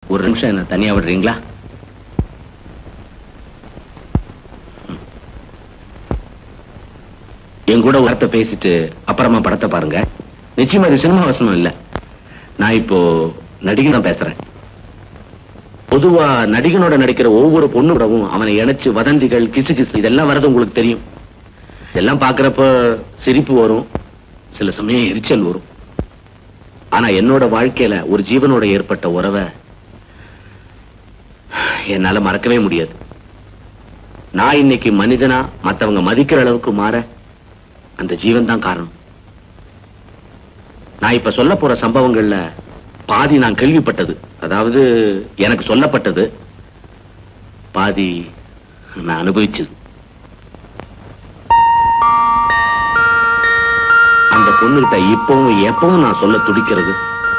ஒரு நிமிஷம் என்ன தனியா விடுறீங்களா ம். என் கூட வார்த்தை பேசிட்டு அப்புறமா படத்தை பாருங்க நிச்சயமா இது சினிமா வசனம் இல்ல நான் இப்போ நடிகை தான் பேசுறேன் பொதுவா நடிகனோட நடிக்கிற ஒவ்வொரு பொண்ணுடவும் அவனை இணைச்சு வதந்திகள் கிசு கிசு இதெல்லாம் வர்றது உங்களுக்கு தெரியும் இதெல்லாம் பாக்குறப்ப சிரிப்பு வரும் சில சமயம் எரிச்சல் வரும் ஆனா என்னோட வாழ்க்கையில ஒரு ஜீவனோட ஏற்பட்ட உறவை என்னால மறக்கவே முடியாது நான் இன்னைக்கு மனிதனா மத்தவங்க மதிக்கிற அளவுக்கு மாற அந்த ஜீவன் தான் காரணம் நான் இப்ப சொல்ல போற சம்பவங்கள்ல பாதி நான் கேள்விப்பட்டது அதாவது எனக்கு சொல்லப்பட்டது பாதி நான் அனுபவிச்சது அந்த பொண்ணுகிட்ட இப்பவும் எப்பவும் நான் சொல்ல துடிக்கிறது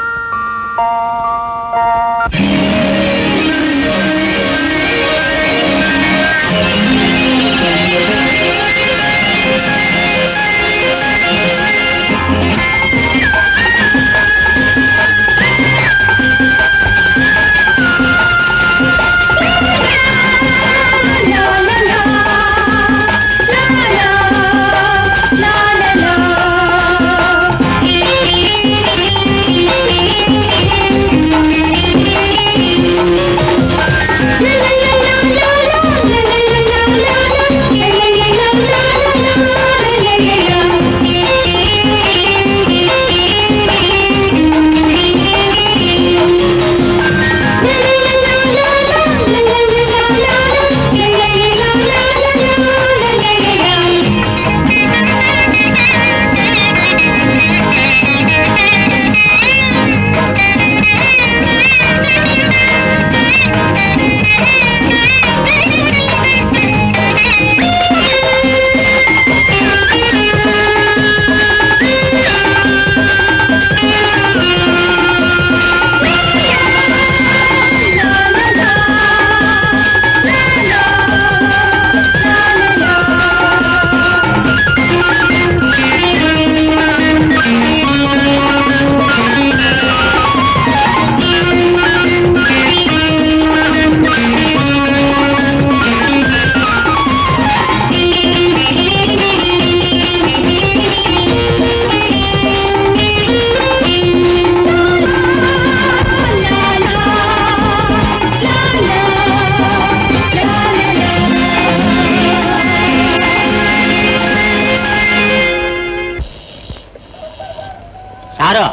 ಸಾರು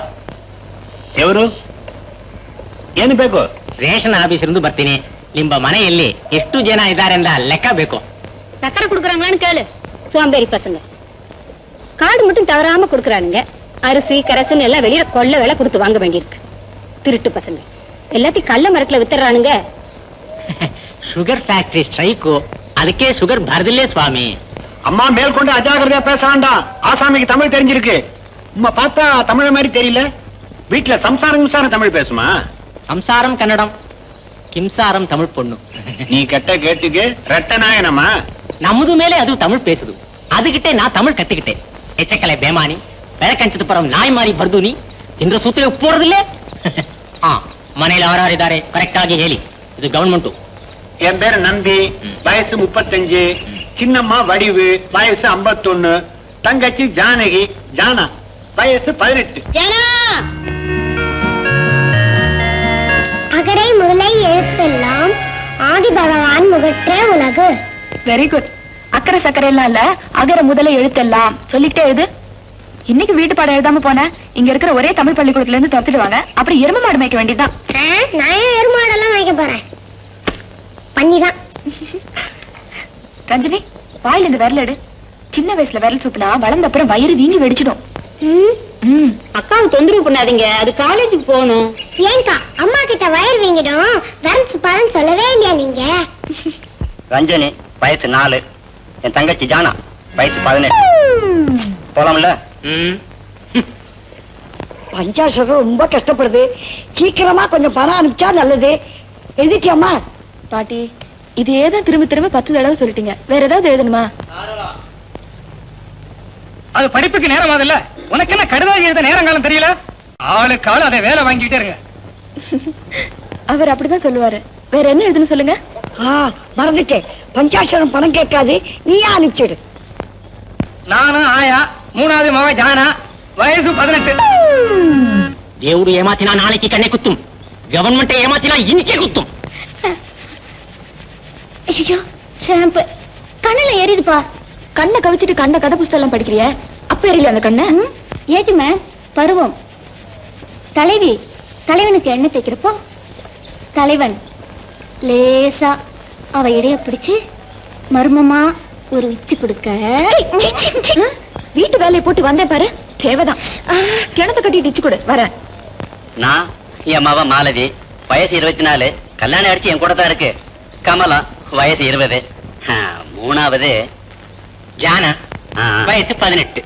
ఎవరు ಏನು ಬೇಕು ರೇಷನ್ ಆಫೀಸ್ ಇருந்து ಬರ್ತೀನಿ ನಿಮ್ಮ ಮನೆಯಲ್ಲಿ ಎಷ್ಟು ಜನ ಇದ್ದಾರೆ ಅಂತ ಲೆಕ್ಕ ಬೇಕು சக்கரை குடுக்கறாங்களான்னு கேளு சோம்பேறி பசங்க கார்டு மட்டும் தவறாம குடுக்கறானுங்க அரிசி கரசுன்னு எல்லாம் வெளியில கொள்ள விலை கொடுத்து வாங்க வேண்டியிருக்கு திருட்டு பசங்க எல்லாத்தையும் கள்ள மரத்துல வித்துறானுங்க ಶುಗರ್ ಫ್ಯಾಕ್ಟ್ರಿ ಸ್ಟ್ರೈಕು ಅದಕ್ಕೆ ಶುಗರ್ ಬರ್ದಿಲ್ಲೇ ಸ್ವಾಮಿ அம்மா மேற்கொண்டு அஜாகிரதையா பேச வேண்டாம் ஆசாமிக்கு தமிழ் தெரிஞ்சிருக்கு உம்மா பார்த்தா தமிழ் மாதிரி தெரியல வீட்டுல சம்சாரம் கிம்சாரம் தமிழ் பேசுமா ಸಂಸಾರಂ ಕನ್ನಡಂ ಕಿಂಸಾರಂ ತಮಿಳ್ ಪೊಣ್ಣು நீ கெட்ட கேட்டுக்கு ரெட்ட நாயனமா ನಮ್ಮದು ಮೇಲೆ ಅದು ತಮಿಳ್ ಪೇಸುದು ಅದಕ್ಕಿಟ್ಟೆ ನಾ ತಮಿಳ್ ಕತ್ತಿக்கிட்டே ಎಚ್ಚಕಲೆ ಬೇಮಾನಿ ಬೆಳಕಂಚದ ಪರಂ ನಾಯಿ ಮಾರಿ ಬರ್ದು ನೀ ತಿಂದ್ರ ಸೂತ್ರ ಉಪ್ಪೋಡದಿಲ್ಲೇ ಹಾ ಮನೇಲಿ ಯಾರಿದ್ದಾರೆ ಕರೆಕ್ಟ್ ಆಗಿ ಹೇಳಿ ಇದು ಗವರ್ಮೆಂಟು என் பேரு நம்பி வயசு முப்பத்தஞ்சு சின்னம்மா வடிவு வயசு ஐம்பத்தொன்னு தங்கச்சி ஜானகி ஜானா வயசு பதினெட்டு ஜனா அகரை முதலை எழுத்தெல்லாம் ஆதி பகவான் முகற்ற உலகு வெரி குட் அக்கறை சக்கரை எல்லாம் இல்ல அகர முதல எழுத்தெல்லாம் சொல்லிக்கிட்டே எழுது இன்னைக்கு வீட்டு பாடம் எழுதாம போன இங்க இருக்கிற ஒரே தமிழ் பள்ளிக்கூடத்துல இருந்து துரத்துடுவாங்க அப்புறம் எருமை மாடு மேய்க்க வேண்டியதுதான் ஆ, நான் ஏன் எருமாடெல்லாம் வைக்க போறேன் பண்ணிதான் ரஞ்சினி வாயில இந்த விரல் எடு சின்ன வயசுல விரல் சூப்புனா வளர்ந்த அப்புறம் வயிறு வீங்கி வெடிச்சிடும் ம், ம் அக்காவை தொந்தரவு பண்ணாதீங்க அது காலேஜுக்கு போகணும் ஏன்க்கா அம்மா கிட்ட வயர் வீங்கிடும் விரல் சுப்பாருன்னு சொல்லவே இல்லையா நீங்க ரஞ்சனி வயசு நாலு என் தங்கச்சி ஜானா வயசு பதினெட்டு போலாம்ல ಹ್ಮ್ பஞ்சாசரம் ரொம்ப கஷ்டப்படுது சீக்கிரமா கொஞ்சம் பணம் அனுப்பிச்சா நல்லது எழுதிட்டியாம்மா பாட்டி இதே தான் திரும்ப திரும்ப பத்து தடவை சொல்லிட்டீங்க வேற ஏதாவது எழுதணுமா அது படிப்புக்கு நேரம் ஆகுதுல்ல உனக்கு என்ன கடிதம் எழுத நேரம் காலம் தெரியல ஆளுக்கு ஆள் அதை வேலை வாங்கிட்டே இருங்க அவர் அப்படிதான் சொல்லுவாரு வேற என்ன எழுதுன்னு சொல்லுங்க ஆ மறந்துட்டேன் பஞ்சாட்சரம் பணம் கேட்காது நீயா அனுப்பிச்சிடு நானும் ஆயா மூணாவது மக ஜானா வயசு பதினெட்டு దేవుడు ఏమాతినా నాளைக்கு కన్నే కుత్తుం గవర్నమెంట్ ఏమాతినా ఇనికే కుత్తుం ஐயோ ஷாம்பு கண்ணுல எரியுதுப்பா கண்ணை கவிச்சிட்டு கண்ண கதை புஸ்தகம் எல்லாம் படிக்கிறிய அப்ப எரியல அந்த கண்ணு ஏஜுமே பருவம் தலைவி தலைவனுக்கு எண்ணெய் தேய்க்கிறப்போ தலைவன் லேசா அவ இடைய பிடிச்சு மர்மமா ஒரு உச்சி கொடுக்க வீட்டு வேலையை போட்டு வந்தேன் பாரு தேவைதான் ஆ, கிணத்தை கட்டி டிச்சு கொடு வரேன் நான் என் மவ மாலதி வயசு இருபத்தி நாலு கல்யாணம் அடிச்சு என் கூட தான் இருக்கு கமலம் வயசு இருபது ஆ, மூணாவது ஜானா வயசு பதினெட்டு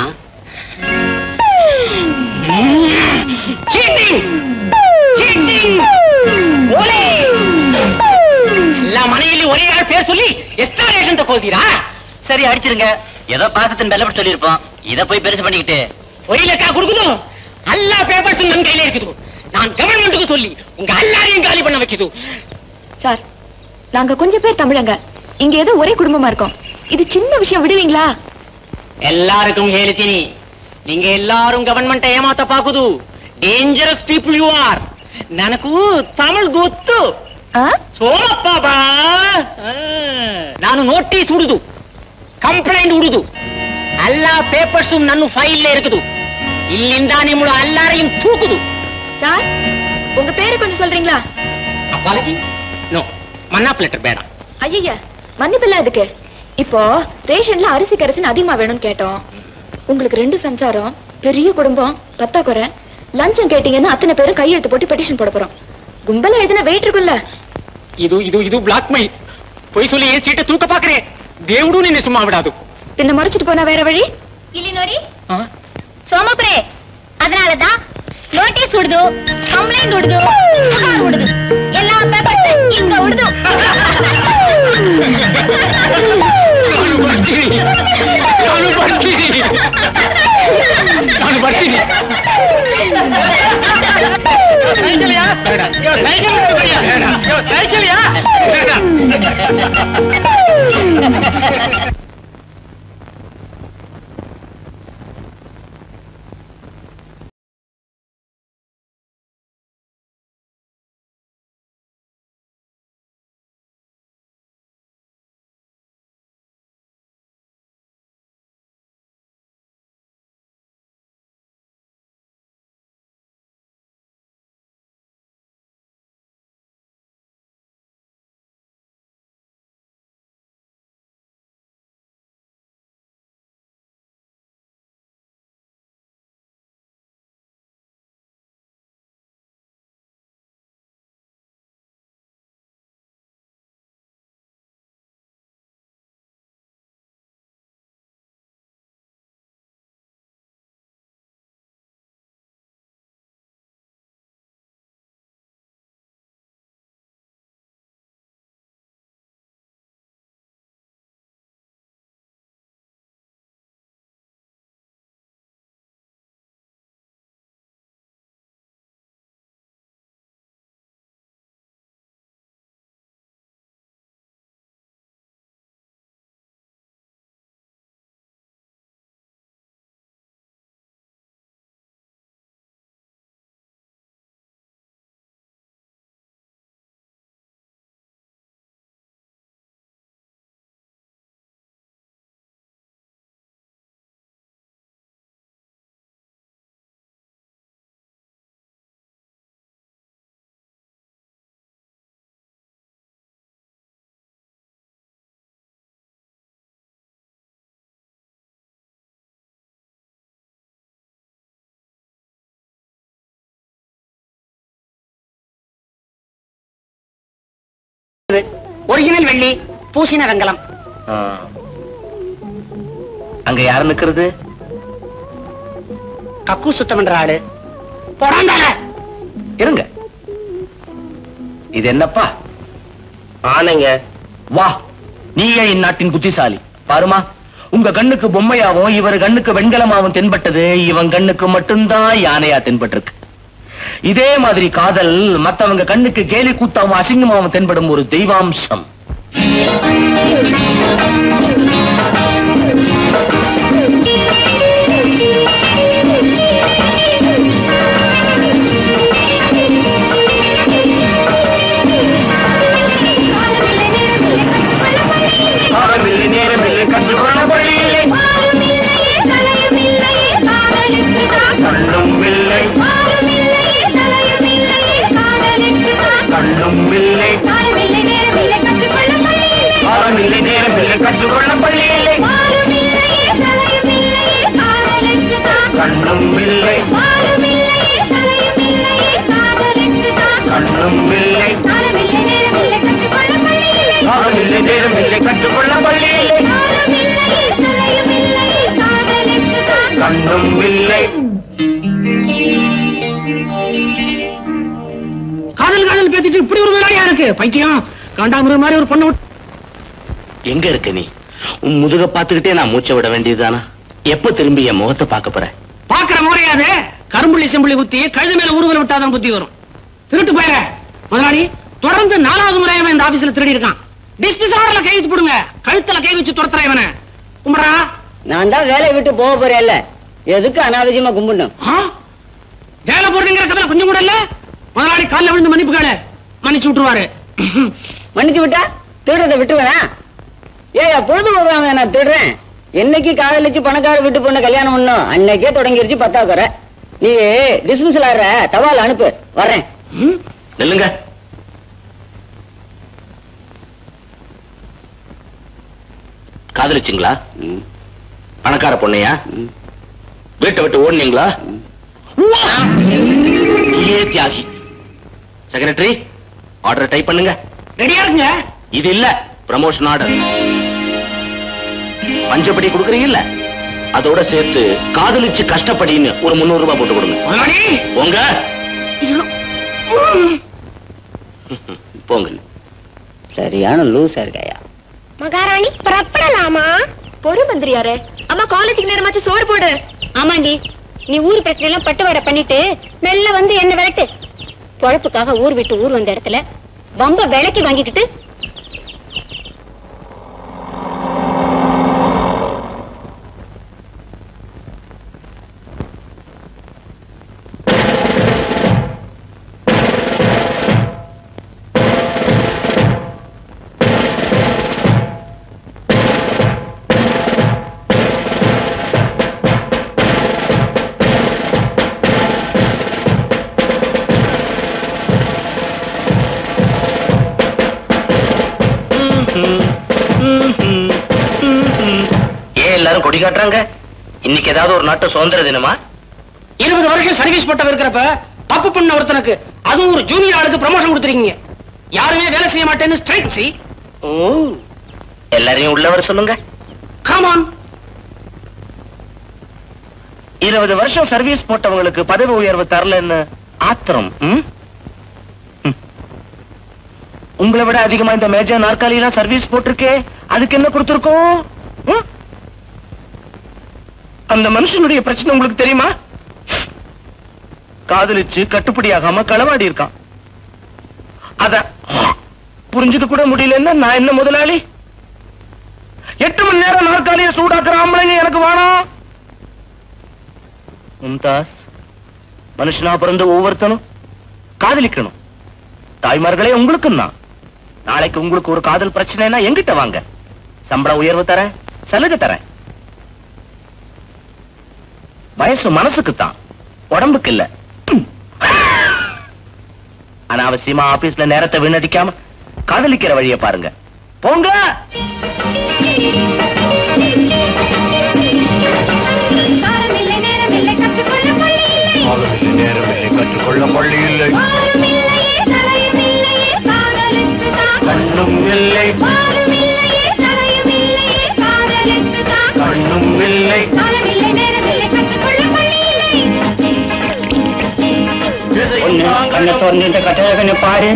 எல்லா மனையிலும் ஒரே ஆள் பேர் சொல்லி எக்ஸ்ட்ரா ரேஷன் தக்கோதீரா சரி அடிச்சிருங்க ஏதோ பாசத்தின் பெல்லப்பட்டு சொல்லியிருப்போம் இத போய் பெருசு பண்ணிக்கிட்டு ஒரு லக்கா கொடுக்குதோ எல்லா பேப்பர்ஸும் நம் கையில இருக்குது நான் கவர்மெண்ட்டுக்கு சொல்லி உங்க எல்லாரையும் காலி பண்ண வைக்குது சார் நாங்க கொஞ்சம் பேர் தமிழங்க இங்க ஏதோ ஒரே குடும்பமா இருக்கோம் இது சின்ன விஷயம் விடுவீங்களா எல்லாருக்கும் ಹೇಳ್ತೀನಿ நீங்க எல்லாரும் கவர்மெண்ட் ஏமாத்த பாக்குದು ಡೇಂಜರಸ್ ಪೀಪಲ್ ಯು ಆರ್ ನನಗೂ ತಮಿಳ್ ಗೊತ್ತು ஆ? ಸೋಮಪ್ಪ ಬಾ ಆ, ನಾನು ನೋಟಿಸ್ ಹುಡುದು ಕಂಪ್ಲೇಂಟ್ ಹುಡುದು ಎಲ್ಲಾ ಪೇಪರ್ಸ್ ನನ್ನ ಫೈಲ್ இருக்குது ಇಲ್ಲಿಂದ ನಿಮ್ಮಳು ಎಲ್ಲಾரையும் தூக்குது சார் உங்க பேரு கொஞ்சம் சொல்றீங்களா ಅಪ್ಪಾಲಜಿ ನೋ ಮನ್ನಾಪ್ ಲೆಟರ್ ಬೇಡ ஐயா மன்னிப்பில்ல இதுக்கு இப்போ ரேஷன்ல அரிசி கரிசின்னு அதிகமா வேணும்னு கேட்டோம் உங்களுக்கு ரெண்டு சம்சாரம் பெரிய குடும்பம் பத்தாக்குறை லஞ்சம் கேட்டீங்கன்னா அத்தனை பேரும் கையெழுத்து போட்டு பெட்டிஷன் போட போறோம் கும்பல எதுனா வெயிட் இருக்குல்ல ಇದು ಇದು ಇದು ಬ್ಲಾಕ್ ಮೈ பொய் சொல்லி ஏன் சீட்டை தூக்க பாக்குறேன் தேவடும் நின்னு சும்மா விடாது பின்ன மறைச்சிட்டு போனா வேற வழி ಇಲ್ಲಿ ನೋಡಿ ಸೋಮಪ್ರೆ ಅದನಾಲதான் ನೋಟಿಸ್ ಹುಡ್ದು ಕಂಪ್ಲೇಂಟ್ ಹುಡ್ದು ಪುಕಾರ್ ಹುಡ್ದು ಎಲ್ಲ ಪೇಪರ್ ಹಿಂಗ ಹುಡ್ದು ನಾನು ಬರ್ತೀನಿ ನಾನು ಬರ್ತೀನಿ ನಾನು ಬರ್ತೀನಿ ಸೈಕಲ್ಯಾ? ಬೇಡ. ಸೈಕಲ್ ಬೇಡ. ಬೇಡ. ಸೈಕಲ್ಯಾ? ಬೇಡ. ஒரிஜினல் வெள்ளி பூசின வெங்கலம் அங்க யார் நிக்கிறது கக்கு சுத்தம் பண்ற ஆளு போடாண்டால இருங்க இது என்னப்பா ஆனைங்க வா நீயே இந்நாட்டின் புத்திசாலி பாருமா உங்க கண்ணுக்கு பொம்மையாவும் இவர் கண்ணுக்கு வெண்கலமாவும் தென்பட்டது இவன் கண்ணுக்கு மட்டும்தான் யானையா தென்பட்டிருக்கு இதே மாதிரி காதல் மத்தவங்க கண்ணுக்கு கேலி கூத்தாவும் அசிங்கமாவும் தென்படும் ஒரு தெய்வாம்சம் காலமில்லை நேரமில்லை கற்றுக்கொள்ள வழியில்லை கண்ணும் இல்லை கண்ணும் இல்லை காலமில்லை நேரமில்லை கற்றுக்கொள்ள வழியில்லை கண்ணும் இல்லை கண்ணும் இல்லை காலமில்லை நேரமில்லை கற்றுக்கொள்ள வழியில்லை கண்ணும் இல்லை காதல் காதல் பேத்திட்டு இப்படி ஒரு வேலையா இருக்கு பைத்தியம் காண்டாமிருக மாதிரி ஒரு பொண்ணு விட்டு- எங்க இருக்க நீ உன் முதுக பாத்துக்கிட்டே நான் மூச்சை விட வேண்டியதுதானா எப்ப திரும்பி என் முகத்தை பார்க்க போற பாக்குற முறையாது கரும்புள்ளி செம்புள்ளி குத்தி கழுத மேல ஊர்வலம் விட்டாதான் புத்தி வரும் திருட்டு போய முதலாளி தொடர்ந்து நாலாவது முறை அவன் இந்த ஆபீஸ்ல திருடி இருக்கான் டிஸ்மிஸ் ஆர்டர்ல கை வச்சு போடுங்க கழுத்துல கை வச்சு துரத்துற இவனை கும்பிடா நான் தான் வேலையை விட்டு போக போறேன்ல எதுக்கு அனாவசியமா கும்பிடணும் வேலை போடுறீங்கிற கதை கொஞ்சம் கூட இல்ல முதலாளி கால்ல விழுந்து மன்னிப்பு கேளு மன்னிச்சு விட்டுருவாரு மன்னிச்சு விட்டா திருடத்தை விட்டுவேனா ஏயா பொழுது போடுறாங்க நான் திருடுறேன் என்னைக்கு காதலிச்சு பணக்கார வீட்டு பொண்ணு கல்யாணம் பண்ணும் அன்னைக்கே தொடங்கிருச்சு பத்தா குறை நீ டிஸ்மிஸ்ல ஆடுற தபால் அனுப்பு வர்றேன் நில்லுங்க காதலிச்சிங்களா பணக்கார பொண்ணையா வீட்டை விட்டு ஓடுனீங்களா ஏ தியாகி செக்ரட்டரி ஆர்டர் டைப் பண்ணுங்க ரெடியா இருக்குங்க இது இல்ல ப்ரமோஷன் ஆர்டர் பஞ்சப்படி கொடுக்குறீங்கல்ல அதோட சேர்த்து காதலிச்சு கஷ்டப்படின்னு ஒரு முன்னூறு ரூபாய் போட்டு கொடுங்க முதலாளி போங்க போங்க சரியான லூசா இருக்காயா மகாராணி புறப்படலாமா பொறு மந்திரியாரே அம்மா காலேஜுக்கு நேரமாச்சு சோறு போடு ஆமாண்டி நீ ஊர் பிரச்சனை எல்லாம் பட்டுவாட பண்ணிட்டு மெல்ல வந்து என்ன விரட்டு பொழப்புக்காக ஊர் விட்டு ஊர் வந்த இடத்துல பம்ப விலைக்கு வாங்கிக்கிட்டு ஏன் எல்லாரும் கொடி காட்டுறாங்க இன்னைக்கு ஏதாவது ஒரு நாட்டு சுதந்திர தினமா இருபது வருஷம் சர்வீஸ் போட்டவ இருக்கிறப்ப தப்பு பண்ண ஒருத்தனுக்கு அதுவும் ஒரு ஜூனியர் ஆளுக்கு ப்ரமோஷன் கொடுத்துருக்கீங்க யாருமே வேலை செய்ய மாட்டேன்னு ஸ்ட்ரைக் சி ஓ எல்லாரையும் உள்ளவர் சொல்லுங்க காமான் இருபது வருஷம் சர்வீஸ் போட்டவங்களுக்கு பதவி உயர்வு தரலன்னு ஆத்திரம் ம்? ம். உங்களை விட அதிகமா இந்த மேஜர் நாற்காலியெல்லாம் சர்வீஸ் போட்டிருக்கே அதுக்கு என்ன கொடுத்திருக்கோம் ம்? அந்த மனுஷனுடைய பிரச்சனை உங்களுக்கு தெரியுமா காதலிச்சு கட்டுப்படியாகாம களவாடி இருக்கான் அத புரிஞ்சுக்க கூட முடியலன்னா நான் என்ன முதலாளி எட்டு மணி நேரம் நாற்காலியை சூடாக்குற ஆம்பளைங்க எனக்கு வேணாம் மும்தாஸ் மனுஷனா பிறந்த ஒவ்வொருத்தனும் காதலிக்கணும் தாய்மார்களே உங்களுக்கும் தான் நாளைக்கு உங்களுக்கு ஒரு காதல் பிரச்சனைனா எங்கிட்ட வாங்க சம்பள உயர்வு தரேன் சலுகை தரேன் வயசு மனசுக்கு தான் உடம்புக்கு இல்ல அனாவசியமா ஆபீஸ்ல நேரத்தை வீணடிக்காம காதலிக்கிற வழியை பாருங்க போங்க கற்றுக்கொள்ள பள்ளி இல்லை கண்ணும் இல்லை கண்ணும் இல்லை கண்ணை திறந்துட்டு கட்டழகனை பாரு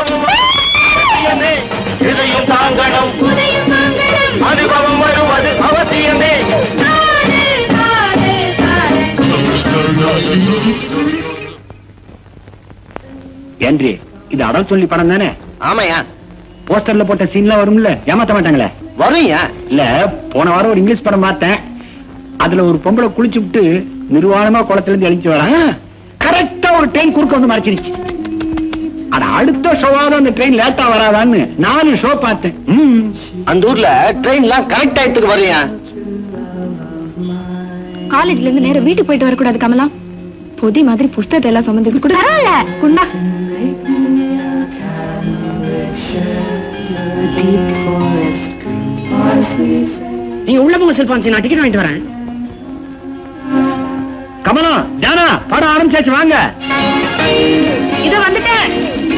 இதையும் தாங்கணும் அனுபவம் வருவது அவசியமே ஏன்றி இது அடம் சொல்லி படம் தானே ஆமாயா போஸ்டர்ல போட்ட சீன்லாம் வரும்ல ஏமாத்த மாட்டாங்களே வரும்யா இல்ல போன வாரம் ஒரு இங்கிலீஷ் படம் பார்த்தேன் அதுல ஒரு பொம்பளை குளிச்சு விட்டு நிர்வாணமா குளத்துல இருந்து எழுச்சி வரான் கரெக்டா ஒரு ட்ரெயின் குறுக்க வந்து மறைச்சிருச்சு அட அடுத்த ஷோவாவது அந்த ட்ரெயின் லேட்டா வராதான்னு நாலு ஷோ பார்த்தேன் ம். அந்த ஊர்ல ட்ரெயின்லாம் கரெக்ட் ஆயிட்டுக்கு வரும்யா காலேஜ்ல இருந்து நேரம் வீட்டுக்கு போயிட்டு வரக்கூடாது கமலா பொதி மாதிரி புஸ்தகத்தை எல்லாம் சுமந்து கூட குண்டா நீங்க உள்ள போங்க செல்பான்சி நான் டிக்கெட் வாங்கிட்டு வரேன் கமலா ஜானா படம் ஆரம்பிச்சாச்சு வாங்க இத வந்துட்டேன்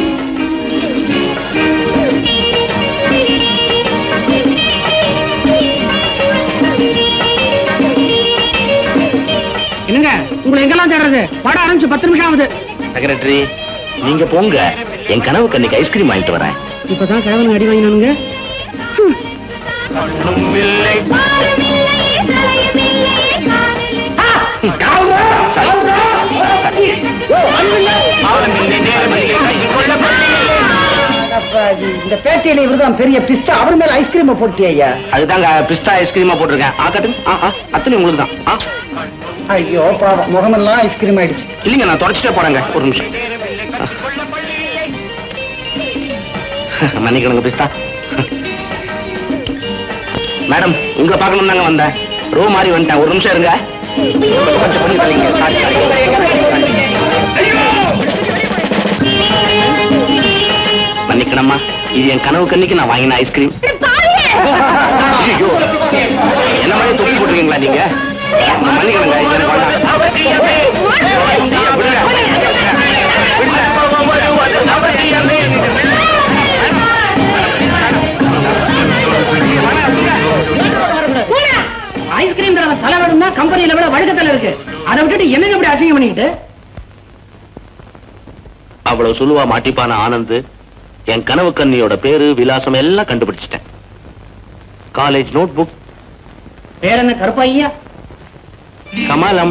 என்னங்க உங்களை எங்கெல்லாம் தேடுறது படம் ஆரம்பிச்சு பத்து நிமிஷம் ஆகுது செக்ரட்டரி நீங்க போங்க என் கனவு கண்ணிக்கு ஐஸ்கிரீம் வாங்கிட்டு வரேன் இப்பதான் கிழவன் அடி வாங்கினானுங்க இந்த பேட்டையில இவர்தான் பெரிய பிஸ்தா அவர் மேல ஐஸ்கிரீம் போட்டியா ஐயா அதுதாங்க பிஸ்தா ஐஸ்கிரீமா போட்டிருக்கேன் ஆ கட்டு ஆ ஆ அத்தனை உங்களுக்கு தான் ஆ ஐயோ பாவம் முகமெல்லாம் ஐஸ்கிரீம் ஆயிடுச்சு இல்லைங்க நான் தொடச்சிட்டே போறேங்க ஒரு நிமிஷம் மன்னிக்கணுங்க பிஸ்தா மேடம் உங்களை பார்க்கணும் தாங்க வந்தேன் ரோ மாதிரி வந்துட்டேன் ஒரு நிமிஷம் இருங்க கொஞ்சம் பண்ணி தரீங்க. Sorry, sorry. மன்னிக்கணும்மா இது என் கனவு கண்ணிக்கு நான் வாங்கின ஐஸ்கிரீம் ஐயோ என்ன மாதிரி துப்பி போட்டுருக்கீங்களா நீங்க மன்னிக்கணுங்க இது எனக்கு வேண்டாம். ஐஸ்கிரீம் தலை வேணும்னா கம்பெனியில விட வழக்கத்துல இருக்கு அதை விட்டுட்டு என்னங்க இப்படி அசிங்கம் பண்ணிக்கிட்டு அவ்வளவு சொல்லுவா மாட்டிப்பான ஆனந்த் என் கனவு கண்ணியோட பேரு விலாசம் எல்லாம் கண்டுபிடிச்சிட்டேன் காலேஜ் நோட் புக் பேர் என்ன கருப்பாய்யா கமலம்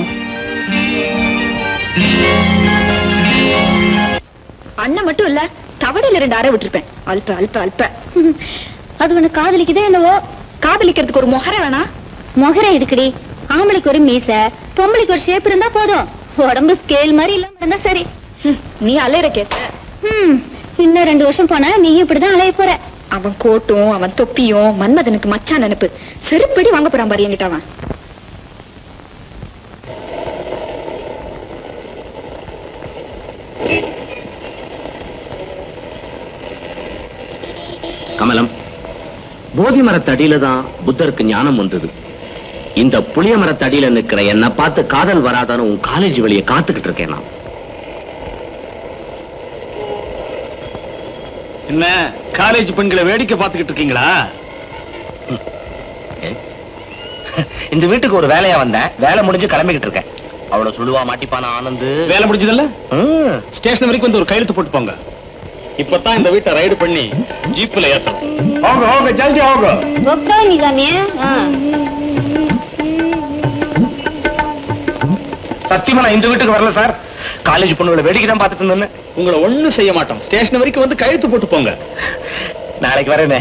அண்ணன் மட்டும் இல்ல தவடையில ரெண்டு அரை விட்டுருப்பேன் அல்ப அல்ப அல்ப அது உனக்கு காதலிக்குதே என்னவோ காதலிக்கிறதுக்கு ஒரு முகர வேணா முகரை இருக்குடி ஆம்பளைக்கு ஒரு மீச பொம்பளைக்கு ஒரு ஷேப் இருந்தா போதும் உடம்பு ஸ்கேல் மாதிரி இல்லாம இருந்தா சரி ஹம், நீ அலையிற கேட்ட ஹம், இன்னும் ரெண்டு வருஷம் போனா நீ இப்படிதான் அலைய போற அவன் கோட்டும் அவன் தொப்பியும் மன்மதனுக்கு மச்சான் நினைப்பு செருப்படி வாங்க போறான் பாரு என்கிட்ட அவன் கமலம் போதி மரத்தடியில தான் புத்தருக்கு ஞானம் வந்தது இந்த புளிய மரத்தடியில நிக்கிற என்ன பார்த்து காதல் வராதான்னு உன் காலேஜ் வெளியே காத்துக்கிட்டு இருக்கேன் நான் என்ன காலேஜ் பெண்களை வேடிக்கை பார்த்துக்கிட்டு இருக்கீங்களா இந்த வீட்டுக்கு ஒரு வேலையா வந்தேன் வேலை முடிஞ்சு கிளம்பிக்கிட்டு இருக்கேன் அவ்வளவு சொல்லுவா மாட்டிப்பான ஆனந்து வேலை முடிஞ்சதில்ல ம். ஸ்டேஷன் வரைக்கும் வந்து ஒரு கையெழுத்து போட்டு போங்க இப்பதான் இந்த வீட்டை ரைடு பண்ணி ஜீப்ல ஏத்தோம் அவங்க அவங்க ஜல்தி அவங்க ஒக்கா நீ தானே சத்தியமா நான் இந்த வீட்டுக்கு வரல சார் காலேஜ் பொண்ணுகளை வேடிக்கை தான் பார்த்துட்டு இருந்தேன் உங்களை ஒண்ணும் செய்ய மாட்டோம் ஸ்டேஷன் வரைக்கும் வந்து கையெழுத்து போட்டு போங்க நாளைக்கு வரேனே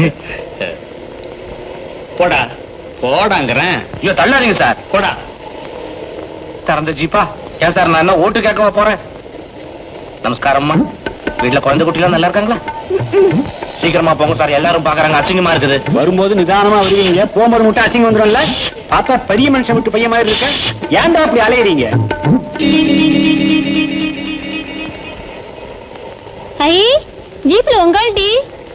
போடா போடாங்கிறேன் ஐயோ தள்ளாதீங்க சார் போடா திறந்த ஜீப்பா ஏன் சார் நான் என்ன ஓட்டு கேட்கவா போறேன் நமஸ்காரம்மா வீட்டுல குழந்தை குட்டிலாம் நல்லா இருக்காங்களா சீக்கிரமா போங்க சார் எல்லாரும் பாக்குறாங்க அசிங்கமா இருக்குது வரும்போது நிதானமா வருவீங்க போகும்போது மட்டும் அசிங்கம் வந்துடும்ல பார்த்தா பெரிய மனுஷன் விட்டு பையன் மாதிரி இருக்க ஏன்டா அப்படி அலையறீங்க ஐ ஜீப்ல உங்கள்டி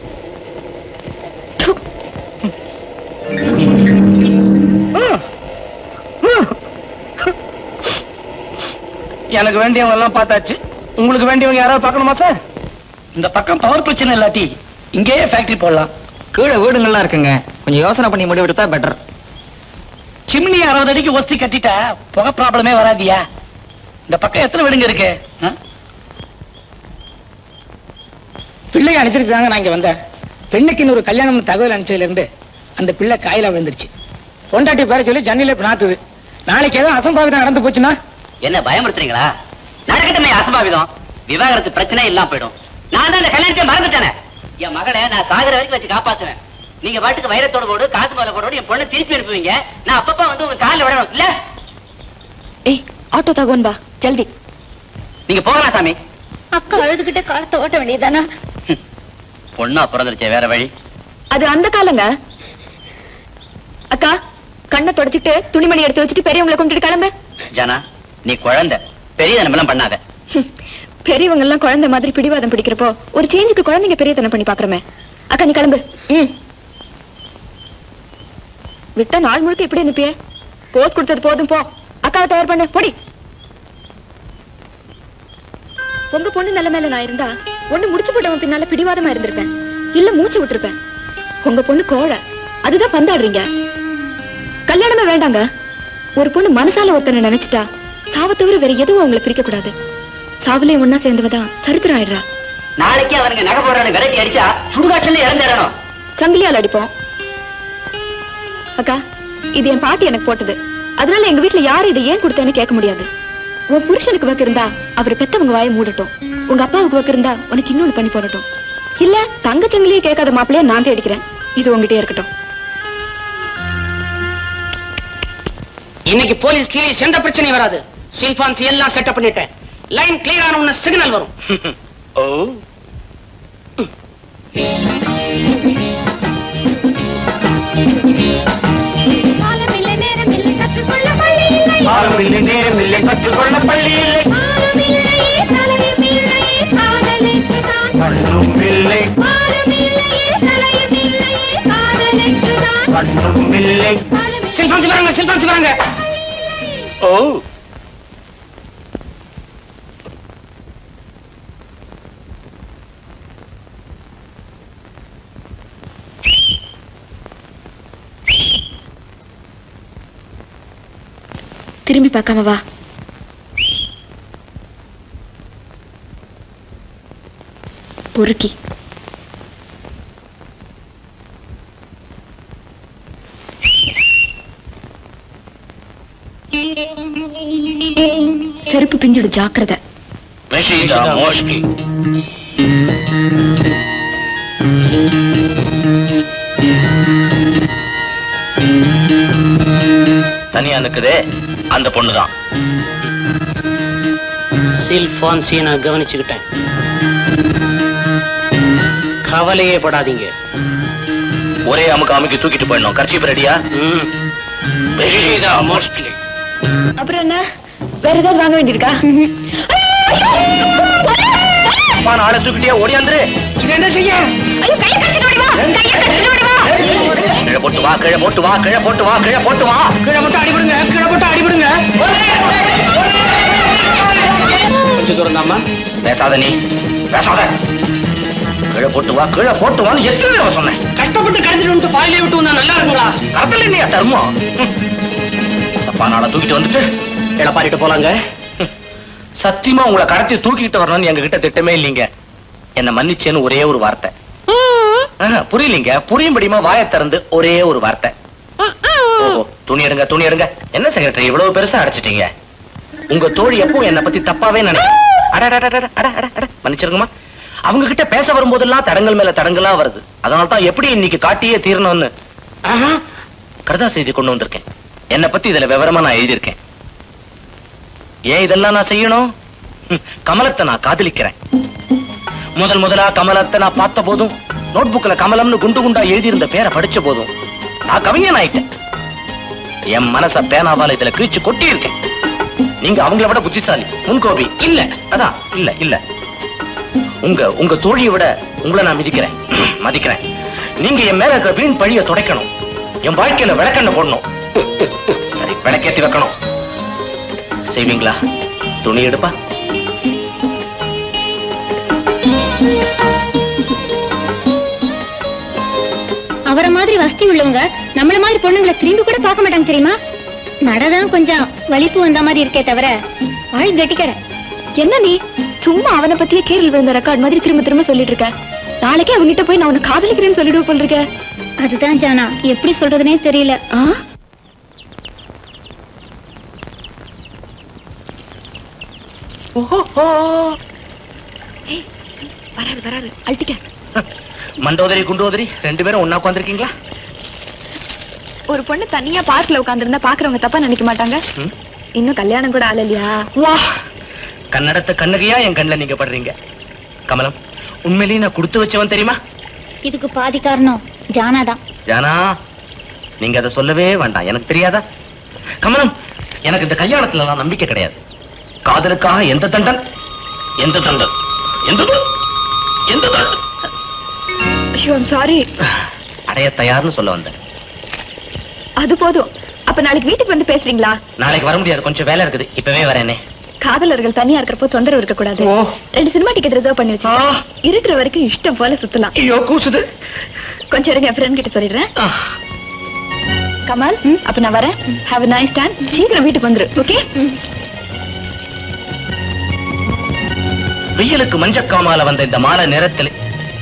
எனக்கு வேண்டியவங்க எல்லாம் பார்த்தாச்சு உங்களுக்கு வேண்டியவங்க யாராவது பார்க்கணுமா சார் இந்த பக்கம் பவர் பிரச்சனை இல்லாட்டி இங்கேயே ஃபேக்டரி போடலாம் கீழே வீடுங்கள்லாம் இருக்குங்க கொஞ்சம் யோசனை பண்ணி முடிவெடுத்தா பெட்டர் சிம்னி அறுபது அடிக்கு ஒஸ்தி கட்டிட்டா புகை ப்ராப்ளமே வராதியா இந்த பக்கம் எத்தனை வீடுங்க இருக்கு ஆ? பிள்ளைய அனுப்பிச்சிட்டு தாங்க நான் இங்க வந்தேன் பெண்ணுக்கு இன்னொரு கல்யாணம் தகவல் அனுப்பிச்சதுல இருந்து அந்த பிள்ளை காயில விழுந்துருச்சு பொண்டாட்டி பேர சொல்லி ஜன்னில நாத்துது நாளைக்கு ஏதோ அசம்பாவிதம் நடந்து போச்சுன்னா என்ன பயமுறுத்துறீங்களா நடக்கட்டுமே அசம்பாவிதம் விவாகரத்து பிரச்சனை இல்லாம போயிடும் நான் தான் இந்த கல்யாணத்தை மறந்துட்டேனே என் மகளை நான் சாகர வரைக்கும் வச்சு காப்பாத்துவேன் நீங்க பாட்டுக்கு வைரத்தோட போடு காசு மேல போடு என் பொண்ணை திருப்பி அனுப்புவீங்க நான் அப்பப்ப வந்து உங்க காலில் விடணும் இல்ல ஏய் ஆட்டோ தகவன் பா ஜல்தி நீங்க போகலாம் சாமி அக்கா அழுதுகிட்டே காலத்தை ஓட்ட வேண்டியதானா பொண்ணா பிறந்துருச்சே வேற வழி அது அந்த காலங்க அக்கா கண்ணை தொடச்சிட்டு துணிமணி எடுத்து வச்சுட்டு பெரியவங்களை கொண்டுட்டு கிளம்பு ஜானா நீ குழந்தை பெரிய தனமெல்லாம் பண்ணாத ஹம், பெரியவங்க எல்லாம் குழந்தை மாதிரி பிடிவாதம் பிடிக்கிறப்போ ஒரு சேஞ்சுக்கு குழந்தைங்க பெரியத்தனம் பண்ணி பாக்குறமே அக்கா நீ கிளம்பு ம் விட்டா நாள் முழுக்க இப்படி அனுப்பியே போஸ் கொடுத்தது போதும் போ அக்காவை தயார் பண்ணு போடி உங்க பொண்ணு நல்ல மேல நான் இருந்தா ஒண்ணு முடிச்சு போட்டவன் பின்னால பிடிவாதமா இருந்திருப்பேன் இல்ல மூச்சு விட்டுருப்பேன் உங்க பொண்ணு கோழ அதுதான் பந்தாடுறீங்க கல்யாணமே வேண்டாங்க ஒரு பொண்ணு மனசால ஒருத்தனை நினைச்சிட்டா சாவை தவிர வேற எதுவும் அவங்களை பிரிக்க கூடாது சாவுலே ஒன்னா சேர்ந்தவதான் சரித்திரம் ஆயிடுறா நாளைக்கு அவனுக்கு நகை போடுறான்னு விரட்டி அடிச்சா சுடுகாட்டுல இறந்துடணும் சங்கிலியால் அடிப்போம் அக்கா இது என் பாட்டி எனக்கு போட்டது அதனால எங்க வீட்டுல யாரும் இதை ஏன் கொடுத்தேன்னு கேட்க முடியாது உன் புருஷனுக்கு வக்கு இருந்தா அவர் பெத்தவங்க வாயை மூடட்டும் உங்க அப்பாவுக்கு வக்கு இருந்தா உனக்கு இன்னொன்னு பண்ணி போடட்டும் இல்ல தங்க சங்கிலியே கேட்காத மாப்பிளைய நான் தேடிக்கிறேன் இது உங்ககிட்டயே இருக்கட்டும் இன்னைக்கு போலீஸ் கீழே எந்த பிரச்சனையும் வராது சில்பான்சி எல்லாம் செட்டப் பண்ணிட்டேன் லைன் கிளியர் ஆன உடனே சிக்னல் வரும் ஓ காலமில்லை நேரமில்லை கற்றுக்கொள்ள பள்ளி இல்லை காலமில்லை நேரமில்லை கற்றுக்கொள்ள பள்ளி இல்லை காலமில்லையே தலையுமில்லையே காதலுக்குதான் கண்ணும் இல்லை காலமில்லையே தலையுமில்லையே காதலுக்குதான் கண்ணும் இல்லை காலமில்லை சில்பான்சி வராங்க சில்பான்சி வராங்க ஓ திரும்பி பார்க்காம வா பொறுக்கி செருப்பு பிஞ்சிடு ஜாக்கிரதை ரஷீதா மோஷ்கி தனியா நிக்குதே அந்த பொண்ணுதான் சில்பான்சியை நான் கவனிச்சுக்கிட்டேன் கவலையே படாதீங்க ஒரே அமுக்கு அமுக்கி தூக்கிட்டு போயிடணும் கர்ச்சீப் ரெடியா ம். ரஷீதா மோஷ்கி அப்புறம் என்ன வேற ஏதாவது வாங்க வேண்டியிருக்கா அப்பா நாளை தூக்கிட்டே ஓடியாந்துரு இது என்ன செய்ய கீழே போட்டு வா கீழே போட்டு வா கீழே போட்டு வா கீழே போட்டு வா கீழே மட்டும் அடிபடுங்க கீழே மட்டும் அடிபடுங்க கொஞ்சம் தூரம் தாம்மா பேசாத நீ பேசாத கீழே போட்டு வா கீழே போட்டு வான்னு எத்தனை தடவை சொன்னேன் கஷ்டப்பட்டு கடத்திட்டு வந்துட்டு பாயிலே விட்டு வந்தா நல்லா இருக்குங்களா கடத்தல இல்லையா தர்மம் ம். அப்பா நாளை தூக்கிட்டு வந்துட்டு எடப்பாடிட்டு போலாங்க ம். சத்தியமா உங்களை கடத்தி தூக்கிட்டு வரணும்னு எங்க கிட்ட திட்டமே இல்லைங்க என்ன மன்னிச்சேன்னு ஒரே ஒரு வார்த்தை ஆஹா, புரியலீங்க புரியும்படியுமா வாயை திறந்து ஒரே ஒரு வார்த்தை ஓஹோ துணி எடுங்க துணி எடுங்க என்ன செக்ரட்டரி இவ்வளவு பெருசா அடைச்சிட்டீங்க உங்க தோழி எப்போ என்ன பத்தி தப்பாவே நினைச்சு அட அட, அட, அட, அட, அட, அட, மன்னிச்சிருங்கம்மா அவங்க கிட்ட பேச வரும்போதெல்லாம் தடங்கள் மேல தடங்களா வருது அதனால தான் எப்படி இன்னைக்கு காட்டியே தீரணும்னு ஆஹா. கருதா செய்தி கொண்டு வந்திருக்கேன் என்ன பத்தி இதுல விவரமா நான் எழுதியிருக்கேன் ஏன் இதெல்லாம் நான் செய்யணும் ஹம், கமலத்தை நான் காதலிக்கிறேன் முதல் முதலா கமலத்தை நான் பார்த்த போதும் நோட்புக்ல கமலம்னு குண்டு குண்டா எழுதியிருந்த பேரை படிச்ச போதும் நான் கவிஞன் ஆயிட்டேன் என் மனச பேனாவால இதுல கிழிச்சு கொட்டி இருக்கேன் நீங்க அவங்கள விட புத்திசாலி முன்கோபி இல்ல அதான் இல்ல இல்ல உங்க உங்க தோழியை விட உங்களை நான் மிதிக்கிறேன் மதிக்கிறேன் நீங்க என் மேல இருக்கிற வீண் பழிய துடைக்கணும் என் வாழ்க்கையில விளக்கெண்ண போடணும் சரி விளக்கேத்தி வைக்கணும் செய்வீங்களா துணி எடுப்பா அவரை மாதிரி வசதி உள்ளவங்க நம்மள மாதிரி பொண்ணுங்களை திரும்பி கூட பார்க்க மாட்டாங்க தெரியுமா நடதான் கொஞ்சம் வலிப்பு வந்த மாதிரி இருக்கே தவிர ஆள் கட்டிக்கிற என்ன நீ சும்மா அவனை பத்தியே கேரள் விழுந்த ரெக்கார்ட் மாதிரி திரும்ப திரும்ப சொல்லிட்டு இருக்க நாளைக்கே அவன்கிட்ட போய் நான் உன்னை காதலிக்கிறேன்னு சொல்லிடுவோம் போல் இருக்க அதுதான் ஜானா எப்படி சொல்றதுனே தெரியல ஆ வராரு வராரு அழட்டிக்க மண்டோதரி குண்டோதரி ரெண்டு பேரும் ஒன்னா உட்காந்துருக்கீங்களா ஒரு பொண்ணு தனியா பார்க்ல உட்கார்ந்திருந்தா பாக்குறவங்க தப்பா நினைக்க மாட்டாங்க ம். இன்னும் கல்யாணம் கூட ஆளலையா வா கன்னடத்தை கண்ணகையா என் கண்ணில் நீங்க படுறீங்க கமலம் உண்மையிலேயே நான் கொடுத்து வச்சவன் தெரியுமா இதுக்கு பாதி காரணம் ஜானாதான் ஜானா நீங்க அதை சொல்லவே வேண்டாம் எனக்கு தெரியாதா கமலம் எனக்கு இந்த கல்யாணத்துல எல்லாம் நம்பிக்கை கிடையாது காதலுக்காக எந்த தண்டன் எந்த தண்டன் எந்த தண்டன்? எந்த தண்டன் ஐயோ சாரி அடைய தயார்னு சொல்ல வந்தேன் அது போதும் அப்ப நாளைக்கு வீட்டுக்கு வந்து பேசுறீங்களா நாளைக்கு வர முடியாது கொஞ்சம் வேலை இருக்குது இப்பவே வரேனே காதலர்கள் தனியா இருக்கிறப்போ தொந்தரவு இருக்க கூடாது ஓ. ரெண்டு சினிமா டிக்கெட் ரிசர்வ் பண்ணி வச்சிருக்கேன் இருக்கிற வரைக்கும் இஷ்டம் போல சுத்தலாம் ஐயோ கூசுது கொஞ்சம் இருங்க என் ஃப்ரெண்ட் கிட்ட சொல்லிடுறேன் கமல் அப்ப நான் வரேன் ஹாவ் a nice time சீக்கிரம் வீட்டுக்கு வந்துரு ஓகே வெயிலுக்கு மஞ்சக்காமால வந்த இந்த மாலை நேரத்தில்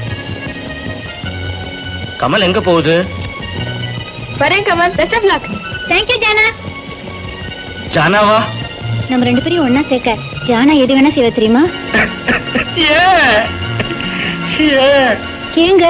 கமல் எங்க போகுது வரேன் Kamal best of luck thank you Jana ஜானாவா நம்ம ரெண்டு பேரையும் ஒண்ணா சேர்க்க ஜானா எது வேணா செய்வ தெரியுமா ஏங்க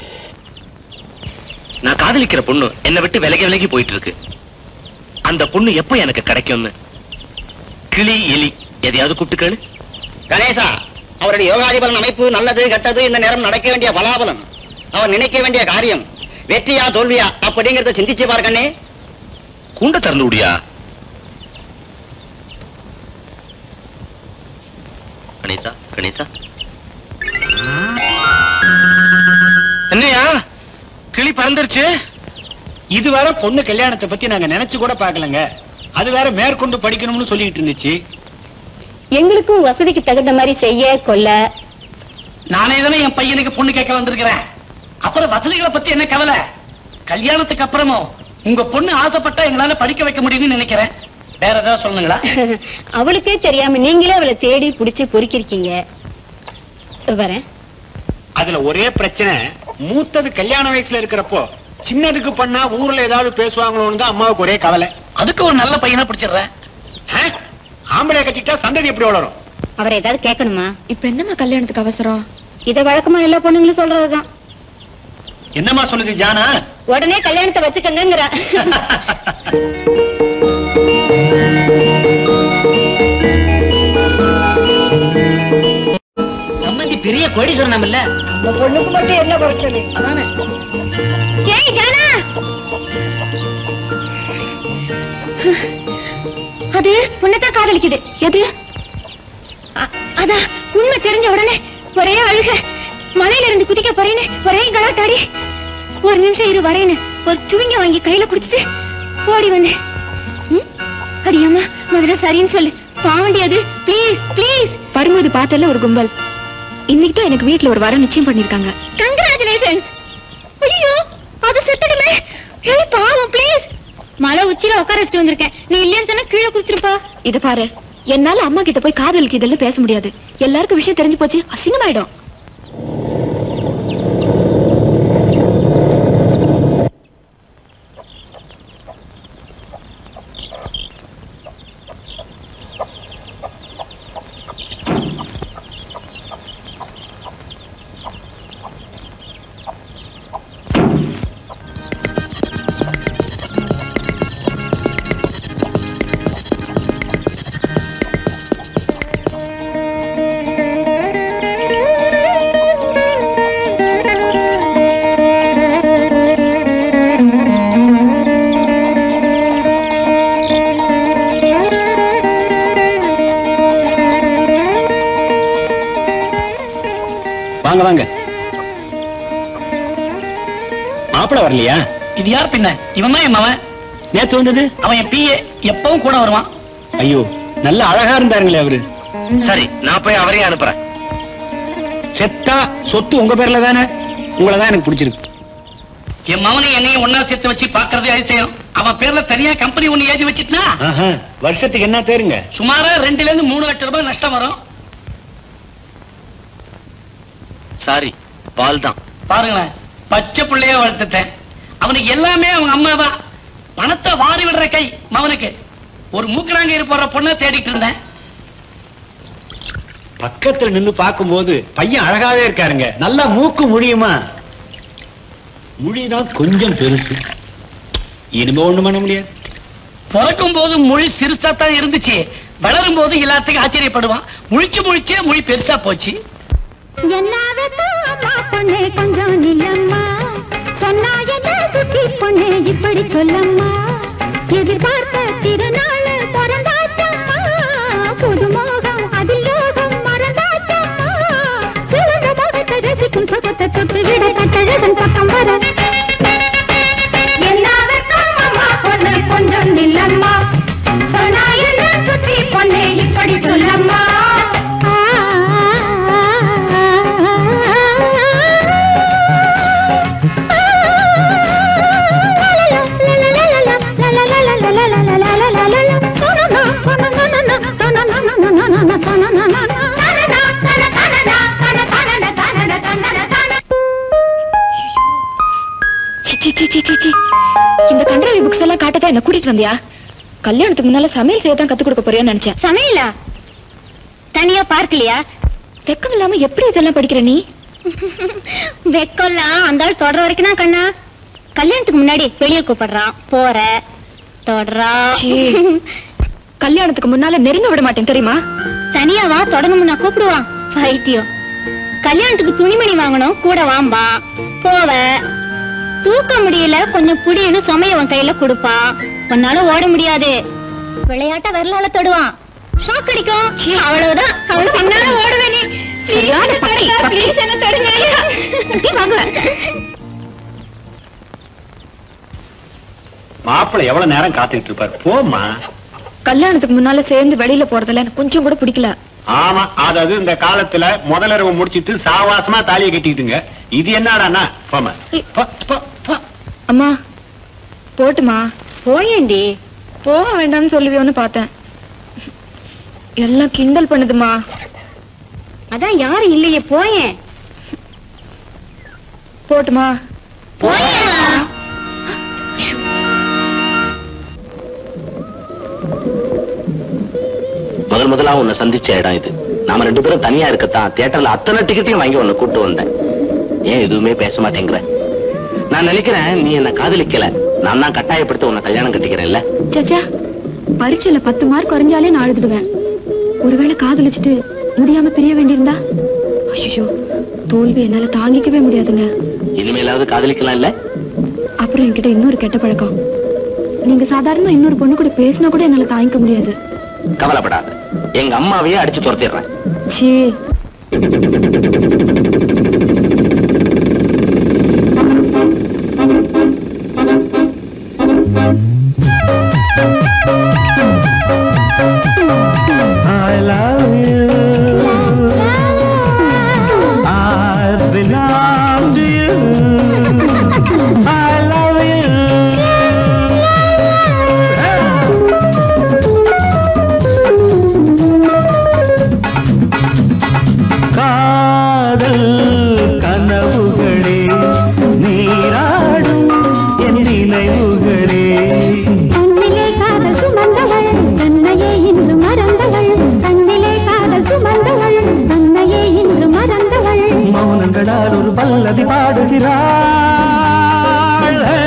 நான் காதலிக்கிற பொண்ணு என்னை விட்டு விலகி விலகி போயிட்டு இருக்கு அந்த பொண்ணு எப்ப எனக்கு கிடைக்கும்னு கிளி எலி எதையாவது கூப்பிட்டு கேளு கணேசா அவருடைய யோகாதிபலன் அமைப்பு நல்லது கெட்டது இந்த நேரம் நடக்க வேண்டிய பலாபலம் அவர் நினைக்க வேண்டிய காரியம் வெற்றியா தோல்வியா அப்படிங்கறத சிந்திச்சு பாரு கண்ணே கூண்ட திறந்து விடியா கணேசா கணேசா என்னையா கிளி பறந்துருச்சு இதுவரை பொண்ணு கல்யாணத்தை பத்தி நாங்க நினைச்சு கூட பார்க்கலங்க அது வேற மேற்கொண்டு படிக்கணும்னு சொல்லிட்டு இருந்துச்சு எங்களுக்கும் வசதிக்கு தகுந்த மாதிரி செய்ய கொள்ள நானே தானே என் பையனுக்கு பொண்ணு கேட்க வந்திருக்கிறேன் அப்புறம் வசதிகளை பத்தி என்ன கவலை கல்யாணத்துக்கு அப்புறமும் உங்க பொண்ணு ஆசைப்பட்டா எங்களால படிக்க வைக்க முடியும்னு நினைக்கிறேன் வேற ஏதாவது சொல்லுங்களா அவளுக்கே தெரியாம நீங்களே அவளை தேடி புடிச்சு பொறுக்கிருக்கீங்க வரேன் அதுல ஒரே பிரச்சனை மூத்தது கல்யாண வயசுல இருக்கிறப்போ சின்னதுக்கு பண்ணா ஊர்ல ஏதாவது பேசுவாங்களோன்னு தான் அம்மாவுக்கு ஒரே கவலை அதுக்கு ஒரு நல்ல பையனா பிடிச்சிடுறேன் ஆ? ஆம்பளை கட்டிட்டா சந்ததி எப்படி வளரும் அவரை ஏதாவது கேட்கணுமா இப்ப என்னம்மா கல்யாணத்துக்கு அவசரம் இத வழக்கமா எல்லா பொண்ணுங்களும் சொல்றதுதான் என்னம்மா சொல்லுது ஜானா உடனே கல்யாணத்தை வச்சுக்கங்கிறா சம்பந்தி பெரிய கோடீஸ்வரன் இல்ல நம்ம பொண்ணுக்கு மட்டும் என்ன குறைச்சல் ஏய் ஜானா அது உன்னைத்தான் காதலிக்குது எது அ- அதான் உண்மை தெரிஞ்ச உடனே ஒரே அழுக மலையில இருந்து குதிக்க போறேன்னு ஒரே கலாட்டாடி ஒரு நிமிஷம் இரு வரேன்னு ஒரு சுவிங்க வாங்கி கையில குடிச்சிட்டு ஓடி வந்தேன் ம்? அடியம்மா முதல்ல சரின்னு சொல்லு பாவண்டி அது ப்ளீஸ் ப்ளீஸ் வரும்போது பார்த்தல ஒரு கும்பல் இன்னைக்கு தான் எனக்கு வீட்ல ஒரு வரம் நிச்சயம் பண்ணிருக்காங்க கங்க்ராச்சுலேஷன்ஸ் ஐயோ அது செத்துடுமே ஏய் பாவம் ப்ளீஸ் மலை உச்சியில உட்கார வச்சுட்டு வந்திருக்கேன் நீ இல்லைன்னு சொன்னா கீழே குதிச்சிருப்பா இத பாரு என்னால அம்மா கிட்ட போய் காதலுக்கு இதெல்லாம் பேச முடியாது எல்லாருக்கும் விஷயம் தெரிஞ்சு போச்சு அசிங்கமாயிடும் வாங்க வாங்க மாப்பிள வரலையா இது யார் பின்ன இவன் தான் என் மவன் நேத்து வந்தது அவன் என் பிஏ எப்பவும் கூட வருவான் ஐயோ நல்ல அழகா இருந்தாருங்களே அவரு சரி நான் போய் அவரையும் அனுப்புறேன் செத்தா சொத்து உங்க பேர்ல தானே உங்களை தான் எனக்கு பிடிச்சிருக்கு என் மவனை என்னையும் ஒன்னா சேர்த்து வச்சு பாக்குறதே அதிசயம் அவன் பேர்ல தனியா கம்பெனி ஒண்ணு ஏதி வச்சிட்டுனா ஆஹா, வருஷத்துக்கு என்ன தேருங்க சுமாரா ரெண்டுல இருந்து மூணு லட்சம் ரூபாய் நஷ்டம் வரும் சாரி பால் தான் பாருங்களேன் பச்சை பிள்ளைய வளர்த்துட்டேன் அவனுக்கு எல்லாமே அவங்க அம்மா தான் பணத்தை வாரி விடுற கை மவனுக்கு ஒரு மூக்கராங்க போடுற பொண்ணை தேடிட்டு இருந்தேன் பக்கத்துல நின்னு பார்க்கும்போது பையன் அழகாவே இருக்காருங்க நல்லா மூக்கு முடியுமா மொழிதான் கொஞ்சம் பெருசு இனிமே ஒண்ணு பண்ண முடியாது பிறக்கும் போது மொழி சிறுசா தான் இருந்துச்சு வளரும் போது எல்லாத்துக்கும் ஆச்சரியப்படுவான் முழிச்சு முழிச்சே மொழி பெருசா போச்சு பொண்ணே கொஞ்சம் நில்லம்மா சொன்னா என்ன சுத்தி பொண்ணே இப்படி சொல்லம்மா எதிர்பார்த்த திருநாள் பிறந்தாச்சம்மா புதுமோகம் அதில் யோகம் மறந்தாச்சம்மா சிறந்த முகத்தை ரசிக்கும் சுகத்தை தொட்டு விட கட்டழகன் பக்கம் வர பொண்ணு கொஞ்சம் நில்லம்மா சொன்னா என்ன சுத்தி பொண்ணே இப்படி சொல்லம்மா சி, சி, சி, சி, சி, சி. இந்த கண்ட்ரவி புக்ஸ் எல்லாம் காட்டதான் என்ன கூட்டிட்டு வந்தியா கல்யாணத்துக்கு முன்னால சமையல் செய்ய தான் கத்து கொடுக்க போறியான்னு நினைச்சேன் சமையலா தனியா பார்க்கலையா வெக்கம் இல்லாம எப்படி இதெல்லாம் படிக்கிற நீ வெக்கம்லாம் அந்த ஆள் தொடர வரைக்கும் தான் கண்ணா கல்யாணத்துக்கு முன்னாடி வெளியே கூப்பிடுறான் போற தொடரா சீ. கல்யாணத்துக்கு முன்னால நெருங்க விட மாட்டேன் தெரியுமா தனியா வா தொடணும்னா கூப்பிடுவான் பைத்தியம் கல்யாணத்துக்கு துணிமணி வாங்கணும் கூட வாம்பா போவ தூக்க முடியல கொஞ்சம் புடியன்னு சுமைய உன் கையில கொடுப்பான் உன்னால ஓட முடியாது விளையாட்ட வரலால தொடுவான் ஷாக் அடிக்கும் அவ்வளவுதான் அவ்வளவு பின்னால ஓடுவே நீ சரியான பக்கி, பக்கி. Please என்ன தொடுங்க ஐயா. நீ வாங்க மாப்பிள்ளை எவ்வளவு நேரம் காத்துக்கிட்டு இருப்பாரு போம்மா கல்யாணத்துக்கு முன்னால சேர்ந்து வெளியில போறதுல எனக்கு கொஞ்சம் கூட பிடிக்கல ஆமா அதாவது இந்த காலத்துல முதலரவு முடிச்சிட்டு சாவாசமா தாலியை கட்டிக்கிட்டுங்க இது என்னடான்னா போமா போ, போ, போ. அம்மா போட்டுமா போயேண்டி போக வேண்டாம்னு சொல்லுவியோன்னு பார்த்தேன் எல்லாம் கிண்டல் பண்ணுதுமா அதான் யாரும் இல்லையே போயேன் போட்டுமா போயேம்மா முதல் முதலா உன்னை சந்திச்ச இடம் இது நாம ரெண்டு பேரும் தனியா இருக்கத்தான் தியேட்டர்ல அத்தனை டிக்கெட்டையும் வாங்கி உன்னை கூட்டு வந்தேன் ஏன் எதுவுமே பேச மாட்டேங்கிற நான் நினைக்கிறேன் நீ என்ன காதலிக்கல நான் தான் கட்டாயப்படுத்த உன்னை கல்யாணம் கட்டிக்கிறேன்ல சச்சா பரீட்சையில பத்து மார்க் குறைஞ்சாலே நான் அழுதுடுவேன் ஒருவேளை காதலிச்சுட்டு முடியாம பிரிய வேண்டியிருந்தா ஐயோ தோல்வி என்னால தாங்கிக்கவே முடியாதுங்க இனிமேலாவது காதலிக்கலாம் இல்ல அப்புறம் என்கிட்ட இன்னொரு கெட்ட பழக்கம் நீங்க சாதாரண இன்னொரு பொண்ணு கூட பேசினா கூட என்னால தாங்கிக்க முடியாது கவலைப்படாத எங்க அம்மாவையே அடிச்சு துரத்திடுறேன் சீ I love you. I belong to you. I love you. காதல் கனவுகளே நீராடும் என் நினைவுகளே கண்ணிலே காதல் சுமந்தவள் தன்னையே இன்று மறந்தவள் கண்ணிலே காதல் சுமந்தவள் தன்னையே இன்று மறந்தவள் மௌனங்களால் ஒரு பல்லவி பாடுகிறாள் ஹே.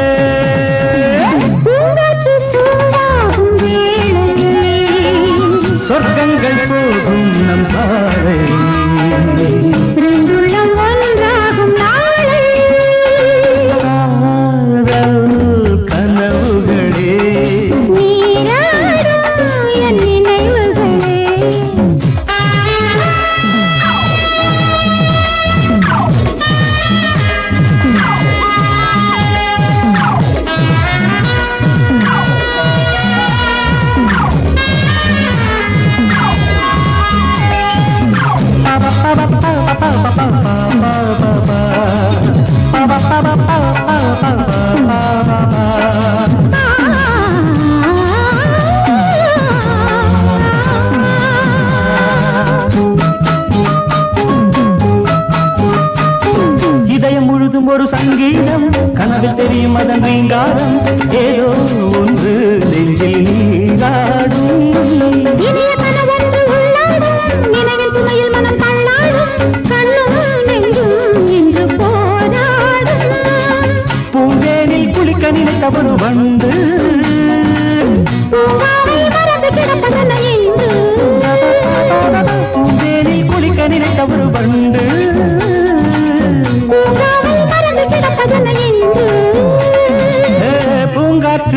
பூங்காற்று சூடாகும் வேளையிலே சொர்க்கங்கள் போகும் நம் சாலை ரெண்டுள்ளம் ஒன்றாகும் நாளை காதல் கனவுகளே நீராடும் என் நினைவுகளே இதயம் முழுதும் ஒரு சங்கீதம் கனவில் தெரியும் அதன் ரீங்காரம் ஏதோ ஒன்று நெஞ்சில் நீராடும் இனிய கனவொன்று உள்ளாடும் நினைவில் சுமந்த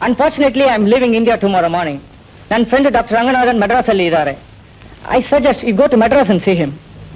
unfortunately I am living India tomorrow morning ನನ್ನ ಫ್ರೆಂಡ್ ಡಾಕ್ಟರ್ ರಂಗನಾಥನ್ ಮದ್ರಾಸ್ ಅಲ್ಲಿ ಇದ್ದಾರೆ I suggest you go to Madras and see him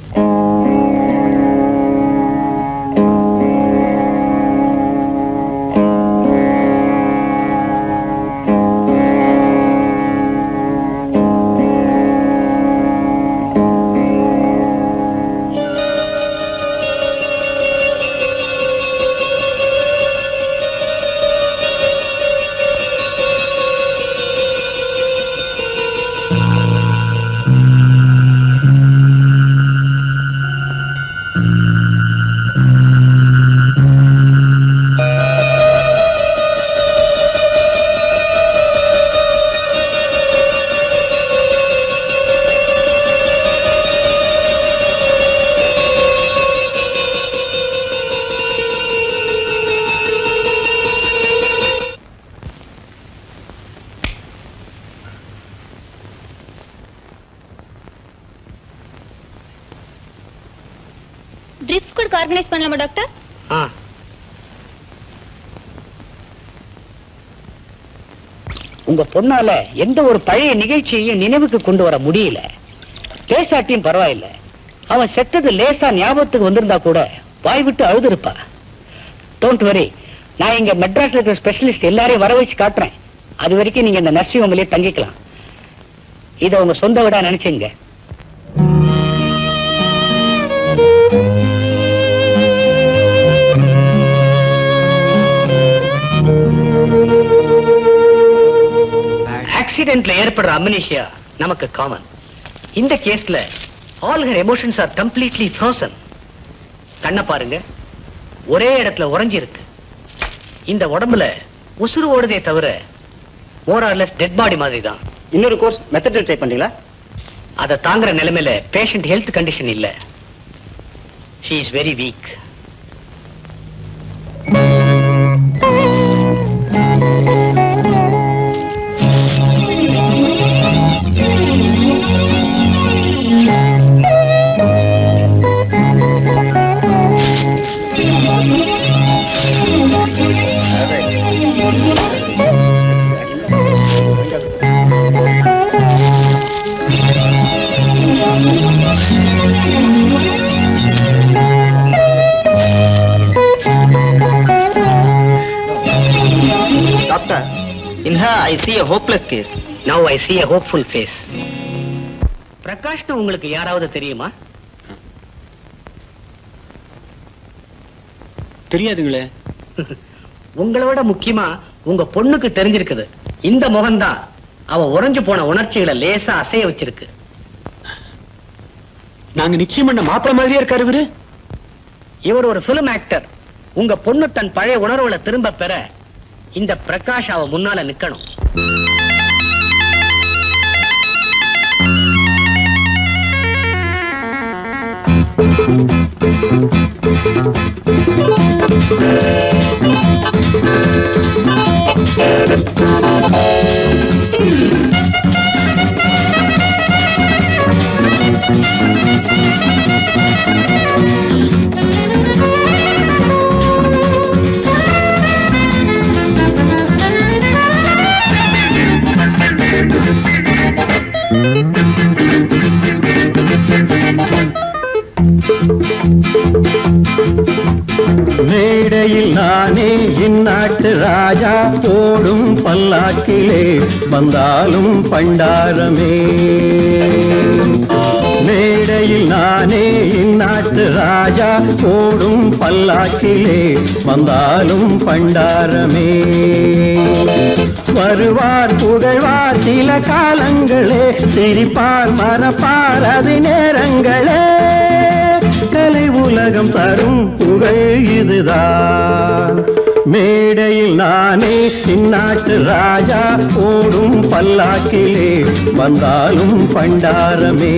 drips கொடுக்க ஆர்கனைஸ் பண்ணலாமா டாக்டர் ஆ உங்க பொண்ணால எந்த ஒரு பழைய நிகழ்ச்சியையும் நினைவுக்கு கொண்டு வர முடியல பேசாட்டியும் பரவாயில்ல அவன் செத்தது லேசா ஞாபகத்துக்கு வந்திருந்தா கூட வாய் விட்டு அழுதுருப்பா டோன்ட் வரி நான் இங்க மெட்ராஸ்ல இருக்கிற ஸ்பெஷலிஸ்ட் எல்லாரையும் வர வச்சு காட்டுறேன் அது வரைக்கும் நீங்க இந்த நர்சிங் ஹோம்லயே தங்கிக்கலாம் இதை உங்க சொந்த விடா நினைச்சுங்க ஆக்சிடென்ட்ல ஏற்படுற அம்னீஷியா நமக்கு காமன் இந்த கேஸ்ல all her emotions are completely frozen கண்ணை பாருங்க ஒரே இடத்துல உறைஞ்சி இருக்கு இந்த உடம்புல உசுறு ஓடுதே தவிர மோரார்லெஸ் டெட் பாடி மாதிரி தான் இன்னொரு கோர்ஸ் மெத்தட் ட்ரை பண்ணீங்களா அதை தாங்குற நிலைமையில பேஷண்ட் ஹெல்த் கண்டிஷன் இல்ல she is very weak doctor in her I see a hopeless case now I see a hopeful face பிரகாஷ்னு உங்களுக்கு யாராவது தெரியுமா தெரியாதுங்களே உங்களோட முக்கியமா உங்க பொண்ணுக்கு தெரிஞ்சிருக்குது இந்த முகம்தான் அவ உறைஞ்சு போன உணர்ச்சிகளை லேசா அசைய வச்சிருக்கு நாங்க நிச்சயம் பண்ண மாப்பிள மாதிரியே இருக்காரு இவரு இவர் ஒரு பிலிம் ஆக்டர் உங்க பொண்ணு தன் பழைய உணர்வுகளை திரும்ப பெற இந்த பிரகாஷ் அவ முன்னால நிக்கணும் மேடையில் நானே இந்நாட்டு ராஜா போடும் பல்லாக்கிலே வந்தாலும் பண்டாரமே மேடையில் நானே இந்நாட்டு ராஜா போடும் பல்லாக்கிலே வந்தாலும் பண்டாரமே வருவார் புகழ்வார் சில காலங்களே சிரிப்பார் மறப்பார் அது நேரங்களே கலை உலகம் தரும் புகழ் இதுதான் மேடையில் நானே இந்நாட்டு ராஜா ஓடும் பல்லாக்கிலே வந்தாலும் பண்டாரமே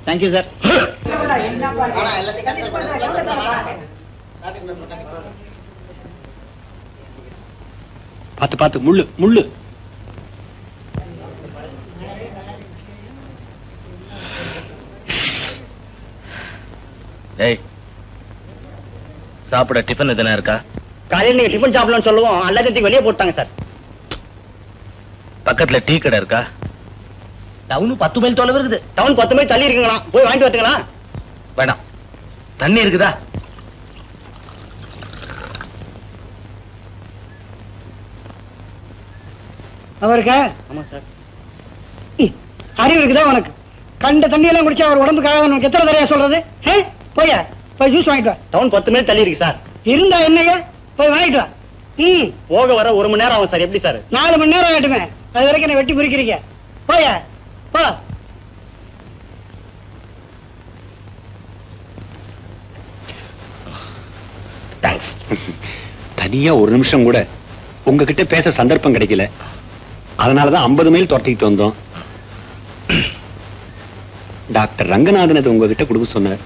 தேங்க்யூ சார் பார்த்து பார்த்து முள்ளு முள்ளு ஏய் சாப்பிட டிஃபன் எதுனா இருக்கா காலையில் நீங்க டிஃபன் சாப்பிடலாம்னு சொல்லுவோம் எல்லாத்தையும் வெளியே போட்டாங்க சார் பக்கத்துல டீ கடை இருக்கா டவுன் பத்து மைல் தொலைவு இருக்குது டவுன் பத்து மைல் தள்ளி இருக்குங்களா போய் வாங்கிட்டு வரட்டுங்களா வேணாம் தண்ணி இருக்குதா அவருக்கா ஆமா சார் அறிவு இருக்குதா உனக்கு கண்ட தண்ணியெல்லாம் குடிச்சா அவர் உடம்புக்காக உனக்கு எத்தனை தரையா சொல்றது ஏ? போயா போய் ஜூஸ் வாங்கிட்டு வா டவுன் பத்து மைல் தள்ளி இருக்கு சார் இருந்தா என்னையா போய் வாங்கிட்டு வா ம் போக வர ஒரு மணி நேரம் ஆகும் சார் எப்படி சார் நாலு மணி நேரம் ஆகட்டுமே அது வரைக்கும் என்ன வெட்டி குறிக்கிறீங்க போயா போ தேங்க்ஸ் தனியா ஒரு நிமிஷம் கூட உங்ககிட்ட பேச சந்தர்ப்பம் கிடைக்கல அதனாலதான் ஐம்பது மைல் துரத்திக்கிட்டு வந்தோம் டாக்டர் ரங்கநாதன் அது உங்ககிட்ட கொடுக்க சொன்னார்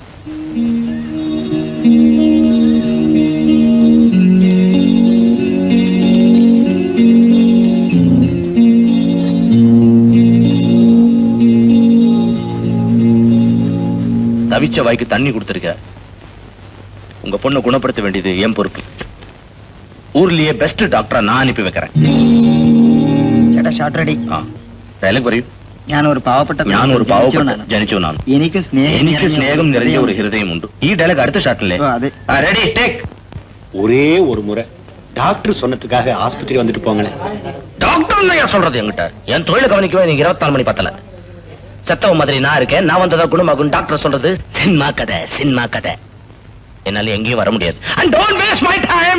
தவிச்ச வாய்க்கு தண்ணி கொடுத்துருக்க உங்க பொண்ணை குணப்படுத்த வேண்டியது என் பொறுப்பு ஊர்லயே பெஸ்ட் டாக்டரா நான் அனுப்பி வைக்கிறேன் ചേട്ടാ ഷോർട്ട് റെഡി ആ വില കുറയും ഞാൻ ഒരു പാവപ്പെട്ട ഞാൻ ഒരു പാവപ്പെട്ട ജനിച്ചു നാണ് എനിക്ക് സ്നേഹം എനിക്ക് സ്നേഹം നിറഞ്ഞ ഒരു ഹൃദയമുണ്ട് ഈ ഡയലോഗ് അടുത്ത ഷാട്ടില്ലേ ഓ, അതെ. ரெடி டேக் ஒரே ஒரு முறை டாக்டர் சொன்னதுக்காக ஆஸ்பத்திரி வந்துட்டு போங்களேன் டாக்டர் ஏன் சொல்றது என்கிட்ட என் தொழிலை கவனிக்கவே நீங்க இருபத்தி நாலு மணி பத்தல செத்தவ மாதிரி நான் இருக்கேன் நான் வந்ததா குணமாகும் டாக்டர் சொல்றது சினிமா கதை சினிமா கதை என்னால எங்கேயும் வர முடியாது and don't waste my time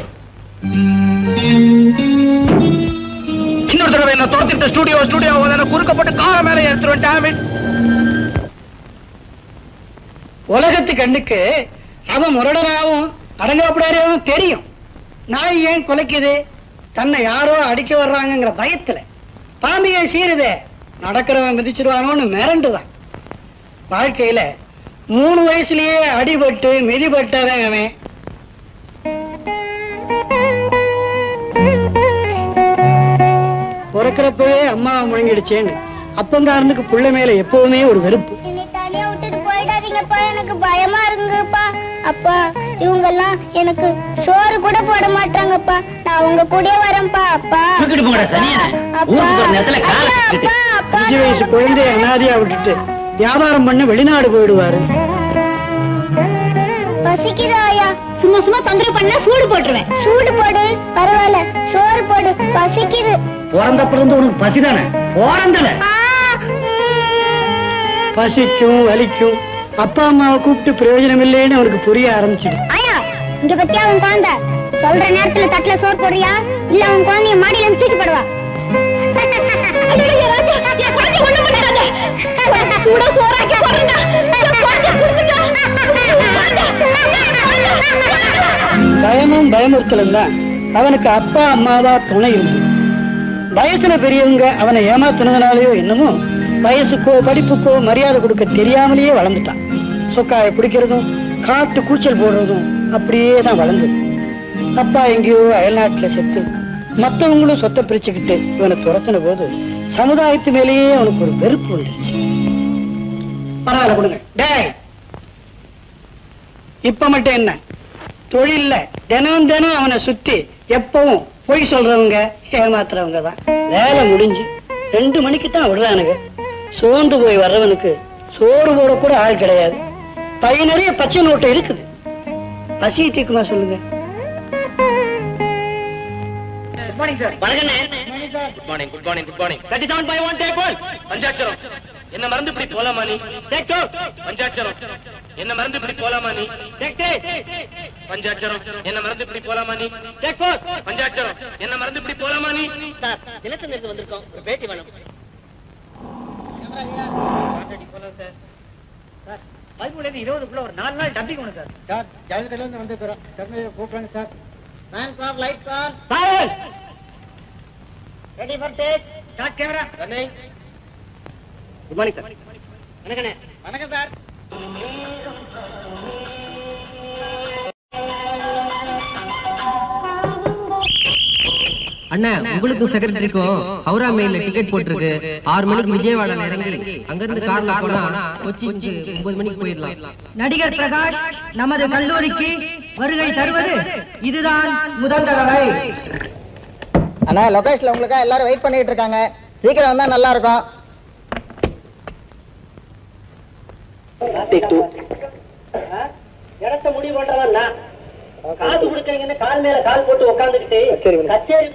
இன்னொரு தடவை என்ன துரத்திட்டு ஸ்டுடியோ ஸ்டுடியோ குறுக்கப்பட்டு கார மேல எடுத்துருவேன் டேமேஜ் உலகத்து கண்ணுக்கு அவன் முரடனாவும் அடங்கப்படாரையும் தெரியும் நாய் ஏன் குலைக்குது தன்னை யாரோ அடிக்க வர்றாங்கங்கிற பயத்துல பாம்பியை சீருதே நடக்கிறவன் மிதிச்சிருவானோன்னு மிரண்டுதான் வாழ்க்கையில மூணு வயசுலயே அடிபட்டு மிதிபட்டவன் அவன் பிறக்கிறப்பவே அம்மாவை முழங்கிடுச்சேன்னு அப்பங்காரனுக்கு புள்ள மேல எப்பவுமே ஒரு வெறுப்பு என்னை தனியா விட்டுட்டு போயிடாதீங்கப்பா எனக்கு பயமா இருக்குங்கப்பா அப்பா இவங்க எல்லாம் எனக்கு சோறு கூட போட மாட்டாங்கப்பா நான் உங்க கூடயே வரேன்ப்பா அப்பா தூக்கிட்டு போங்கடா, சனியனே. ஊருக்கு போற நேரத்துல காலை கட்டிட்டு. அஞ்சு வயசு குழந்தைய அனாதையா விட்டுட்டு வியாபாரம் பண்ண வெளிநாடு போயிடுவாரு பசிக்குதா ஐயா சும்மா சும்மா தொந்தரவு பண்ணா சூடு போட்டுருவேன் சூடு போடு பரவாயில்ல சோறு போடு பசிக்குது பிறந்தப்ப இருந்து உனக்கு பசிதானே பிறந்தல பசிக்கும் வலிக்கும் அப்பா அம்மாவை கூப்பிட்டு பிரயோஜனம் இல்லைன்னு அவனுக்கு புரிய ஆரம்பிச்சிடும் ஐயா இங்க பத்தியா உன் குழந்தை சொல்ற நேரத்துல தட்டுல சோறு போடுறியா இல்ல உன் குழந்தைய மாடியில இருந்து தூக்கி போடுவா பயமும் பயமுறுத்தலும் தான் அவனுக்கு அப்பா அம்மாவா துணை இருந்தது வயசுல பெரியவங்க அவனை ஏமாத்துனதுனாலயோ என்னமோ வயசுக்கோ படிப்புக்கோ மரியாதை கொடுக்க தெரியாமலேயே வளர்ந்துட்டான் சொக்காய பிடிக்கிறதும் காட்டு கூச்சல் போடுறதும் அப்படியே தான் வளர்ந்தது அப்பா எங்கேயோ அயல்நாட்டுல செத்து மத்தவங்களும் சொத்தை பிரிச்சுக்கிட்டு இவனை துரத்தின போது சமுதாயத்து மேலேயே அவனுக்கு ஒரு வெறுப்பு வந்துருச்சு பரவாயில்ல கொடுங்க டேய் இப்ப மட்டும் என்ன தொழில்ல தினம் தினம் அவனை சுத்தி எப்பவும் பொய் சொல்றவங்க ஏமாத்துறவங்க தான் வேலை முடிஞ்சு ரெண்டு மணிக்கு தான் விடுறானுங்க சோர்ந்து போய் வர்றவனுக்கு சோறு போட கூட ஆள் கிடையாது பை நிறைய பச்சை நோட்டு இருக்குது பசி தீக்குமா சொல்லுங்க குட் மார்னிங் சார் வணக்கண்ணே good morning good morning good morning thirty seven by one table Panchatcharam என்ன மறந்து இப்படி போலாமா நீ டேக் டூ பஞ்சாட்சரம் என்ன மறந்து இப்படி போலாமா நீ டேக் த்ரீ பஞ்சாட்சரம் என்ன மறந்து இப்படி போலாமா நீ டேக் ஃபோர் பஞ்சாட்சரம் என்ன மறந்து இப்படி போலாமா நீ சார் தினத்துல இருந்து வந்திருக்கோம் ஒரு பேட்டி வேணும் பதிமூணுல இருந்து இருபதுக்குள்ள ஒரு நாலு நாள் டப்பிங் ஒண்ணு சார் சார் ஜாதகத்துல இருந்து வந்து கூப்பிடுறாங்க sir man sir light sir sir ready for take start camera good morning sir வணக்கண்ணே வணக்கம் சார் அண்ணா உங்களுக்கும் செக்ரட்டரிக்கும் ஹவுரா மெயில்ல டிக்கெட் போட்டிருக்கு ஆறு மணிக்கு விஜயவாடா இறங்கி அங்கிருந்து கார்ல போனா கொச்சி ஒன்பது மணிக்கு போயிடலாம் நடிகர் பிரகாஷ் நமது கல்லூரிக்கு வருகை தருவது இதுதான் முதல் தடவை அண்ணா லொகேஷன்ல உங்களுக்காக எல்லாரும் வெயிட் பண்ணிட்டு இருக்காங்க சீக்கிரம் வந்தா நல்லா இருக்கும் இடத்த முடிவு பண்றவன் நான் காசு கொடுக்கறீங்கன்னு கால் மேல கால் போட்டு உட்காந்துக்கிட்டு கச்சேரி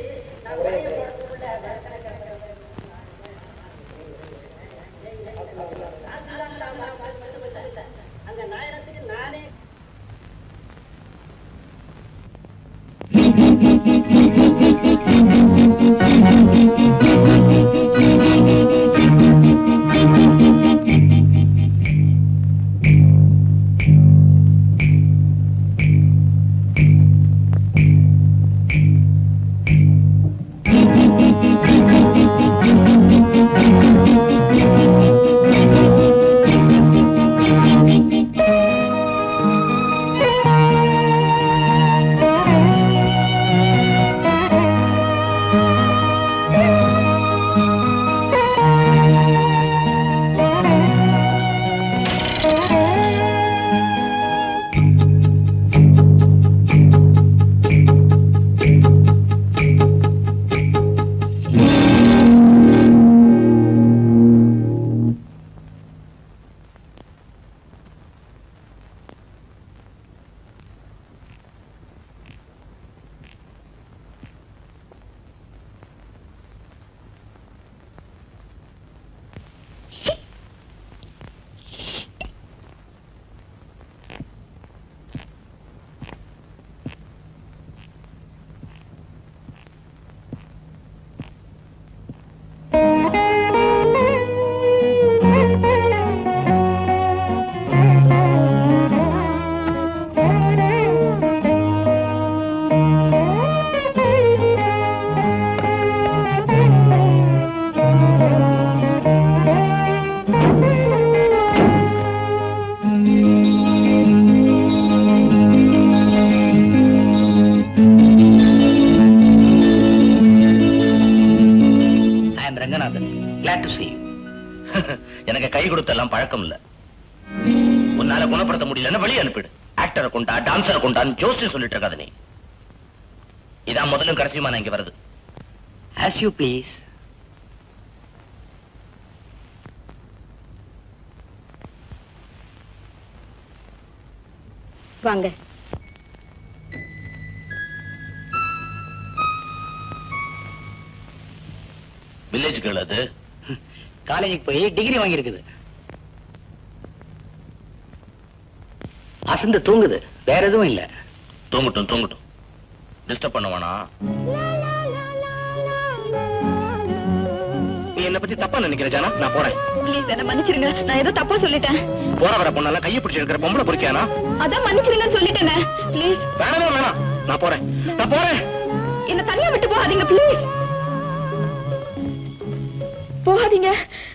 I am Ranganathan glad to see you எனக்கு கை கொடுத்தெல்லாம் பழக்கம் இல்ல உன்னால குணப்படுத்த முடியலன்னா வெளியே அனுப்பிடு ஆக்டரை கொண்டா டான்சரை கொண்டான்னு ஜோசி சொல்லிட்டு இருக்காத நீ இதான் முதலும் கடைசியுமா நான் இங்க வருது ஆஸ் யூ ப்ளீஸ் வாங்க வில்லேஜ் கேள் அது காலேஜுக்கு போய் டிகிரி வாங்கியிருக்குது அசந்து தூங்குது வேற எதுவும் இல்ல தூங்கட்டும் தூங்கட்டும் டிஸ்டர்ப் பண்ண வேணாம் நீ என்ன பத்தி தப்பா நினைக்கிற ஜானா நான் போறேன் ப்ளீஸ் என்ன மன்னிச்சிருங்க நான் ஏதோ தப்பா சொல்லிட்டேன் போற வர பொண்ணெல்லாம் கையை பிடிச்சி இருக்கிற பொம்பளை பொறுக்கியானா அதான் மன்னிச்சிருங்கன்னு சொல்லிட்டேனே ப்ளீஸ் வேணவே வேணாம் நான் போறேன் நான் போறேன் என்ன தனியா விட்டு போகாதீங்க ப்ளீஸ் போகாதீங்க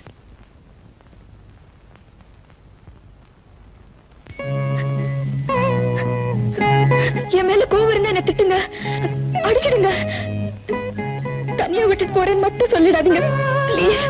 என் மேல கோவம் இருந்தா என்ன திட்டுங்க அடிச்சிடுங்க தனியா விட்டுட்டு போறேன்னு மட்டும் சொல்லிடாதீங்க ப்ளீஸ்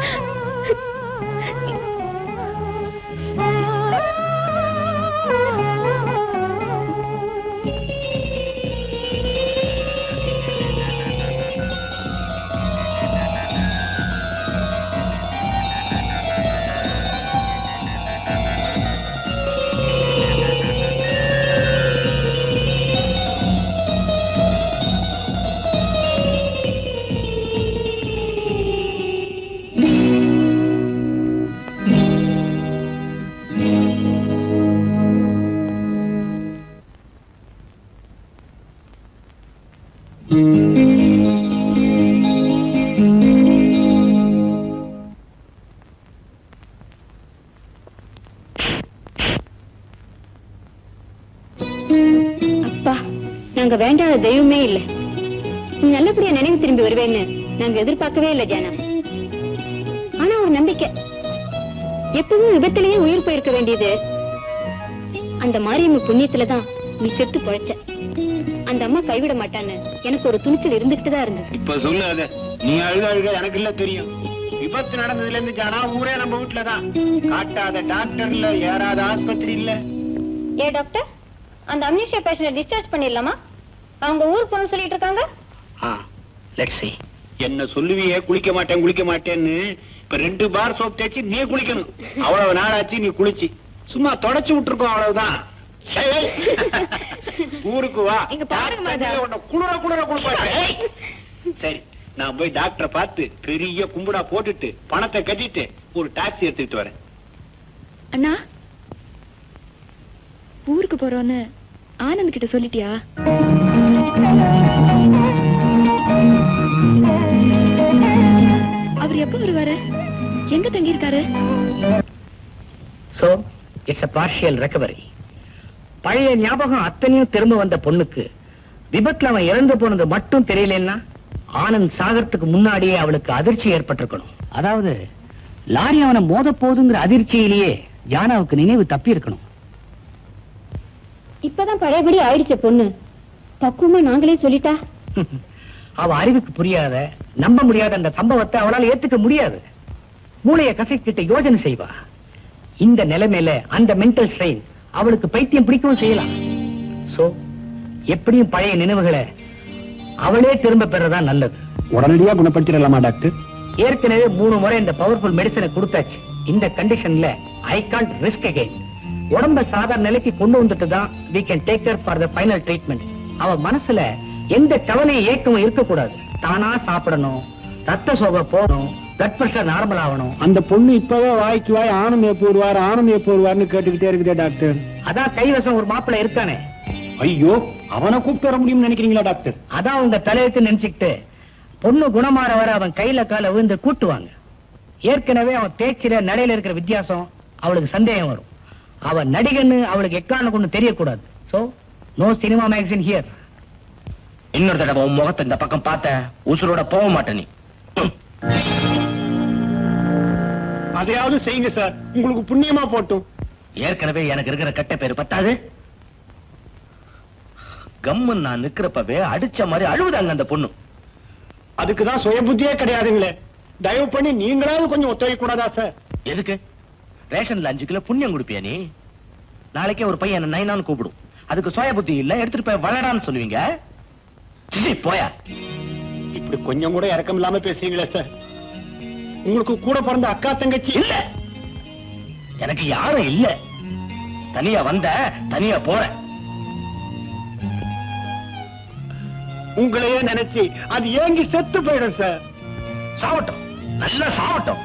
அப்பா நாங்க வேண்டாத தெய்வமே இல்ல நீ நல்லபடியா நினைவு திரும்பி வருவேன்னு நாங்க எதிர்பார்க்கவே இல்லை ஜானா ஆனா ஒரு நம்பிக்கை எப்பவும் விபத்திலேயே உயிர் போயிருக்க வேண்டியது அந்த மாரியம்மன் புண்ணியத்துலதான் நீ செத்து பொழைச்ச அந்த அம்மா கைவிட மாட்டான்னு எனக்கு ஒரு துணிச்சல் இருந்துகிட்டு தான் இருந்தது இப்ப சொல்லாத நீ அழுத அழுத எனக்கு இல்ல தெரியும் விபத்து நடந்ததுல இருந்து ஜானா ஊரே நம்ம வீட்டுல தான் காட்டாத டாக்டர் இல்ல ஏறாத ஆஸ்பத்திரி இல்ல ஏ டாக்டர் அந்த அம்னிஷியா பேஷண்ட டிஸ்சார்ஜ் பண்ணிடலாமா அவங்க ஊர் போகணும்னு சொல்லிட்டு இருக்காங்க லெட்ஸ் see என்ன சொல்லுவியே குளிக்க மாட்டேன் குளிக்க மாட்டேன்னு இப்ப ரெண்டு பார் சோப் தேய்ச்சி நீ குளிக்கணும் அவ்வளவு நாளாச்சு நீ குளிச்சு சும்மா தொடச்சு விட்டுருக்கோம் அவ்வளவுதான் சரி. ஊருக்கு வா இங்க பாருங்க டாக்டர் மாதா. உன்னை குளிர குளிர குளிப்பாரு சரி நான் போய் டாக்டரை பார்த்து பெரிய கும்புடா போட்டுட்டு பணத்தை கட்டிட்டு ஒரு டாக்ஸி எடுத்துட்டு வரேன் அண்ணா ஊருக்கு போறோன்னு ஆனந்த் கிட்ட சொல்லிட்டியா அவர் எப்ப வருவாரு எங்க தங்கி இருக்காரு so it's a partial recovery பழைய ஞாபகம் அத்தனையும் திரும்ப வந்த பொண்ணுக்கு விபத்துல அவன் இறந்து போனது மட்டும் தெரியலன்னா ஆனந்த் சாகறதுக்கு முன்னாடியே அவளுக்கு அதிர்ச்சி ஏற்பட்டிருக்கணும் அதாவது லாரி அவனை மோத போகுதுங்கிற அதிர்ச்சியிலேயே ஜானாவுக்கு நினைவு தப்பி இருக்கணும் இப்பதான் பழையபடி ஆயிடுச்ச பொண்ணு பக்குவமா நாங்களே சொல்லிட்டா அவ அறிவுக்கு புரியாத நம்ப முடியாத அந்த சம்பவத்தை அவளால ஏத்துக்க முடியாது மூளைய கசக்கிட்டு யோஜனை செய்வா இந்த நிலைமையில அந்த மென்டல் ஸ்ட்ரெயின் அவளுக்கு பைத்தியம் பிடிக்கவும் செய்யலாம் சோ எப்படியும் பழைய நினைவுகளை அவளே திரும்ப பெறதா நல்லது உடனடியா குணப்படுத்திடலாமா டாக்டர் ஏற்கனவே மூணு முறை இந்த பவர்ஃபுல் மெடிசனை கொடுத்தாச்சு இந்த கண்டிஷன்ல ஐ கான்ட் ரிஸ்க் அகைன் உடம்ப சாதாரண நிலைக்கு கொண்டு வந்துட்டு தான் we can take her for the final treatment அவ மனசுல எந்த கவலையும் ஏக்கமும் இருக்கக்கூடாது தானா சாப்பிடணும் ரத்த சோகை போகணும் பிளட் பிரஷர் நார்மல் ஆகணும் அந்த பொண்ணு இப்பவே வாய்க்கு வாய் ஆணும் எப்போ வருவார் ஆணும் எப்போ வருவார்னு கேட்டுக்கிட்டே இருக்குதே டாக்டர் அதான் கைவசம் ஒரு மாப்பிள்ளை இருக்கானே ஐயோ அவனை கூப்பிட்டு வர முடியும்னு நினைக்கிறீங்களா டாக்டர் அதான் உங்க தலையெழுத்து நினைச்சுக்கிட்டு பொண்ணு குணமாற வர அவன் கையில கால விழுந்து கூட்டுவாங்க ஏற்கனவே அவன் பேச்சில நடையில இருக்கிற வித்தியாசம் அவளுக்கு சந்தேகம் வரும் அவன் நடிகன்னு அவளுக்கு எக்காரணம் கொண்டு தெரியக்கூடாது so no cinema magazine here இன்னொரு தடவை உன் முகத்தை இந்த பக்கம் பார்த்த உசுரோட போக மாட்டே நீ ம். அதையாவது செய்யுங்க சார் உங்களுக்கு புண்ணியமா போட்டும் ஏற்கனவே எனக்கு இருக்கிற கெட்ட பேரு பத்தாது கம்மு நான் நிக்கிறப்பவே அடிச்ச மாதிரி அழுவுதாங்க அந்த பொண்ணு அதுக்கு தான் சுய புத்தியே கிடையாதுங்களே தயவு பண்ணி நீங்களாவது கொஞ்சம் ஒத்துழைக்க கூடாதா சார் எதுக்கு ரேஷன்ல அஞ்சு கிலோ புண்ணியம் கொடுப்பியா நீ நாளைக்கே ஒரு பையன் என்ன நைனான்னு கூப்பிடும் அதுக்கு சுய புத்தி இல்ல எடுத்துட்டு போய் வளடான்னு சொல்லுவீங்க சிச்சி, போயா இப்படி கொஞ்சம் கூட இறக்கம் இல்லாம பேசுறீங்களே சார் உங்களுக்கு கூட பிறந்த அக்கா தங்கச்சி இல்ல எனக்கு யாரும் இல்ல தனியா வந்த தனியா போறேன் உங்களையே நினைச்சு அது ஏங்கி செத்து போயிடும் சார் சாவட்டும் நல்லா சாவட்டும்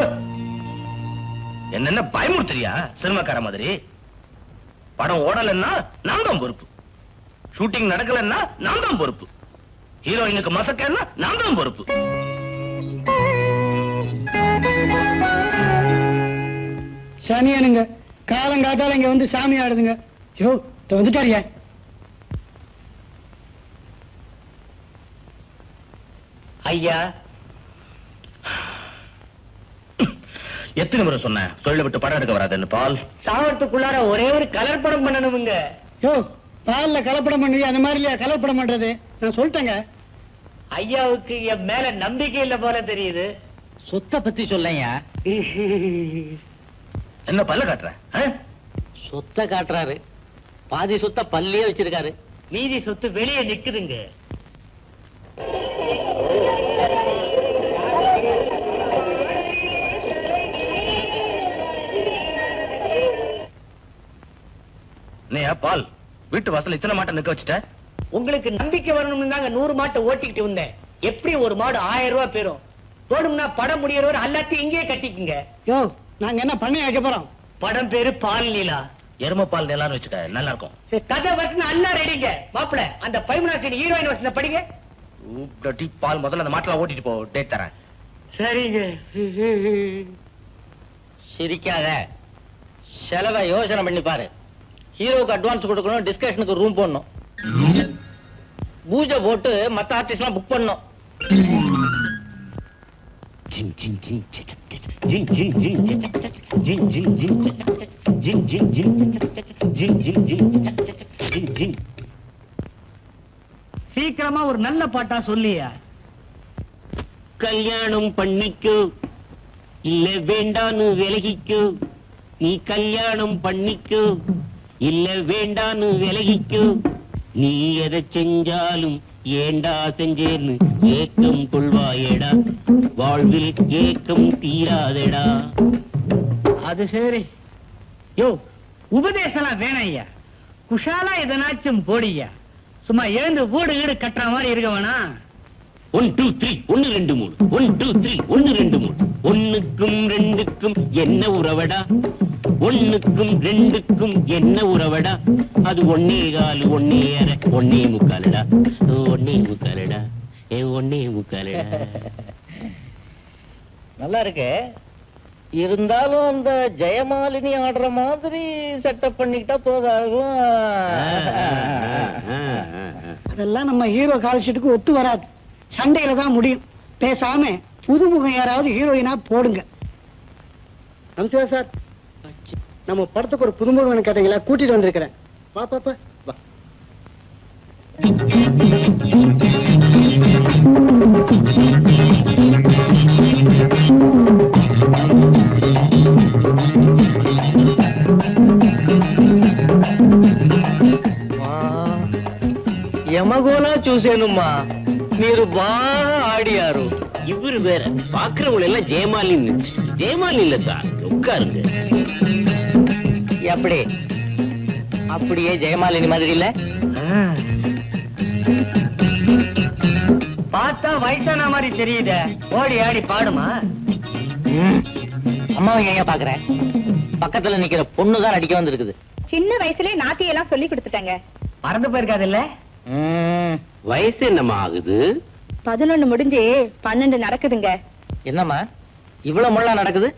என்னென்ன பயமுறுத்துறியா சினிமாக்கார மாதிரி படம் ஓடலன்னா நான் தான் பொறுப்பு ஷூட்டிங் நடக்கலன்னா நான் தான் பொறுப்பு ஹீரோயினுக்கு மசக்கன்னா நான் தான் பொறுப்பு சனியனுங்க காலங்காத்தால இங்க வந்து சாமி ஆடுதுங்க யோ வந்துட்டாரியா ஐயா எத்தனை முறை சொன்னேன் தொழிலை விட்டு படம் எடுக்க வராதுன்னு பால் சாவறதுக்குள்ளார ஒரே ஒரு கலர் படம் பண்ணணுமுங்க யோ பால்ல கலப்படம் பண்ணி அந்த மாதிரி இல்லையா கலப்படம் பண்றது நான் சொல்லிட்டேங்க ஐயாவுக்கு என் மேல நம்பிக்கை இல்ல போல தெரியுது சொத்தை பத்தி சொல்லையா என்ன பல்ல காட்டுற ஆ? சொத்தை காட்டுறாரு பாதி சொத்தை பல்லே வச்சிருக்காரு மீதி சொத்து வெளியே நிக்குதுங்க என்னையா பால் வீட்டு வாசல்ல இத்தனை மாட்டை நிக்க வச்சுட்ட உங்களுக்கு நம்பிக்கை வரணும்னு தாங்க நூறு மாட்டை ஓட்டிக்கிட்டு வந்தேன் எப்படி ஒரு மாடு ஆயிரம் ரூபாய் பெறும் போடும்னா படம் முடியறவர் எல்லாத்தையும் இங்கேயே கட்டிக்குங்க யோ நாங்க என்ன பண்ணி வைக்க போறோம் படம் பேரு பால் நீலா எரும பால் எல்லாரும் வச்சுக்க நல்லா இருக்கும் கதை வசனம் எல்லாம் ரெடிங்க மாப்பிள அந்த பைமனாசின் ஹீரோயின் வசனம் படிங்க டீ பால் முதல்ல அந்த மாட்டெல்லாம் ஓட்டிட்டு போ டேட் தரேன் சரிங்க சிரிக்காத செலவை யோசனை பண்ணி பாரு ஹீரோவுக்கு அட்வான்ஸ் கொடுக்கணும் டிஸ்கஷனுக்கு ரூம் போடணும் பூஜை போட்டு மத்த ஆர்டிஸ்ட்லாம் புக் பண்ணணும் ஜிங் ஜிங் ஜிங் சச்சக் சச்சக். ஜிங் ஜிங் ஜிங் சச்சக் சச்சக். ஜிங் ஜிங் ஜிங் சச்சக் சச்சக். ஜிங் ஜிங் ஜிங் சச்சக் சச்சக். ஜிங் ஜிங் ஜிங் சச்சக் சச்சக். ஜிங் ஜிங் சீக்கிரமா ஒரு நல்ல பாட்டா சொல்லியா கல்யாணம் பண்ணிக்கோ இல்ல வேண்டான்னு விலகிக்கோ நீ கல்யாணம் பண்ணிக்கோ இல்ல வேண்டான்னு விலகிக்கோ நீ எதை செஞ்சாலும் ஏண்டா செஞ்சேன்னு ஏக்கம் கொள்வாயேடா வாழ்வில் ஏக்கம் தீராதேடா அது சரி யோ உபதேசம்லாம் வேணாம் ஐயா குஷாலா எதனாச்சும் போடியா சும்மா எழுந்து வீடு வீடு கட்டுற மாதிரி இருக்க வேணாம் ஒன் டூ த்ரீ ஒன்னு ரெண்டு மூணு ஒன் டூ த்ரீ ஒன்னு ரெண்டு மூணு ஒன்னுக்கும் ரெண்டுக்கும் என்ன உறவடா ஒன்னுக்கும் ரெண்டுக்கும் என்ன உறவடா அது ஒன்னே காலு ஒன்னே அரை ஒன்னே முக்காலடா ஒன்னே முக்காலடா ஏ ஒன்னே முக்காலடா நல்லா இருக்கு இருந்தாலும் அந்த ஜெயமாலினி ஆடுற மாதிரி செட்டப் பண்ணிக்கிட்டா போதாகும் அதெல்லாம் நம்ம ஹீரோ கால்ஷீட்டுக்கு ஒத்து வராது சண்டையில தான் முடியும் பேசாம புதுமுகம் யாராவது ஹீரோயினா போடுங்க நமஸ்தே சார் நம்ம படத்துக்கு ஒரு புதுமுகம் கேட்டீங்களா கூட்டிட்டு வந்திருக்கிறேன் வா பாப்பா வா యమగోలా చూశానమ్మా మీరు బాగా ఆడియారు இவரு வேற பாக்குறவங்க எல்லாம் ஜெயமாலின்னு ஜெயமாலி இல்ல சார் உட்காருங்க எப்படி அப்படியே ஜெயமாலினி மாதிரி இல்ல பார்த்தா வயசான மாதிரி தெரியுதே ஓடி ஆடி பாடுமா அம்மாவை ஏன் பாக்குற பக்கத்துல நிக்கிற பொண்ணு தான் நடிக்க வந்திருக்குது சின்ன வயசுலயே நாத்தியெல்லாம் சொல்லி கொடுத்துட்டாங்க மறந்து போயிருக்காது இல்ல வயசு என்னம்மா ஆகுது பதினொன்னு முடிஞ்சு பன்னெண்டு நடக்குதுங்க என்னம்மா இவ்வளவு முள்ளா நடக்குது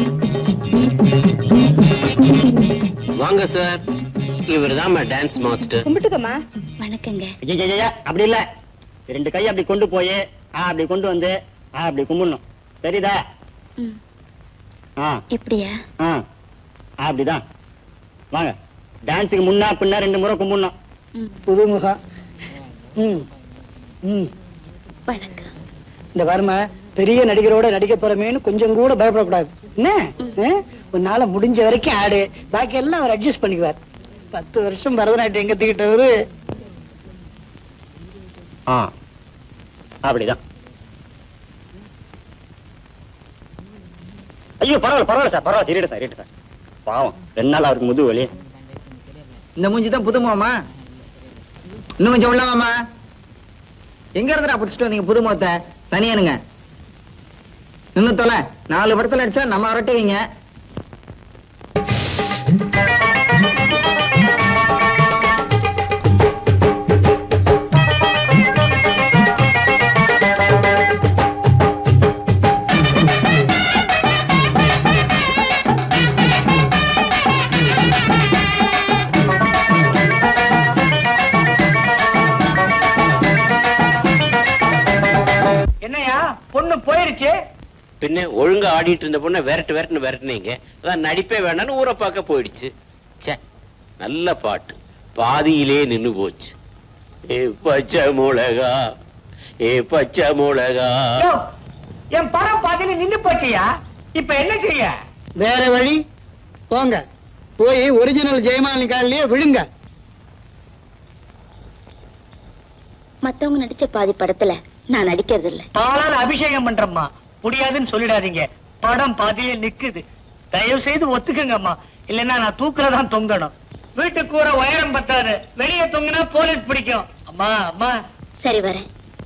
வாங்க சார் இவர் தான் டான்ஸ் மாஸ்டர் கும்பிட்டுக்கம்மா வணக்கங்க ஐயா அப்படி இல்ல ரெண்டு கை அப்படி கொண்டு போய் ஆ, அப்படி கொண்டு வந்து ஆ, அப்படி கும்பிடணும் தெரியுதா ம். ஆ இப்படியா ஆ ஆ, அப்படிதான் வாங்க டான்ஸுக்கு முன்னா பின்னா ரெண்டு முறை கும்பிடணும் ம். புதுமுகம் ம் ம் வணக்கம் இந்த வரும பெரிய நடிகரோட நடிக்க போறமேன்னு கொஞ்சம் கூட பயப்படக்கூடாது என்ன ஆ? உன்னால முடிஞ்ச வரைக்கும் ஆடு பாக்கி எல்லாம் அவர் அட்ஜஸ்ட் பண்ணிக்குவார் பத்து வருஷம் பரதநாட்டியம் கத்துக்கிட்டவரு ஆ அப்படிதான் ஐயோ பரவாயில்ல பரவாயில்ல சார் பரவாயில்ல சரிடு சார் சார் பாவம் ரெண்டு நாள் அவருக்கு முதுகு வலி இந்த மூஞ்சி தான் புதுமாமா இன்னும் கொஞ்சம் உள்ளவாமா எங்க இருந்தா பிடிச்சிட்டு வந்தீங்க புதுமுகத்தை தனியானுங்க நின்னு தொலை நாலு படத்துல அடிச்சா நம்ம அரட்டுவீங்க என்னையா பொண்ணு போயிருச்சு பின்ன ஒழுங்கா ஆடிட்டு இருந்த பொண்ணை விரட்டு விரட்டுன்னு விரட்டுனீங்க அதான் நடிப்பே வேணாம்னு ஊரை பார்க்க போயிடுச்சு ச்சே நல்ல பாட்டு பாதியிலே நின்னு போச்சு ஏ பச்சை மிளகா ஏ பச்சை மிளகா யோ, என் படம் பாதியில நின்னு போச்சியா இப்ப என்ன செய்ய வேற வழி போங்க போய் ஒரிஜினல் ஜெயமாலினி காலிலேயே விழுங்க மத்தவங்க நடிச்ச பாதி படத்துல நான் நடிக்கிறது இல்ல பாலால அபிஷேகம் பண்றம்மா முடியாதுன்னு சொல்லிடாதீங்க படம் பாதியில நிக்குது தயவு செய்து ஒத்துக்குங்கம்மா இல்லைன்னா நான் தூக்குலதான் தொங்கணும் வீட்டு கூற உயரம் பத்தாது வெளியே தொங்கினா போலீஸ் பிடிக்கும் அம்மா அம்மா சரி வரேன்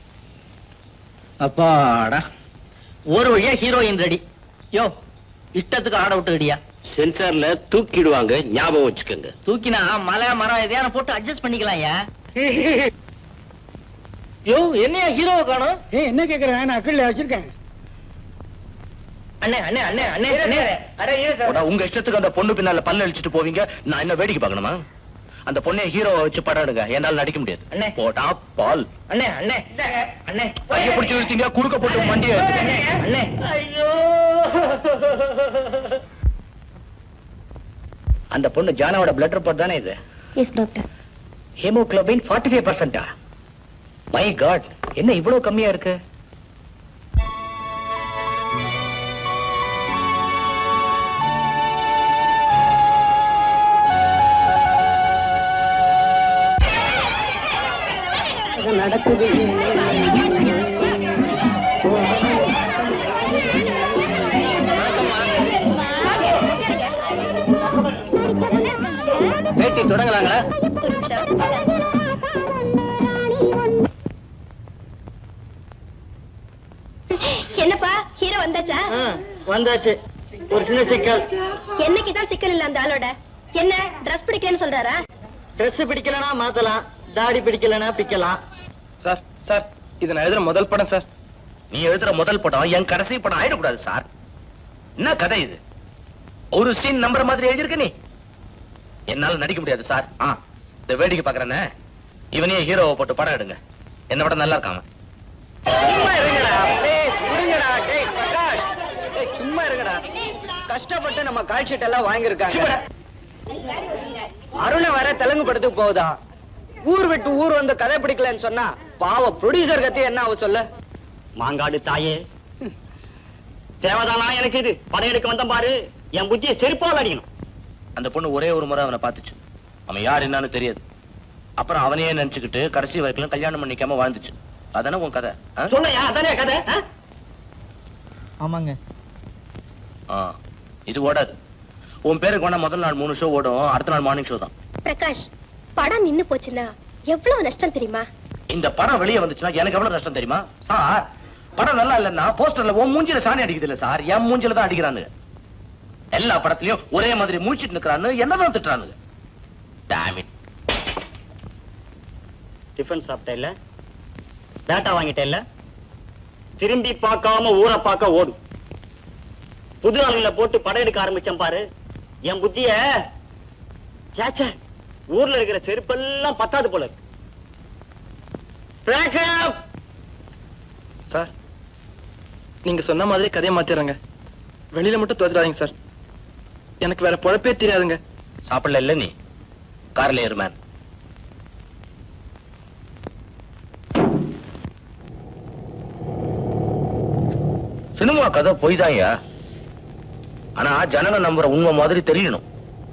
அப்பாடா ஒரு வழியா ஹீரோயின் ரெடி யோ இஷ்டத்துக்கு ஆட விட்டுக்கிடியா சென்சார்ல தூக்கிடுவாங்க ஞாபகம் வச்சுக்கோங்க தூக்கினா மலை மரம் எதையான போட்டு அட்ஜஸ்ட் பண்ணிக்கலாம் யோ என்னையா ஹீரோவை காணும் ஏ என்ன கேக்குறேன் நான் அக்கல்ல வச்சிருக்கேன் அண்ணே அண்ணே அண்ணே அண்ணே அண்ணே அரே இரு சார். உங்க இஷ்டத்துக்கு அந்த பொண்ணு பின்னால பல்ல அழிச்சிட்டு போவீங்க நான் என்ன வேடிக்கை பார்க்கணுமா அந்த பொண்ணை ஹீரோ வச்சு படம் எடுங்க என்னால நடிக்க முடியாது அண்ணே. போட்டா பால் அண்ணே அண்ணே அண்ணே கையை பிடிச்சு இழுத்தீங்க குறுக்க போட்டு வண்டியை அண்ணே அண்ணே ஐயோ அந்த பொண்ணு ஜானாவோட பிளட் ரிப்போர்ட் தானே இது yes doctor haemoglobin forty five பர்சன்டா மை காட் என்ன இவ்வளவு கம்மியா இருக்கு நடக்குது பேட்டி தொடங்கலாங்களா என்னப்பா ஹீரோ வந்தாச்சா வந்தாச்சு ஒரு சின்ன சிக்கல் என்னைக்குதான் சிக்கல் இல்ல அந்த ஆளோட என்ன ட்ரெஸ் பிடிக்கலன்னு சொல்றாரா Dress பிடிக்கலனா மாத்தலாம் தாடி பிடிக்கலனா பிக்கலாம் சார் சார் இது நான் எழுதுற முதல் படம் சார் நீ எழுதுற முதல் படம் என் கடைசி படம் ஆயிடக்கூடாது சார் என்ன கதை இது ஒரு சீன் நம்புற மாதிரி எழுதியிருக்க நீ என்னால நடிக்க முடியாது சார் ஆ இந்த வேடிக்கை பாக்குறேன்னு இவனையே ஹீரோவை போட்டு படம் எடுங்க என்ன படம் நல்லா இருக்காம சும்மா இருங்கடா please, விடுங்கடா டேய் பிரகாஷ் டேய் சும்மா இருங்கடா கஷ்டப்பட்டு நம்ம கால் ஷீட் எல்லாம் வாங்கியிருக்காங்க அருணை வர தெலுங்கு படத்துக்கு போகுதா ஊர் விட்டு ஊர் வந்து கதை பிடிக்கலன்னு சொன்னா பாவ ப்ரொடியூசர் கத்தி என்ன ஆகும் சொல்ல மாங்காடு தாயே தேவைதானா எனக்கு இது படம் எடுக்க வந்தேன் பாரு என் புத்தியை செருப்பால் அடிக்கணும் அந்த பொண்ணு ஒரே ஒரு முறை அவனை பார்த்துச்சு அவன் யார் என்னன்னு தெரியாது அப்புறம் அவனையே நினைச்சுக்கிட்டு கடைசி வரைக்கும் கல்யாணம் பண்ணிக்காம வாழ்ந்துச்சு அதானே உன் கதை ஆ? சொல்லையா அதானே கதை ஆ? ஆமாங்க ஆ, இது ஓடாது உன் பேருக்கு வேணா முதல் நாள் மூணு ஷோ ஓடும் அடுத்த நாள் மார்னிங் ஷோ தான் பிரகாஷ் படம் நின்னு போச்சுன்னா எவ்வளவு நஷ்டம் தெரியுமா இந்த படம் வெளியே வந்துச்சுன்னா எனக்கு எவ்வளவு நஷ்டம் தெரியுமா சார் படம் நல்லா இல்லைன்னா போஸ்டர்ல உன் மூஞ்சில சாணி அடிக்குது இல்ல சார் என் மூஞ்சில தான் அடிக்கிறானுங்க எல்லா படத்துலயும் ஒரே மாதிரி முழிச்சிட்டு நிக்கிறான்னு என்னதான் திட்டுறானுங்க Damn it. டிஃபன் சாப்பிட்ட இல்ல டேட்டா வாங்கிட்ட இல்ல திரும்பி பார்க்காம ஊரை பார்க்க ஓடும் புது ஆளுங்களை போட்டு படம் எடுக்க ஆரம்பிச்சேன் பாரு என் புத்திய சேச்சே ஊர்ல இருக்கிற செருப்பெல்லாம் பத்தாது போல இருக்கு Break up! சார் நீங்க சொன்ன மாதிரி கதையை மாத்திடுறேங்க வெளியில மட்டும் தோத்துறாதீங்க சார் எனக்கு வேற பொழப்பே தெரியாதுங்க சாப்பிடல இல்ல நீ கார்ல ஏறு மேன் சினிமா கதை பொய் தான்யா ஆனா ஜனங்க நம்புற உண்மை மாதிரி தெரியணும்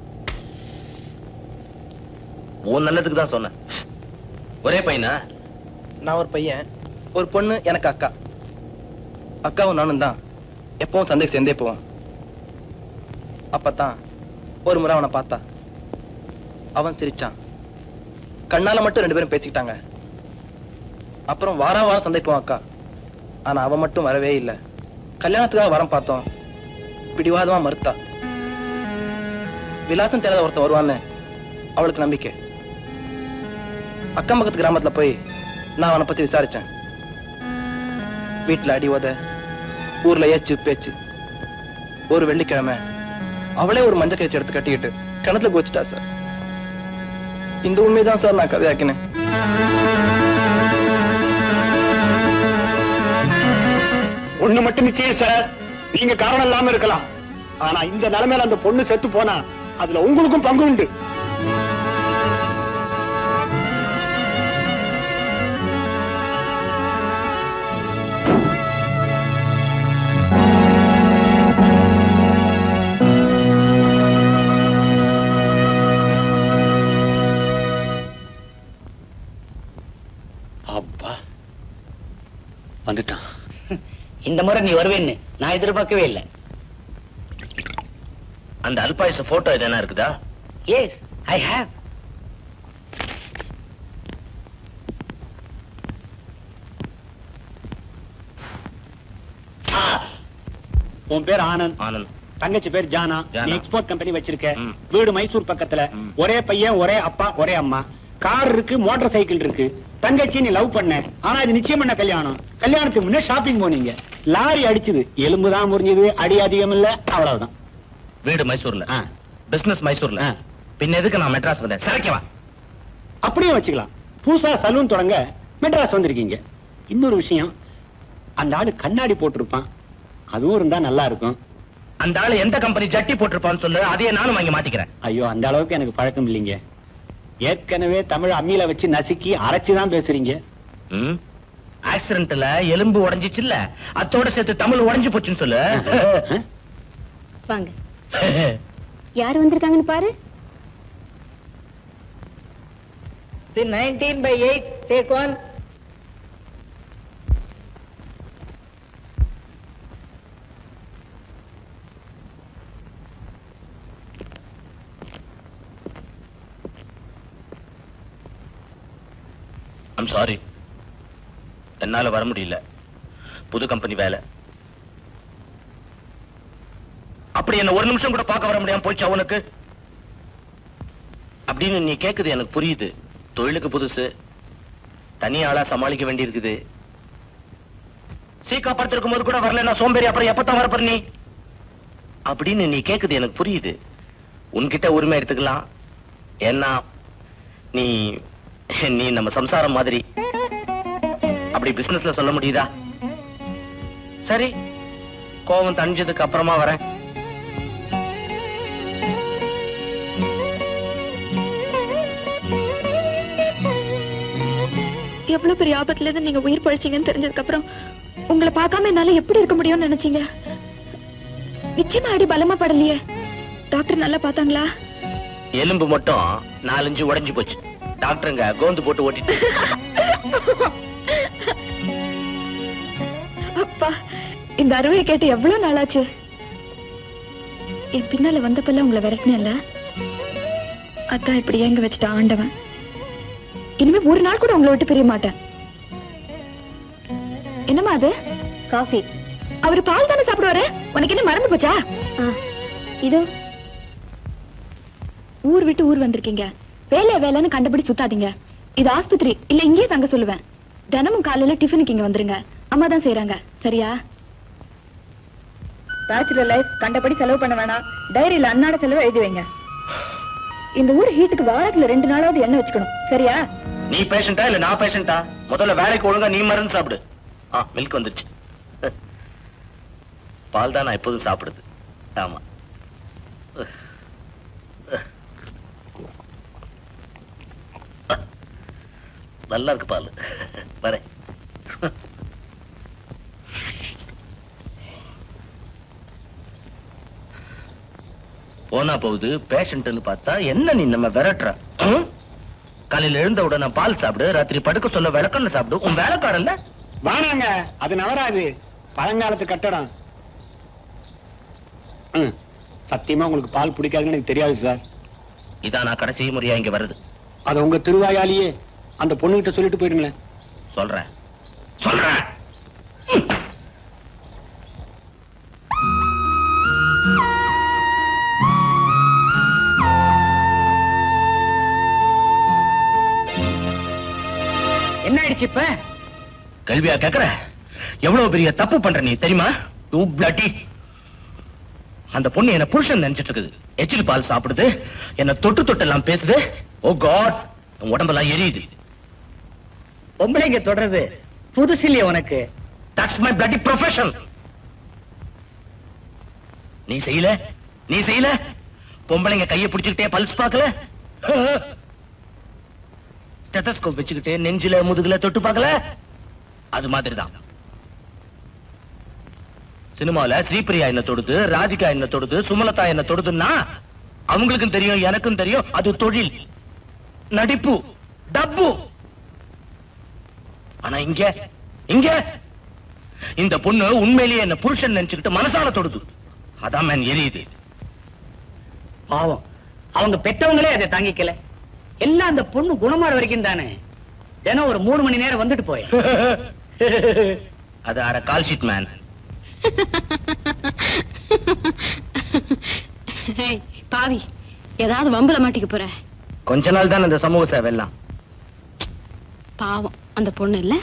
உன் நல்லதுக்கு தான் சொன்னேன் ஒரே பையனா நான் ஒரு பையன் ஒரு பொண்ணு எனக்கு அக்கா அக்காவும் நானும் தான் எப்பவும் சந்தைக்கு சேர்ந்தே போவோம் அப்பதான் ஒரு முறை அவனை பார்த்தா அவன் சிரிச்சான் கண்ணால மட்டும் ரெண்டு பேரும் பேசிக்கிட்டாங்க அப்புறம் வாரம் வாரம் சந்தைக்கு போவோம் அக்கா ஆனா அவன் மட்டும் வரவே இல்லை கல்யாணத்துக்காக வரம் பார்த்தோம் பிடிவாதமா மறுத்தா விலாசம் தெரியாத ஒருத்தன் வருவான்னு அவளுக்கு நம்பிக்கை அக்கம் பக்கத்து கிராமத்துல போய் நான் அவனை பத்தி விசாரிச்சேன் வீட்டுல அடி உத ஊர்ல ஏச்சு பேச்சு ஒரு வெள்ளிக்கிழமை அவளே ஒரு மஞ்சள் கயிற்று எடுத்து கட்டிக்கிட்டு கிணத்துல கோச்சிட்டா சார் இந்த உண்மைதான் சார் நான் கதையாக்கினேன் ஒண்ணு மட்டும் நிச்சயம் சார் நீங்க காரணம் இல்லாம இருக்கலாம் ஆனா இந்த நிலைமையில அந்த பொண்ணு செத்து போனா அதுல உங்களுக்கும் பங்கு உண்டு அப்பா வந்துட்டான் இந்த முறை நீ வருவேன்னு நான் எதிர்பார்க்கவே இல்லை அந்த அல்பாயுச போட்டோ எதனா இருக்குதா எஸ் ஐ ஹேவ் உன் பேர் ஆனந்த் ஆனந்த் தங்கச்சி பேர் ஜானா ஜானா. நீ எக்ஸ்போர்ட் கம்பெனி வச்சிருக்க ம். வீடு மைசூர் பக்கத்துல ம். ஒரே பையன் ஒரே அப்பா ஒரே அம்மா கார் இருக்கு மோட்டார் சைக்கிள் இருக்கு தங்கச்சி நீ லவ் பண்ண ஆனா இது நிச்சயம் பண்ண கல்யாணம் கல்யாணத்துக்கு முன்னே ஷாப்பிங் போனீங்க லாரி அடிச்சது எலும்பு தான் முறிஞ்சது அடி அதிகம் இல்ல அவ்வளவுதான் வீடு மைசூர்ல ஆ. பிசினஸ் மைசூர்ல ஆ. பின்ன எதுக்கு நான் மெட்ராஸ் வந்தேன் சரக்கவா அப்படியே வச்சுக்கலாம் புதுசா சலூன் தொடங்க மெட்ராஸ் வந்திருக்கீங்க இன்னொரு விஷயம் அந்த ஆளு கண்ணாடி போட்டிருப்பான் அதுவும் இருந்தா நல்லா இருக்கும் அந்த ஆளு எந்த கம்பெனி ஜட்டி போட்டிருப்பான்னு சொல்லு அதையே நானும் வாங்கி மாத்திக்கிறேன் ஐயோ அந்த அளவுக்கு எனக்கு பழக்கம் இல்லைங்க ஏற்கனவே தமிழ் அம்மியில வச்சு நசுக்கி அரைச்சுதான் பேசுறீங்க ஆக்சிடென்ட்ல எலும்பு உடைஞ்சிச்சுல்ல அத்தோட சேர்த்து தமிழ் உடைஞ்சு போச்சுன்னு சொல்லு வாங்க யார் வந்திருக்காங்கன்னு பாரு The 19 by 8, take one. I'm sorry என்னால வர முடியல புது கம்பெனி வேலை அப்படி என்ன ஒரு நிமிஷம் கூட பார்க்க வர முடியாம போச்சா உனக்கு அப்படின்னு நீ கேக்குது எனக்கு புரியுது தொழிலுக்கு புதுசு தனி ஆளா சமாளிக்க வேண்டியிருக்குது சீக்கா படுத்திருக்கும் போது கூட வரல சோம்பேறி அப்புறம் எப்பத்தான் வரப்போற நீ அப்படின்னு நீ கேக்குது எனக்கு புரியுது உன்கிட்ட உரிமை எடுத்துக்கலாம் ஏன்னா நீ நீ நம்ம சம்சாரம் மாதிரி அப்படி பிசினஸ்ல சொல்ல முடியுதா சரி கோபம் தணிஞ்சதுக்கு அப்புறமா வரேன் எவ்வளவு பெரிய ஆபத்துல இருந்து நீங்க உயிர் பழிச்சீங்கன்னு தெரிஞ்சதுக்கு அப்புறம் உங்களை பார்க்காம என்னால எப்படி இருக்க முடியும்னு நினைச்சீங்க நிச்சயமா அடி பலமா படலையே டாக்டர் நல்லா பார்த்தாங்களா எலும்பு மட்டும் நாலஞ்சு உடைஞ்சு போச்சு டாக்டருங்க கோந்து போட்டு ஓட்டிட்டு அப்பா இந்த அறுவையை கேட்டு எவ்வளவு நாளாச்சு என் பின்னால வந்தப்பெல்லாம் உங்களை விரட்டினேன்ல அதான் இப்படி ஏங்க வச்சுட்ட ஆண்டவன் இனிமே ஒரு நாள் கூட உங்களை விட்டு பிரிய மாட்டேன் என்னம்மா அது காஃபி அவரு பால் தானே சாப்பிடுவாரு உனக்கு என்ன மறந்து போச்சா இது ஊர் விட்டு ஊர் வந்திருக்கீங்க வேலை வேலைன்னு கண்டபடி சுத்தாதீங்க இது ஆஸ்பத்திரி இல்ல இங்கேயே தங்க சொல்லுவேன் தினமும் காலையில டிஃபனுக்கு இங்க வந்துருங்க அம்மா தான் செய்யறாங்க சரியா பேச்சுலர் லைஃப் கண்டபடி செலவு பண்ண வேணாம் டைரியில அன்னாட செலவு எழுதி வைங்க இந்த ஊர் ஹீட்டுக்கு வாரத்துல ரெண்டு நாளாவது எண்ணெய் வச்சுக்கணும் சரியா நீ பேஷண்டா இல்ல நான் பேஷண்டா முதல்ல வேலைக்கு ஒழுங்கா நீ மருந்து சாப்பிடு ஆ மில்க் வந்துருச்சு பால் தான் நான் எப்போதும் சாப்பிடுது ஆமா நல்லா இருக்கு பால் வரேன் போனா போகுது பேஷண்ட்னு பார்த்தா என்ன நீ நம்ம விரட்டுற ம்? காலையில எழுந்த உடனே பால் சாப்பிடு ராத்திரி படுக்க சொல்ல விளக்கண்ண சாப்பிடு உன் வேலைக்காரன்ல வானாங்க அது நவராது பழங்காலத்து கட்டடம் ம், சத்தியமா உங்களுக்கு பால் பிடிக்காதுன்னு எனக்கு தெரியாது சார் இதான் நான் கடைசி முறையா இங்க வருது அது உங்க திருவாயாலேயே அந்த பொண்ணுகிட்ட சொல்லிட்டு போயிடுங்களேன் சொல்றேன் சொல்றேன் என்ன ஆயிடுச்சு இப்ப கல்வியா கேக்குற எவ்வளவு பெரிய தப்பு பண்ற நீ தெரியுமா You bloody. அந்த பொண்ணு என்ன புருஷன் நினைச்சிட்டு இருக்குது எச்சில் பால் சாப்பிடுது என்ன தொட்டு தொட்டு எல்லாம் பேசுது ஓ காட் உடம்பெல்லாம் எரியுது பொம்பளைங்க தொடர்றது புதுசு இல்லையா உனக்கு தட்ஸ் மை bloody ப்ரொஃபஷன் நீ செய்யல நீ செய்யல பொம்பளைங்க கைய பிடிச்சுக்கிட்டே பல்ஸ் பார்க்கல ஸ்டெத்தஸ்கோப் வச்சுக்கிட்டே நெஞ்சில முதுகுல தொட்டு பார்க்கல அது மாதிரிதான் சினிமால ஸ்ரீபிரியா என்ன தொடுது ராதிகா என்ன தொடுது சுமலதா என்ன தொடுதுன்னா அவங்களுக்கும் தெரியும் எனக்கும் தெரியும் அது தொழில் நடிப்பு டப்பு ஆனா இங்க இங்க இந்த பொண்ணு உண்மையிலேயே என்ன புருஷன் நினைச்சுக்கிட்டு மனசால தொடுது அதான் மேன் எரியுது பாவம் அவங்க பெற்றவங்களே அதை தாங்கிக்கல எல்லாம் அந்த பொண்ணு குணமாற வரைக்கும் தானே தினம் ஒரு மூணு மணி நேரம் வந்துட்டு போய் அது அரை கால் ஷீட் மேன் ஏய், பாவி ஏதாவது வம்புல மாட்டிக்க போற கொஞ்ச நாள் தான் இந்த சமூக சேவை எல்லாம் பாவம் அந்த பொண்ணு இல்ல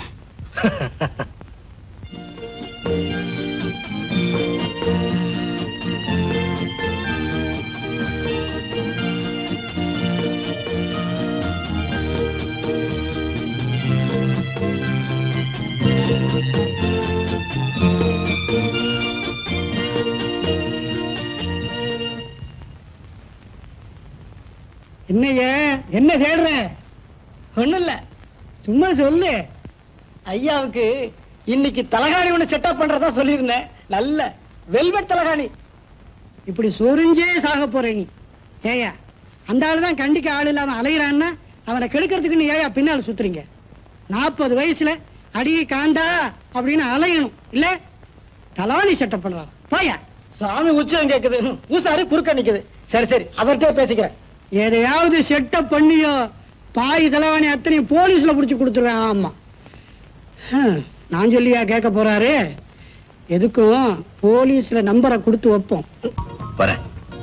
என்னைய என்ன தேடுற ஒண்ணும் இல்ல சும்மா சொல்லு ஐயாவுக்கு இன்னைக்கு தலகாணி ஒண்ணு செட்டப் பண்றதா சொல்லியிருந்தேன் நல்ல வெல்வெட் தலகாணி இப்படி சொரிஞ்சே சாக போற நீ ஏயா அந்த ஆளு தான் கண்டிக்க ஆள் இல்லாம அலையிறான்னா அவனை கெடுக்கிறதுக்கு நீ ஏயா பின்னால் சுத்துறீங்க நாற்பது வயசுல அடி காண்டா அப்படின்னு அலையணும் இல்ல தலாணி செட்டப் பண்றான் போயா சாமி உச்சம் கேக்குது பூசாரி குறுக்க நிக்குது சரி சரி அவர்கிட்ட பேசிக்கிறேன் எதையாவது செட்டப் பண்ணியோ பாய் தலைவாணி அத்தனையும் போலீஸ்ல புடிச்சு கொடுத்துருவேன் ஆமா ஹம், நான் சொல்லியா கேட்க போறாரு எதுக்கும் போலீஸ்ல நம்பரை கொடுத்து வைப்போம் வரேன்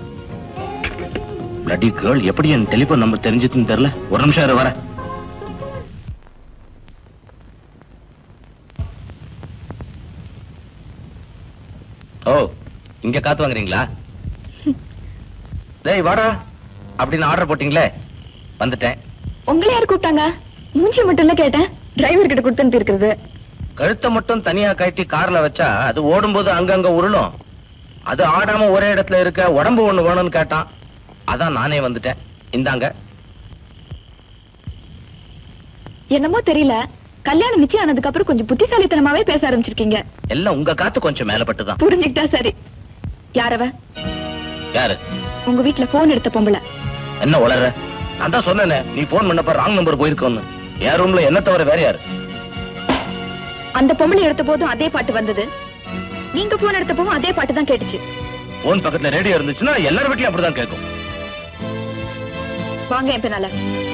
பிளடி கேர்ள் எப்படி என் டெலிபோன் நம்பர் தெரிஞ்சதுன்னு தெரியல ஒரு நிமிஷம் இரு வரேன் ஓ இங்க காத்து வாங்குறீங்களா டேய் வாடா அப்படின்னு ஆர்டர் போட்டீங்களே வந்துட்டேன் உங்களை யார் கூப்பிட்டாங்க மூஞ்சி மட்டும் இல்ல கேட்டேன் டிரைவர் கிட்ட கொடுத்து அனுப்பி இருக்கிறது கழுத்தை மட்டும் தனியா கட்டி கார்ல வச்சா அது ஓடும்போது அங்கங்க உருளும் அது ஆடாம ஒரே இடத்துல இருக்க உடம்பு ஒண்ணு வேணும்னு கேட்டான் அதான் நானே வந்துட்டேன் இந்தாங்க என்னமோ தெரியல கல்யாணம் நிச்சயம் ஆனதுக்கு அப்புறம் கொஞ்சம் புத்திசாலித்தனமாவே பேச ஆரம்பிச்சிருக்கீங்க எல்லாம் உங்க காத்து கொஞ்சம் மேல பட்டுதான் புரிஞ்சுக்கிட்டா சரி யாரவ யாரு உங்க வீட்டுல போன் எடுத்த பொம்பளை என்ன உளற நான் தான் சொன்னேனே நீ போன் பண்ணப்ப ராங் நம்பர் போயிருக்கோன்னு என் ரூம்ல என்ன தவிர வேற யாரு அந்த பொம்பளை எடுத்த போதும் அதே பாட்டு வந்தது நீங்க போன் எடுத்த போதும் அதே பாட்டு தான் கேட்டுச்சு போன் பக்கத்துல ரேடியோ இருந்துச்சுன்னா எல்லார் வீட்லயும் அப்படிதான் கேட்கும் வாங்க என் பின்னால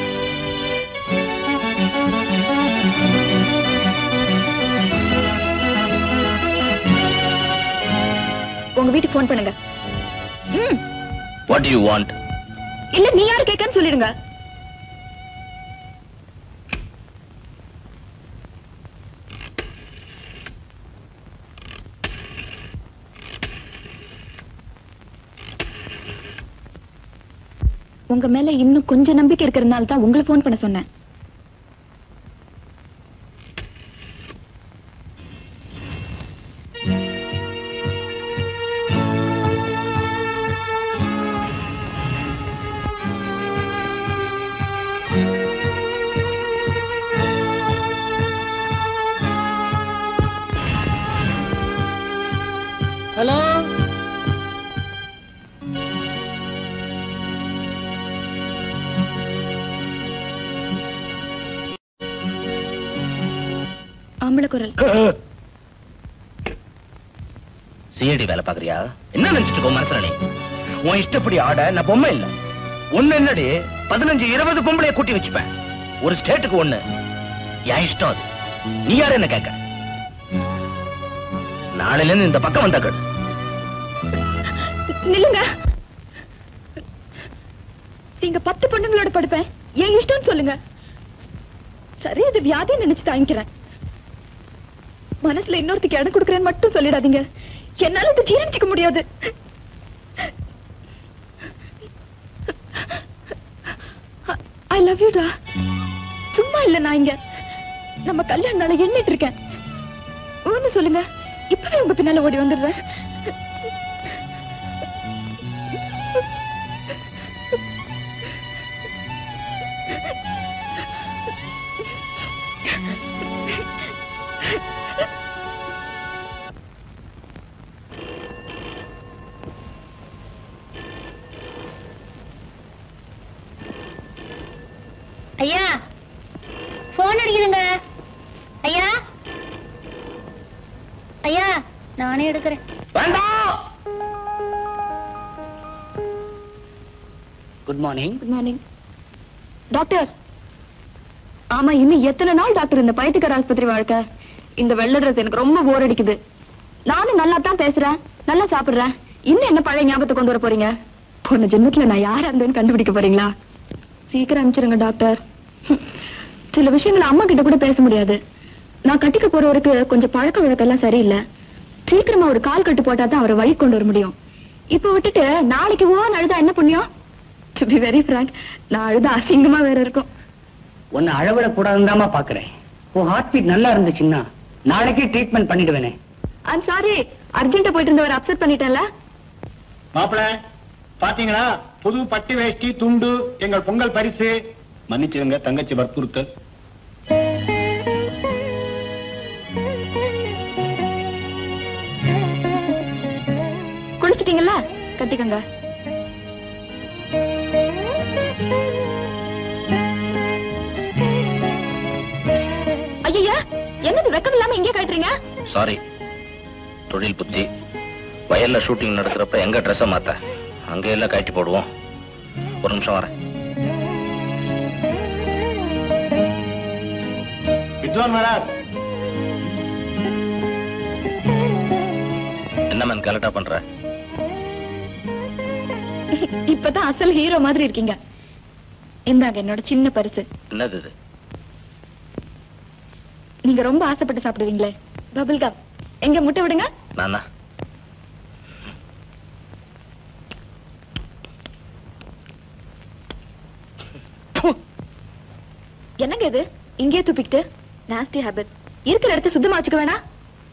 உங்க வீட்டுக்கு போன் பண்ணுங்க ம் வாட் யூ வாண்ட் இல்ல நீ யாரு கேட்கன்னு சொல்லிடுங்க உங்க மேல இன்னும் கொஞ்சம் நம்பிக்கை இருக்கிறதுனால தான் உங்களை போன் பண்ண சொன்னேன் ஹலோ ஆம்பளை குரல் சிஐடி வேலை பாக்குறியா என்ன நினைச்சிட்டு இருக்கோம் மனசுல நீ உன் இஷ்டப்படி ஆட நான் பொம்மை இல்ல ஒண்ணு என்னடி பதினஞ்சு இருபது பொம்பளைய கூட்டி வச்சுப்பேன் ஒரு ஸ்டேட்டுக்கு ஒண்ணு என் இஷ்டம் அது நீ யாரு என்ன கேட்க நாளையில இருந்து இந்த பக்கம் வந்தா கேடு நில்லுங்க நீங்க பத்து பொண்ணுங்களோட படுப்பேன் என் இஷ்டம்னு சொல்லுங்க சரி அது வியாதி நினைச்சு தாங்கிக்கிறேன் மனசுல இன்னொருத்துக்கு இடம் கொடுக்கறேன்னு மட்டும் சொல்லிடாதீங்க என்னால இது ஜீரணிச்சுக்க முடியாது ஐ லவ் யூடா சும்மா இல்ல நான் இங்க நம்ம கல்யாண நாளை எண்ணிட்டு இருக்கேன் ஒண்ணு சொல்லுங்க இப்பவே உங்க பின்னால ஓடி வந்துடுறேன் ஐயா போன் அடிக்குதுங்க ஐயா ஐயா நானே எடுக்கிறேன் வேண்டாம் good morning good morning doctor ஆமா இன்னும் எத்தனை நாள் டாக்டர் இந்த பைத்தியக்கார ஆஸ்பத்திரி வாழ்க்கை இந்த வெள்ளை ட்ரெஸ் எனக்கு ரொம்ப போர் அடிக்குது நானும் நல்லா தான் பேசுறேன் நல்லா சாப்பிடுறேன் இன்னும் என்ன பழைய ஞாபகத்தை கொண்டு வர போறீங்க போன ஜென்மத்துல நான் யாரா இருந்தேன்னு கண்டுபிடிக்க போறீங்களா சீக்கிரம் அனுப்பிச்சிருங்க டாக்டர் சில விஷயங்களை அம்மா கிட்ட கூட பேச முடியாது நான் கட்டிக்க போறவருக்கு கொஞ்சம் பழக்க வழக்கம் எல்லாம் சரியில்லை சீக்கிரமா ஒரு கால் கட்டு போட்டா தான் அவரை வழி கொண்டு வர முடியும் இப்ப விட்டுட்டு நாளைக்கு ஓ அழுதா என்ன புண்ணியம் டு பி வெரி ஃப்ராங்க் நான் அழுத அசிங்கமா வேற இருக்கும் உன்னை அளவிட கூடாதுதாம்மா பாக்குறேன் உன் ஹார்ட் பீட் நல்லா இருந்துச்சுன்னா நாளைக்கே ட்ரீட்மெண்ட் பண்ணிடுவேனே ஐம் சாரி அர்ஜென்ட்டா போயிட்டு இருந்தவர் அப்செட் பண்ணிட்டேன்ல மாப்பிள பாத்தீங்களா புது பட்டு வேஷ்டி துண்டு எங்கள் பொங்கல் பரிசு மன்னிச்சிருங்க தங்கச்சி வற்புறுத்தல் குளிச்சிட்டீங்களா கட்டிக்கோங்க ஐயா என்னது வெக்கம் இல்லாம இங்கே கட்டுறீங்க சாரி தொழில் புத்தி வயல்ல ஷூட்டிங் நடக்கிறப்ப எங்க ட்ரெஸ்ஸை மாத்த அங்கே எல்லாம் கட்டி போடுவோம் ஒரு நிமிஷம் வரேன் வித்வான் வரார் என்ன மேன் கலட்டா பண்ற இப்பதான் அசல் ஹீரோ மாதிரி இருக்கீங்க இந்தாங்க என்னோட சின்ன பரிசு என்னது இது நீங்க ரொம்ப ஆசைப்பட்டு சாப்பிடுவீங்களே பபிள் கம் எங்க முட்டை விடுங்க நானா என்னங்க இது இங்கே துப்பிக்கிட்டு நாஸ்டி ஹேபிட் இருக்கிற இடத்த சுத்தமா வச்சுக்க வேணாம்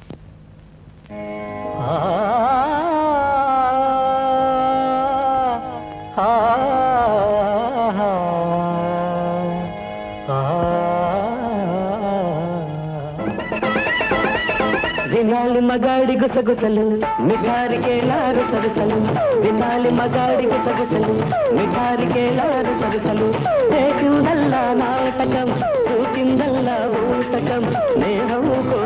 వినాలి మగాడి గుసగుసలు మిఠారికేలారు సరుసలు వినాలి మగాడి గుసగుసలు మిఠారికేలారు సరుసలు చేసిందల్లా నాటకం చూసిందల్లా ఊటకం స్నేహం కో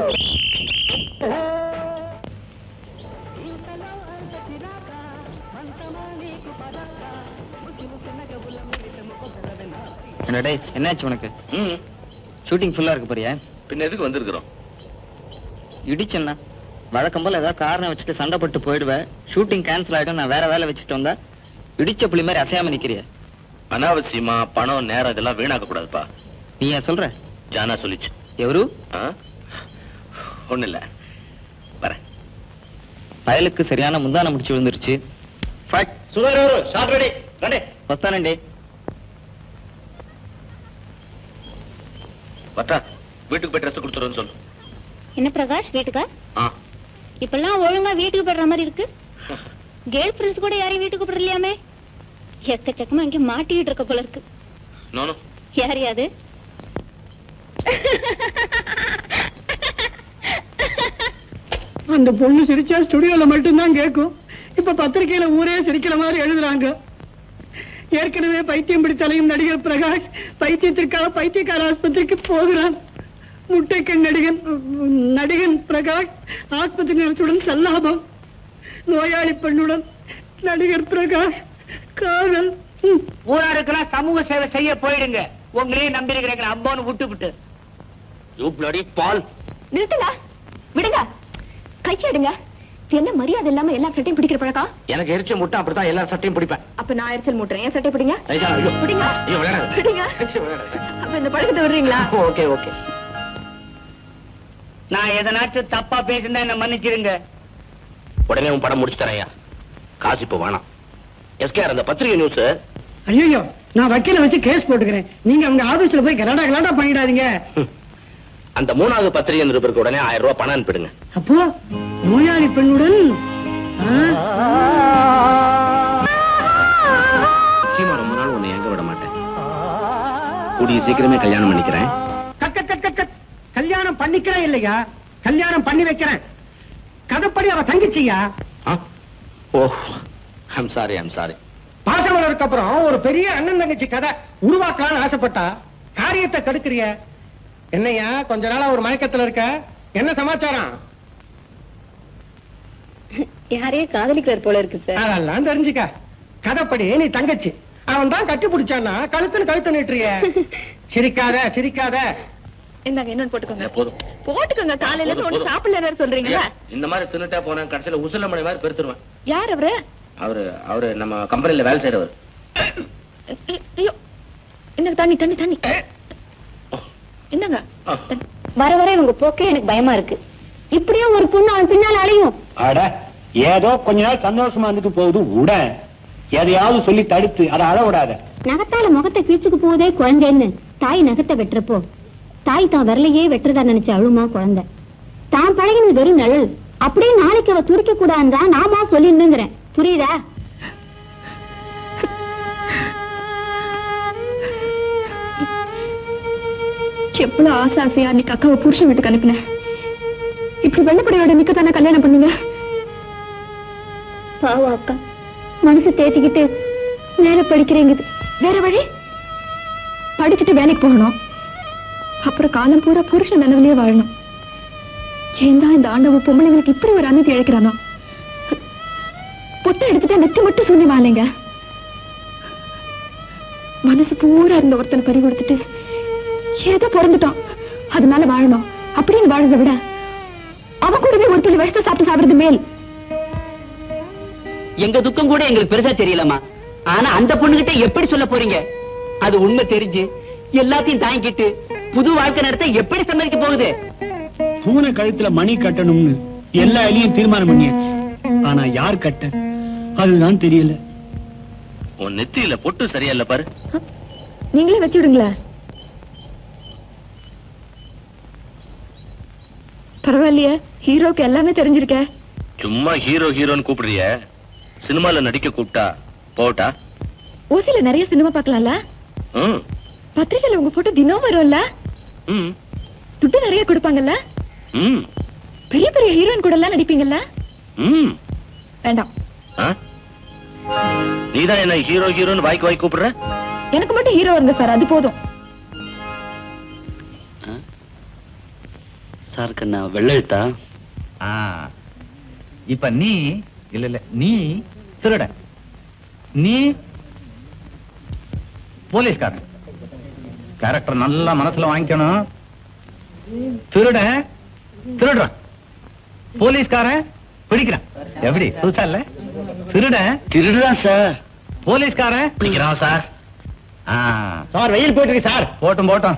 என்னடா டேய் என்னாச்சு உனக்கு ஷூட்டிங் ஃபுல்லா இருக்க போறியா பின்ன எதுக்கு வந்திருக்கிறோம் இடிச்சேன்னா வழக்கம் போல ஏதாவது காரணம் வச்சுட்டு சண்டை போட்டு போயிடுவேன் ஷூட்டிங் கேன்சல் ஆயிடும் நான் வேற வேலை வச்சுட்டு வந்தா இடிச்ச புலி மாதிரி அசையாம நிக்கிறிய அனாவசியமா பணம் நேரம் இதெல்லாம் வீணாக்க கூடாதுப்பா நீ ஏன் சொல்ற ஜானா சொல்லிச்சு எவரு ஒண்ணு இல்ல வரேன் பயலுக்கு சரியான முந்தான முடிச்சு விழுந்துருச்சு சுகர் ஷார்ட் ரெடி ரெடி வஸ்தானண்டி வட்டா வீட்டுக்கு போய் ட்ரெஸ் கொடுத்துருன்னு சொல்லு என்ன பிரகாஷ் வீட்டுக்கா ஆ இப்பெல்லாம் ஒழுங்கா வீட்டுக்கு போடுற மாதிரி இருக்கு கேர்ள் ஃப்ரெண்ட்ஸ் கூட யாரையும் வீட்டுக்கு போடலையாமே எக்கச்சக்கமா இங்க மாட்டிக்கிட்டு இருக்க போல இருக்கு நோனோ யார் யாது அந்த பொண்ணு சிரிச்சா ஸ்டுடியோல மட்டும்தான் கேட்கும் இப்ப பத்திரிக்கையில ஊரே சிரிக்கிற மாதிரி எழுதுறாங்க ஏற்கனவே பைத்தியம் பிடித்தலையும் நடிகர் பிரகாஷ் பைத்தியத்திற்காக பைத்தியக்கார ஆஸ்பத்திரிக்கு போகிறான் முட்டைக்கண் நடிகன் நடிகன் பிரகாஷ் ஆஸ்பத்திரி நர்சுடன் சல்லாபம் நோயாளி பெண்ணுடன் நடிகர் பிரகாஷ் காதல் ஊராருக்கெல்லாம் சமூக சேவை செய்ய போயிடுங்க உங்களையே நம்பி இருக்கிறீங்க அம்போன்னு விட்டு விட்டு யூ பிளடி பால் நிறுத்துங்க விடுங்க கைச்சேடுங்க என்ன மரியாதை இல்லாம எல்லா சட்டையும் பிடிக்கிற பழக்கம் எனக்கு எரிச்ச முட்டை அப்படித்தான் எல்லா சட்டையும் பிடிப்பேன் அப்ப நான் எரிச்சல் மூட்டுறேன் என் சட்டை பிடிங்க ஐயா, ஐயோ. பிடிங்க ஐயோ, விளையாடாத. பிடிங்க அப்ப இந்த பழக்கத்தை விடுறீங்களா ஓகே ஓகே நான் எதனாச்சும் தப்பா பேசினா என்ன மன்னிச்சிருங்க உடனே உன் படம் முடிச்சு தரேன் ஐயா காசு இப்ப வேணாம் எஸ்கேஆர் அந்த பத்திரிகை நியூஸ் ஐயோ நான் வக்கீல வச்சு கேஸ் போட்டுக்கிறேன் நீங்க அவங்க ஆபீஸ்ல போய் கலாடா கலாடா பண்ணிடாதீங்க அந்த மூணாவது பத்திரிகை நிருபருக்கு உடனே ஆயிரம் ரூபாய் பணம் அனுப்பிடுங்க அப்போ நோயாளி பெண்ணுடன் ஆ? நிச்சயமா ரொம்ப நாள் உன்னை எங்க விட மாட்டேன் கூடிய சீக்கிரமே கல்யாணம் பண்ணிக்கிறேன் cut, cut, cut, cut, cut. கல்யாணம் பண்ணிக்கிறேன் இல்லையா கல்யாணம் பண்ணி வைக்கிறேன் கதைப்படி அவ தங்கச்சியா oh I'm sorry I'm sorry பாசமலருக்கு அப்புறம் ஒரு பெரிய அண்ணன் தங்கச்சி கதை உருவாக்கலாம்னு ஆசைப்பட்டா காரியத்தை கெடுக்கிறிய என்னையா கொஞ்ச நாளா ஒரு மயக்கத்துல இருக்க என்ன சமாச்சாரம் யாரையே காதலிக்கிறார் போல இருக்கு சார் அதெல்லாம் தெரிஞ்சுக்க கதைப்படி நீ தங்கச்சி அவன் தான் கட்டி பிடிச்சான்னா கழுத்துன்னு கழுத்து நீட்டுறிய சிரிக்காத சிரிக்காத இந்தாங்க இன்னொன்னு போட்டுக்கோங்க போதும் போட்டுக்கோங்க காலையில இருந்து ஒண்ணு போதும். சாப்பிடல வேற சொல்றீங்களா இந்த மாதிரி தின்னுட்டா போனா கடைசியில உசுல மணி மாதிரி பெருத்துருவேன் யார் அவரு அவரு அவரு நம்ம கம்பெனில வேலை செய்யறவர் ஐ- ஐயோ இந்தாங்க தண்ணி தண்ணி தண்ணி இந்தாங்க வர வர இவங்க போக்கே எனக்கு பயமா இருக்கு இப்படியே ஒரு பொண்ணு அவன் பின்னால அலையும் அட ஏதோ கொஞ்ச நாள் சந்தோஷமா இருந்துட்டு போகுது உட எதையாவது சொல்லி தடுத்து அதை அழ விடாத நகத்தால முகத்தை கிழிச்சுக்கு போதே குழந்தைன்னு தாய் நகத்தை வெட்டுறப்போ தாய் தான் விரலையே வெட்டுறதா நினைச்சு அழுமா குழந்தை தான் பழகினது வெறும் நிழல் அப்படியே நாளைக்கு அவ துடிக்க கூடாதுதான் நாமா சொல்லிருந்துங்கிறேன் புரியுதா எவ்வளவு ஆசை ஆசையா அன்னைக்கு அக்காவை புருஷன் வீட்டுக்கு அனுப்பினேன் இப்படி வெள்ளப்படையோட நிக்க தானே கல்யாணம் பண்ணீங்க பாவம் அக்கா மனசு தேத்திக்கிட்டு மேல படிக்கிறேங்குது வேற வழி படிச்சுட்டு வேலைக்கு போகணும் அப்புறம் காலம் பூரா புருஷன் நினைவிலேயே வாழணும் ஏன் தான் இந்த ஆண்டவ பொம்பளைங்களுக்கு இப்படி ஒரு அநீதி இழைக்கிறானோ பொட்டை எடுத்துட்டு நெத்தி மட்டும் சூன்யமா இல்லைங்க மனசு பூரா இருந்த ஒருத்தனை பறி கொடுத்துட்டு ஏதோ பிறந்துட்டோம் அதனால வாழணும் அப்படின்னு வாழறதை விட அவன் கூடவே ஒருத்தர் விஷத்தை சாப்பிட்டு சாப்பிடுறது மேல் எங்க துக்கம் கூட எங்களுக்கு பெருசா தெரியலம்மா ஆனா அந்த பொண்ணுகிட்ட எப்படி சொல்ல போறீங்க அது உண்மை தெரிஞ்சு எல்லாத்தையும் தாங்கிட்டு புது வாழ்க்கை நடத்த எப்படி சம்மதிக்க போகுது பூனை கழுத்துல மணி கட்டணும்னு எல்லா எலியும் தீர்மானம் பண்ணியாச்சு ஆனா யார் கட்ட அதுதான் தெரியல உன் நெத்தியில பொட்டு சரியா இல்ல பாரு நீங்களே வச்சு விடுங்களேன் பரவாயில்லையே ஹீரோக்கு எல்லாமே தெரிஞ்சிருக்க சும்மா ஹீரோ ஹீரோன்னு கூப்பிடுறிய சினிமால நடிக்க கூப்பிட்டா போட்டா ஓசில நிறைய சினிமா பார்க்கலாம்ல ம் பத்திரிக்கையில உங்க போட்டோ தினம் வரும்ல ம் துட்டு நிறைய கொடுப்பாங்கல்ல ம் பெரிய பெரிய ஹீரோயின் கூட எல்லாம் நடிப்பீங்கல்ல ம் வேண்டாம் ஆ? நீதான் என்ன ஹீரோ ஹீரோன்னு வாய்க்கு வாய்க்கு கூப்பிடுற எனக்கு மட்டும் ஹீரோ இருங்க சார் அது போதும் சார் கண்ணா வெள்ளெழுத்தா ஆ இப்ப நீ இல்ல இல்ல நீ திருட நீ போலீஸ்காரன் கேரக்டர் நல்லா மனசுல வாங்கிக்கணும் திருட திருடுறான் போலீஸ்காரன் பிடிக்கிறான் எப்படி புதுசா இல்ல திருட திருடுறான் சார் போலீஸ்காரன் பிடிக்கிறான் சார் சார் வெயில் போயிட்டு இருக்கு சார் போட்டும் போட்டும்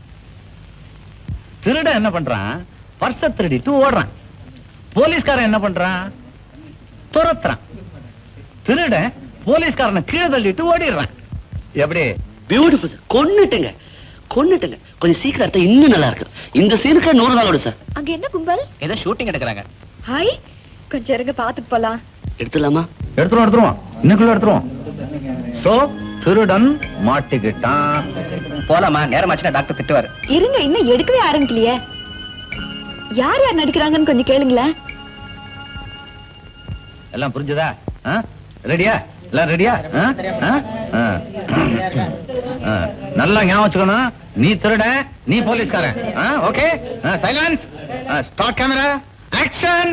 திருட என்ன பண்றான் பர்ஸ திருடிட்டு ஓடுறான் போலீஸ்காரன் என்ன பண்றான் துரத்துறான் திருட போலீஸ்காரனை கீழே தள்ளிட்டு ஓடிடுறான் எப்படி பியூட்டிஃபுல் சார் கொன்னுட்டுங்க கொன்னுட்டுங்க கொஞ்சம் சீக்கிரம் எடுத்தா இன்னும் நல்லா இருக்கு இந்த சீனுக்கு நூறு நாள் சார் அங்க என்ன கும்பல் ஏதோ ஷூட்டிங் எடுக்கிறாங்க ஹாய் கொஞ்சம் இருங்க பாத்துட்டு போலாம் எடுத்துலாமா எடுத்துருவோம் எடுத்துருவோம் இன்னைக்குள்ள எடுத்துருவோம் சோ திருடன் மாட்டிக்கிட்டான் போலாமா நேரமாச்சுன்னா டாக்டர் திட்டுவாரு இருங்க இன்னும் எடுக்கவே ஆரம்பிக்கலையே யார் யார் நடிக்கிறாங்கன்னு கொஞ்சம் கேளுங்களேன் எல்லாம் புரிஞ்சுதா ரெடியா எல்லாம் ரெடியா நல்லா ஞாபகம் வச்சுக்கணும் நீ திருட நீ போலீஸ்காரன் okay silence start camera action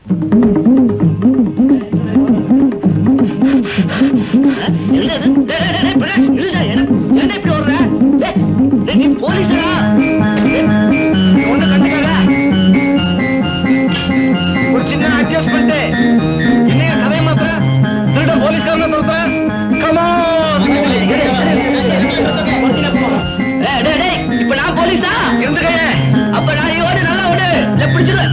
ஒரு சின்ன அட்ஜஸ்ட்மெண்ட் என்னைய கதையை மாத்திர திருட போலீஸ்காரன் துரத்துற இப்ப நான் போலீஸா இருந்துக்க அப்ப நான் ஓடு நல்லா ஓடு இல்ல பிடிச்சிருவேன்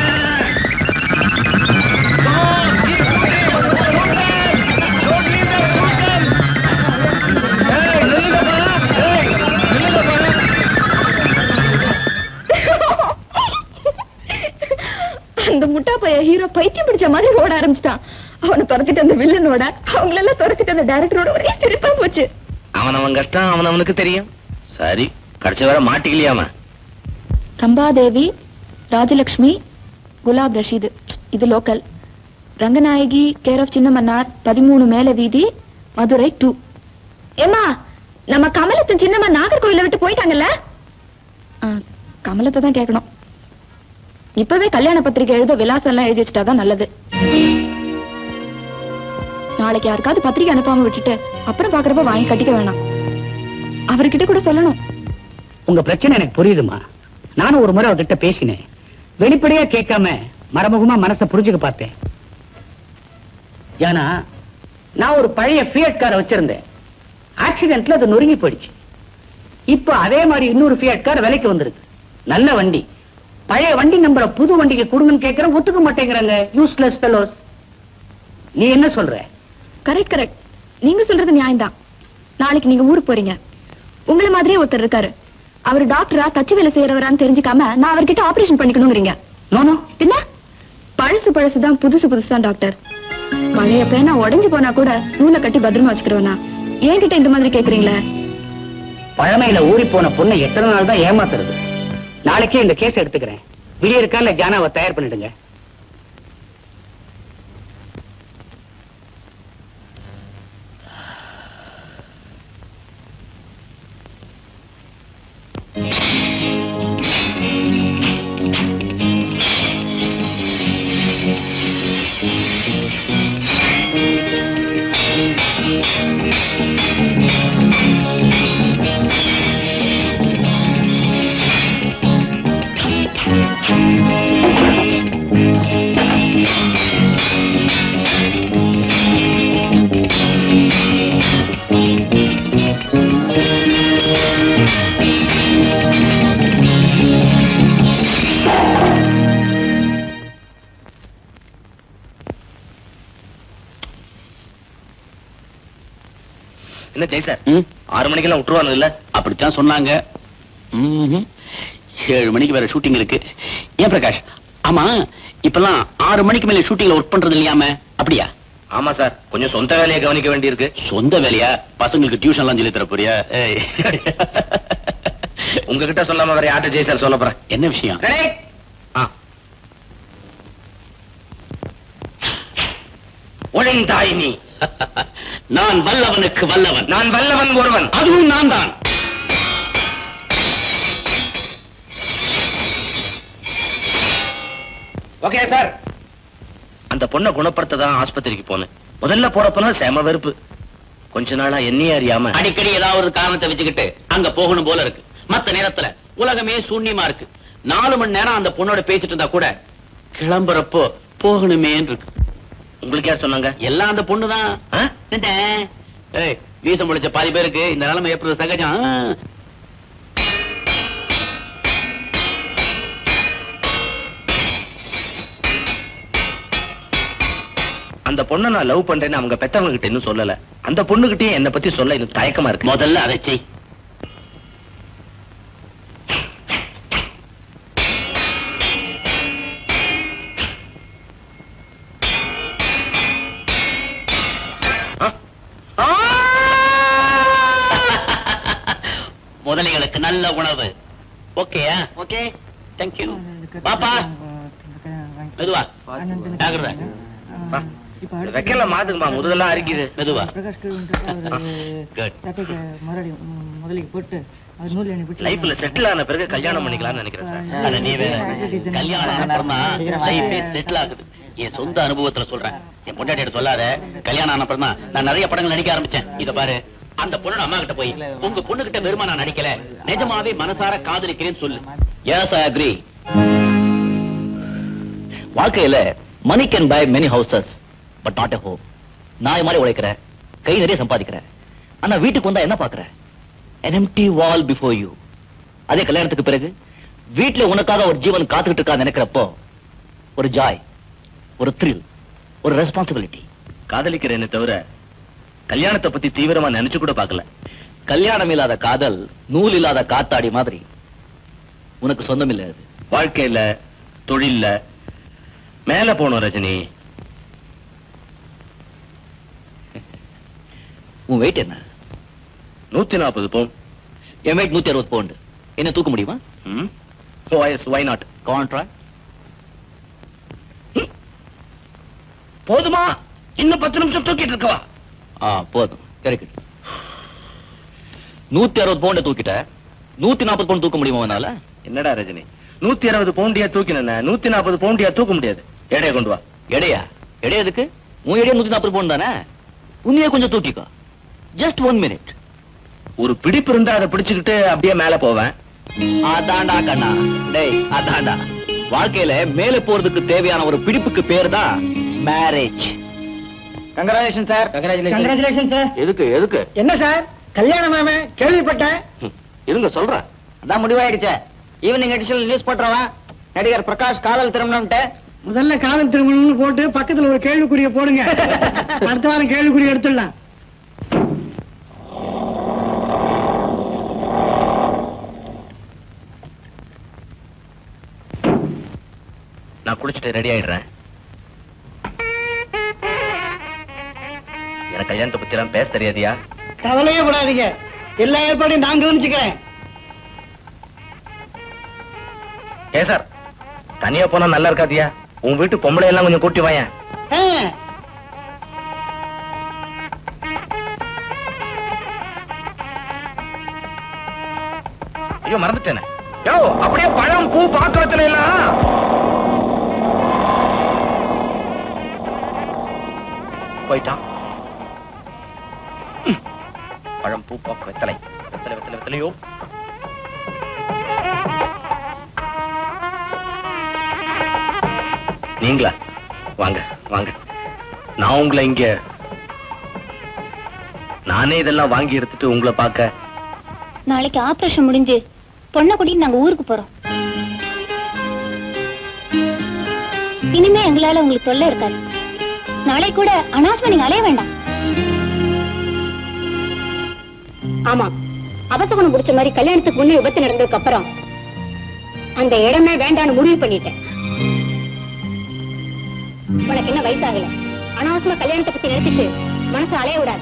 அந்த முட்டா பைய ஹீரோ பைத்தியம் பிடிச்ச மாதிரி ஓட ஆரம்பிச்சிட்டான் அவனை துரத்திட்டு அந்த வில்லனோட அவங்களெல்லாம் துரத்திட்டு அந்த டைரக்டரோட ஒரே சிரிப்பா போச்சு அவனவன் கஷ்டம் அவனவனுக்கு தெரியும் சரி கடைசி வரை மாட்டிக்கலையாம ரம்பாதேவி ராஜலக்ஷ்மி குலாப் ரஷீது இது local Ranganayaki care of Chinnamanur பதிமூணு மேல வீதி மதுரை டூ ஏமா நம்ம கமலத்தின் சின்னம்மா நாகர்கோயில விட்டு போயிட்டாங்கல்ல ஆ, கமலத்தை தான் கேட்கணும் இப்பவே கல்யாண பத்திரிக்கை எழுத விலாசம் எல்லாம் எழுதி வச்சுட்டாதான் நல்லது நாளைக்கு யாருக்காவது பத்திரிக்கை அனுப்பாம விட்டுட்டு அப்புறம் பாக்குறப்ப வாங்கி கட்டிக்க வேணாம் அவர்கிட்ட கூட சொல்லணும் உங்க பிரச்சனை எனக்கு புரியுதுமா நானும் ஒரு முறை அவர்கிட்ட பேசினேன் வெளிப்படையா கேட்காம மறைமுகமா மனசை புரிஞ்சுக்க பார்த்தேன் ஏன்னா நான் ஒரு பழைய ஃபியட் காரை வச்சிருந்தேன் ஆக்சிடென்ட்ல அது நொறுங்கி போயிடுச்சு இப்போ அதே மாதிரி இன்னொரு ஃபியட் கார் விலைக்கு வந்திருக்கு நல்ல வண்டி பழைய வண்டி நம்பரை புது வண்டிக்கு கொடுங்கன்னு கேட்கறேன் ஒத்துக்க மாட்டேங்கிறாங்க யூஸ்லெஸ் ஃபெலோஸ் நீ என்ன சொல்ற கரெக்ட் கரெக்ட் நீங்க சொல்றது நியாயம்தான் நாளைக்கு நீங்க ஊருக்கு போறீங்க உங்களை மாதிரியே ஒருத்தர் இருக்காரு அவர் டாக்டரா தச்சு வேலை செய்யறவரான்னு தெரிஞ்சுக்காம நான் அவர்கிட்ட ஆபரேஷன் பண்ணிக்கணுங்கிறீங்க நோனோ என்ன பழசு பழசு தான் புதுசு புதுசு தான் டாக்டர் பழைய பேனா உடைஞ்சு போனா கூட நூலை கட்டி பத்திரமா வச்சுக்கிறவனா என்கிட்ட இந்த மாதிரி கேக்குறீங்களே பழமையில ஊறி போன பொண்ணை எத்தனை நாள் தான் ஏமாத்துறது நாளைக்கே இந்த கேஸ் எடுத்துக்கிறேன் விடிய இருக்கா இல்ல ஜானாவை தயார் பண்ணிடுங்க என்ன ஜெய் சார் ஆறு மணிக்கெல்லாம் விட்டுருவானு இல்ல அப்படித்தான் சொன்னாங்க ம்ஹும். ஏழு மணிக்கு வேற ஷூட்டிங் இருக்கு ஏன் பிரகாஷ் ஆமா இப்பெல்லாம் ஆறு மணிக்கு மேல ஷூட்டிங்ல ஒர்க் பண்றது இல்லையாம அப்படியா ஆமா சார் கொஞ்சம் சொந்த வேலையை கவனிக்க வேண்டியிருக்கு சொந்த வேலையா பசங்களுக்கு டியூஷன் எல்லாம் சொல்லி தர போறியா ஏய். உங்ககிட்ட சொல்லாம வேற யார்கிட்ட ஜெய் சார் சொல்ல போறேன் என்ன விஷயம் ஆ. ஒழிந்தாய் நீ நான் வல்லவனுக்கு வல்லவன் நான் வல்லவன் ஒருவன் அதுவும் நான் தான் ஓகே சார் அந்த பொண்ணை குணப்படுத்த தான் ஆஸ்பத்திரிக்கு போனேன் முதல்ல போறப்பலாம் செம வெறுப்பு கொஞ்ச நாளா என்னையே அறியாம அடிக்கடி ஏதாவது ஒரு காரணத்தை வச்சுக்கிட்டு அங்க போகணும் போல இருக்கு மத்த நேரத்துல உலகமே சூன்யமா இருக்கு நாலு மணி நேரம் அந்த பொண்ணோட பேசிட்டு இருந்தா கூட கிளம்புறப்போ போகணுமேன்னு இருக்கு உங்களுக்கு யார் சொன்னாங்க எல்லாம் அந்த பொண்ணுதான் ஏய் வீசம் முடிச்ச பாதி பேருக்கு இந்த நிலைமை எப்படி சகஜம் ஆ. அந்த பொண்ணை நான் லவ் பண்றேன்னு அவங்க பெத்தவங்க கிட்ட இன்னும் சொல்லல அந்த பொண்ணுகிட்டயும் என்ன பத்தி சொல்ல எனக்கு தயக்கமா இருக்கு முதல்ல அதை செய் முதலைகளுக்கு நல்ல உணவு ஓகேயா ஓகே தேங்க்யூ பாப்பா மெதுவா ஜாகிரதை வைக்கல மாதுங்கம்மா முதுகெல்லாம் அரிக்குது மெதுவா முதலுக்கு போட்டு அது நூல் எண்ணெய் பிடிச்சி லைஃப்ல செட்டில் ஆன பிறகு கல்யாணம் பண்ணிக்கலாம்னு நினைக்கிறேன் சார் அட நீ வேற கல்யாணம் ஆன அப்புறமா லைஃபே செட்டில் ஆகுது என் சொந்த அனுபவத்துல சொல்றேன் என் பொண்டாட்டிட்ட சொல்லாத கல்யாணம் ஆன அப்புறம் தான் நான் நிறைய படங்கள் நடிக்க ஆரம்பிச்சேன் இத பாரு அந்த பொண்ணோட அம்மா கிட்ட போய் உங்க பொண்ணு கிட்ட வெறுமா நான் நடிக்கல நிஜமாவே மனசார காதலிக்கிறேன்னு சொல்லு எஸ் ஐ அக்ரி வாழ்க்கையில money can buy many houses but not a home நாய் மாதிரி உழைக்கிற கை நிறைய சம்பாதிக்கிற ஆனா வீட்டுக்கு வந்தா என்ன பாக்குற an empty wall before you அதே கல்யாணத்துக்கு பிறகு வீட்டுல உனக்காக ஒரு ஜீவன் காத்துக்கிட்டு இருக்கா நினைக்கிறப்போ ஒரு ஜாய் ஒரு த்ரில் ஒரு ரெஸ்பான்சிபிலிட்டி காதலிக்கிறேன்னு தவிர கல்யாணத்தை பத்தி தீவிரமா நினைச்சு கூட பார்க்கல கல்யாணம் இல்லாத காதல் நூல் இல்லாத காத்தாடி மாதிரி உனக்கு சொந்தம் இல்ல அது வாழ்க்கையில தொழில்ல மேல போனோம் ரஜினி உன் வெயிட் என்ன நூத்தி நாற்பது பவுன் என் வெயிட் நூத்தி அறுபது பவுண்டு என்ன தூக்க முடியுமா வை நாட் கான்ட்ரா போதுமா இன்னும் பத்து நிமிஷம் தூக்கிட்டு இருக்கவா ஆ போதும் கரெக்ட் நூத்தி அறுபது பவுண்ட தூக்கிட்ட நூத்தி நாற்பது பவுண்ட் தூக்க முடியுமா உன்னால என்னடா ரஜினி நூத்தி அறுபது பவுண்டியா தூக்கின நூத்தி நாற்பது பவுண்டியா தூக்க முடியாது எடைய கொண்டு வா எடையா எடை எதுக்கு உன் எடையா நூத்தி நாற்பது பவுண்ட் தானே உன்னையே கொஞ்சம் தூக்கிக்கோ ஜஸ்ட் ஒன் மினிட் ஒரு பிடிப்பு இருந்தா அதை பிடிச்சுக்கிட்டு அப்படியே மேல போவேன் அதான்டா கண்ணா டேய் அதான்டா வாழ்க்கையில மேல போறதுக்கு தேவையான ஒரு பிடிப்புக்கு பேர் தான் marriage congratulation sir congratulation sir எதுக்கு எதுக்கு என்ன சார் கல்யாணம் மாமே கேள்விப்பட்டேன் இருங்க சொல்றேன் அதான் முடிவாயிடுச்சே ஈவினிங் எடிஷன் நியூஸ் போட்டுறவா நடிகர் பிரகாஷ் காதல் திருமணம்ட்டு முதல்ல காதல் திருமணம்னு போட்டு பக்கத்துல ஒரு கேள்விக்குறிய போடுங்க அடுத்த வாரம் கேள்விக்குறி எடுத்துடலாம் நான் குளிச்சுட்டு ரெடி ஆயிடுறேன் எனக்கு கல்யாணத்தை பத்தி எல்லாம் பேச தெரியாதியா கவலையே படாதீங்க எல்லா ஏற்பாடையும் நான் கவனிச்சுக்கிறேன் ஏ சார் தனியா போனா நல்லா இருக்காதியா உன் வீட்டு பொம்பளை எல்லாம் கொஞ்சம் கூட்டி வாயேன் ஆ, ஐயோ மறந்துட்டேனே யோ அப்படியே பழம் பூ பாத்திரத்துல எல்லாம் போயிட்டான் ம். பழம் பூ பாக்கு வெத்தலை வெத்தலை வெத்தலை வெத்தலையோ நீங்களா வாங்க வாங்க நான் உங்களை இங்க நானே இதெல்லாம் வாங்கி எடுத்துட்டு உங்களை பார்க்க நாளைக்கு ஆபரேஷன் முடிஞ்சு பொண்ணை கூட்டிட்டு நாங்க ஊருக்கு போறோம் இனிமே எங்களால உங்களுக்கு தொல்லை இருக்காது நாளை கூட அனாவசியமா நீங்க அலைய வேண்டாம் ஆமா அபசகுணம் பிடிச்ச மாதிரி கல்யாணத்துக்கு முன்னே விபத்து நடந்ததுக்கு அப்புறம் அந்த இடமே வேண்டாம்னு முடிவு பண்ணிட்டேன் உனக்கு என்ன வயசாகல அனாவசியமா கல்யாணத்தை பத்தி நினைச்சிட்டு மனசு அலைய விடாத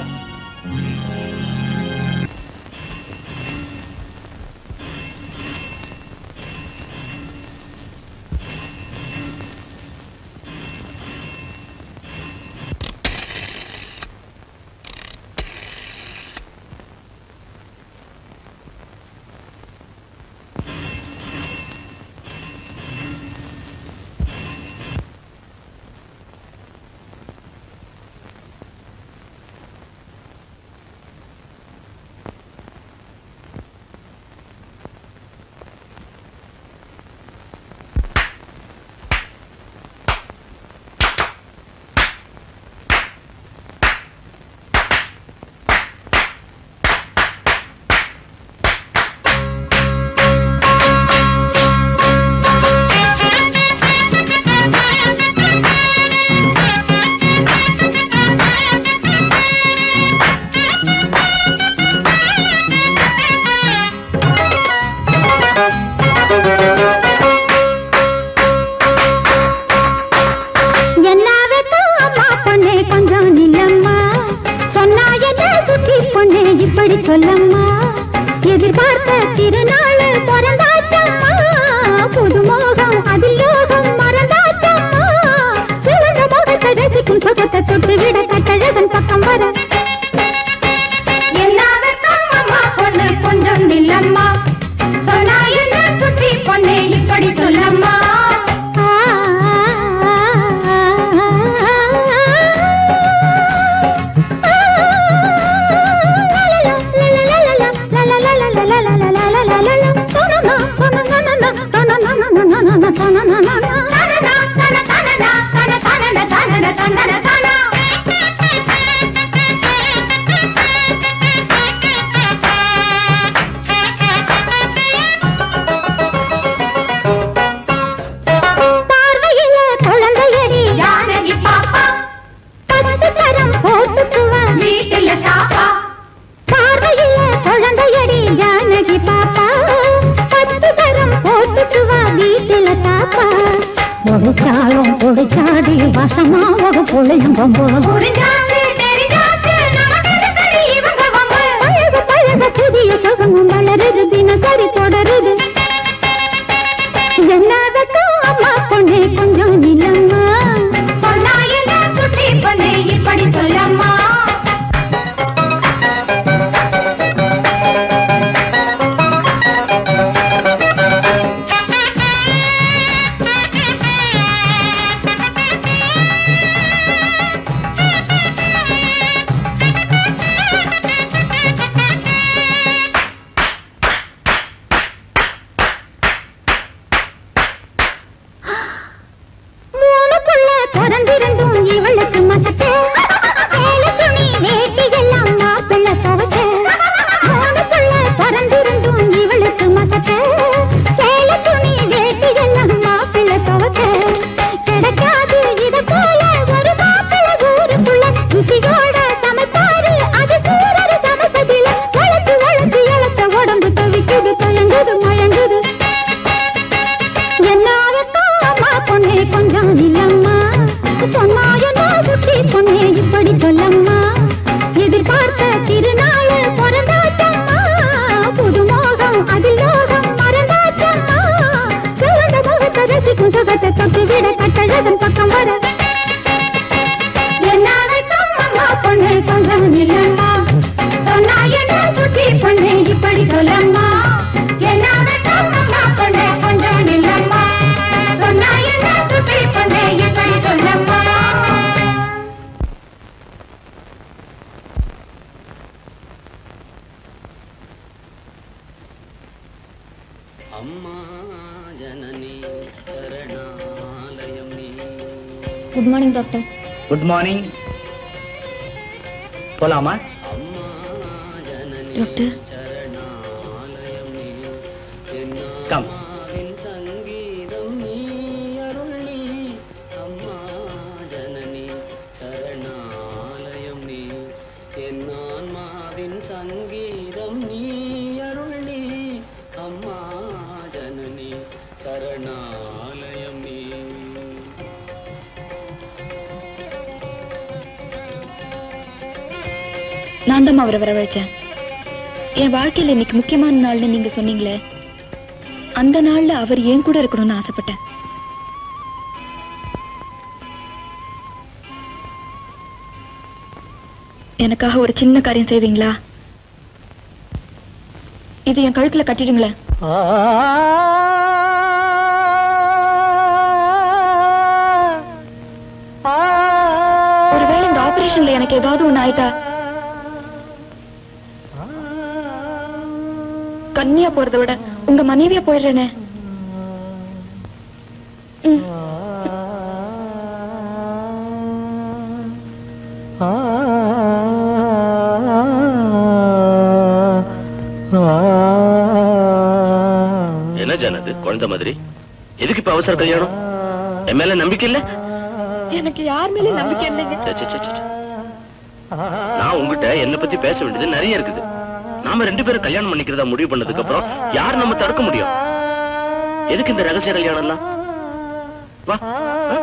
எல்லாருக்கும் அம்மா பொண்ணே கொஞ்சம் நில்லம்மா சொன்னா என்ன சுத்தி பொண்ணே இப்படி சொல்லம்மா எதிர்பார்த்த திருநாள் பிறந்தாச்சம்மா புது மோகம் அதில் யோகம் மறந்தாச்சம்மா சிறந்த முகத்தை ரசிக்கும் சுகத்தை தொட்டு விட கட்டழகன் பக்கம் வர எல்லாருக்கும் அம்மா பொண்ணு கொஞ்சம் நில்லம்மா சொன்னா என்ன சுத்தி பொண்ணே இப்படி சொல்லம்மா பார்வையில குழந்தையடி ஜானகி பாப்பா பத்து தரம் போட்டுக்குவா வீட்டுல தாப்பா பார்வையில குழந்தையடி ஜானகி பாப்பா பத்து தரம் போட்டுக்குவா வீட்டுல தாப்பா ஒடிச்சாலும் ஒடிச்சாடி வசமா ஒரு புளியும் கொம்பு பழக பழக புதிய சுகமும் வளருது தினசரி தொடருது என்னதுக்கும் அம்மா பொண்ணே கொஞ்சம் நிலம்மா சொன்னா என்ன சுட்டி பொண்ணே இப்படி சொல்லம்மா மூணு புள்ள பிறந்திருந்தும் இவளுக்கு மசக்க சேல துணி வேட்டி எல்லாம் மாப்பிள்ள துவக்க மூணு புள்ள பிறந்திருந்தும் இவளுக்கு மசக்க சேல துணி வேட்டி எல்லாம் மாப்பிள்ள துவக்க கிடைக்காது இது போல ஒரு மாப்பிள்ள ஊருக்குள்ள ருசியோட சமைப்பாரு அது சூரர் சமைப்பதில்ல வளைச்சு வளைச்சு இழச்ச உடம்பு தவிக்குது தயங்குது மயங்குது எல்லாருக்கும் அம்மா பொண்ணே கொஞ்சம் இல்லம்மா சொன்னா என்ன சுத்தி பொண்ணே இப்படி சொல்லம்மா எதிர்பார்த்த திருநாள் பிறந்தாச்சம்மா good morning doctor good morning போலாமா டாக்டர் கம் சங்கீதம் நீ அருள் நீ அம்மா ஜனனி சரணாலயம் நீ நான் தான் அவரை வரவழைச்சேன் என் வாழ்க்கையில இன்னைக்கு முக்கியமான நாள்னு நீங்க சொன்னீங்களே அந்த நாள்ல அவர் ஏன் கூட இருக்கணும்னு ஆசைப்பட்டேன் எனக்காக ஒரு சின்ன காரியம் செய்வீங்களா இது என் கழுத்துல கட்டிடுங்களேன் ஒருவேளை இந்த ஆபரேஷன்ல எனக்கு ஏதாவது ஒண்ணு ஆயிட்டா கன்னியா போறதை விட உங்க மனைவியா போயிடுறேனே ம். என்ன ஜனது குழந்தை மாதிரி எதுக்கு இப்ப அவசர கல்யாணம் என் மேல நம்பிக்கை இல்ல எனக்கு யார் மேல நம்பிக்கை இல்லைங்க ச்சே, ச்சே, ச்சே, ச்சே. நான் உங்ககிட்ட என்ன பத்தி பேச வேண்டியது நிறைய இருக்குது நாம ரெண்டு பேரும் கல்யாணம் பண்ணிக்கிறதா முடிவு பண்ணதுக்கு அப்புறம் யார் நம்ம தடுக்க முடியும் எதுக்கு இந்த ரகசிய கல்யாணம் எல்லாம் வா ஆ?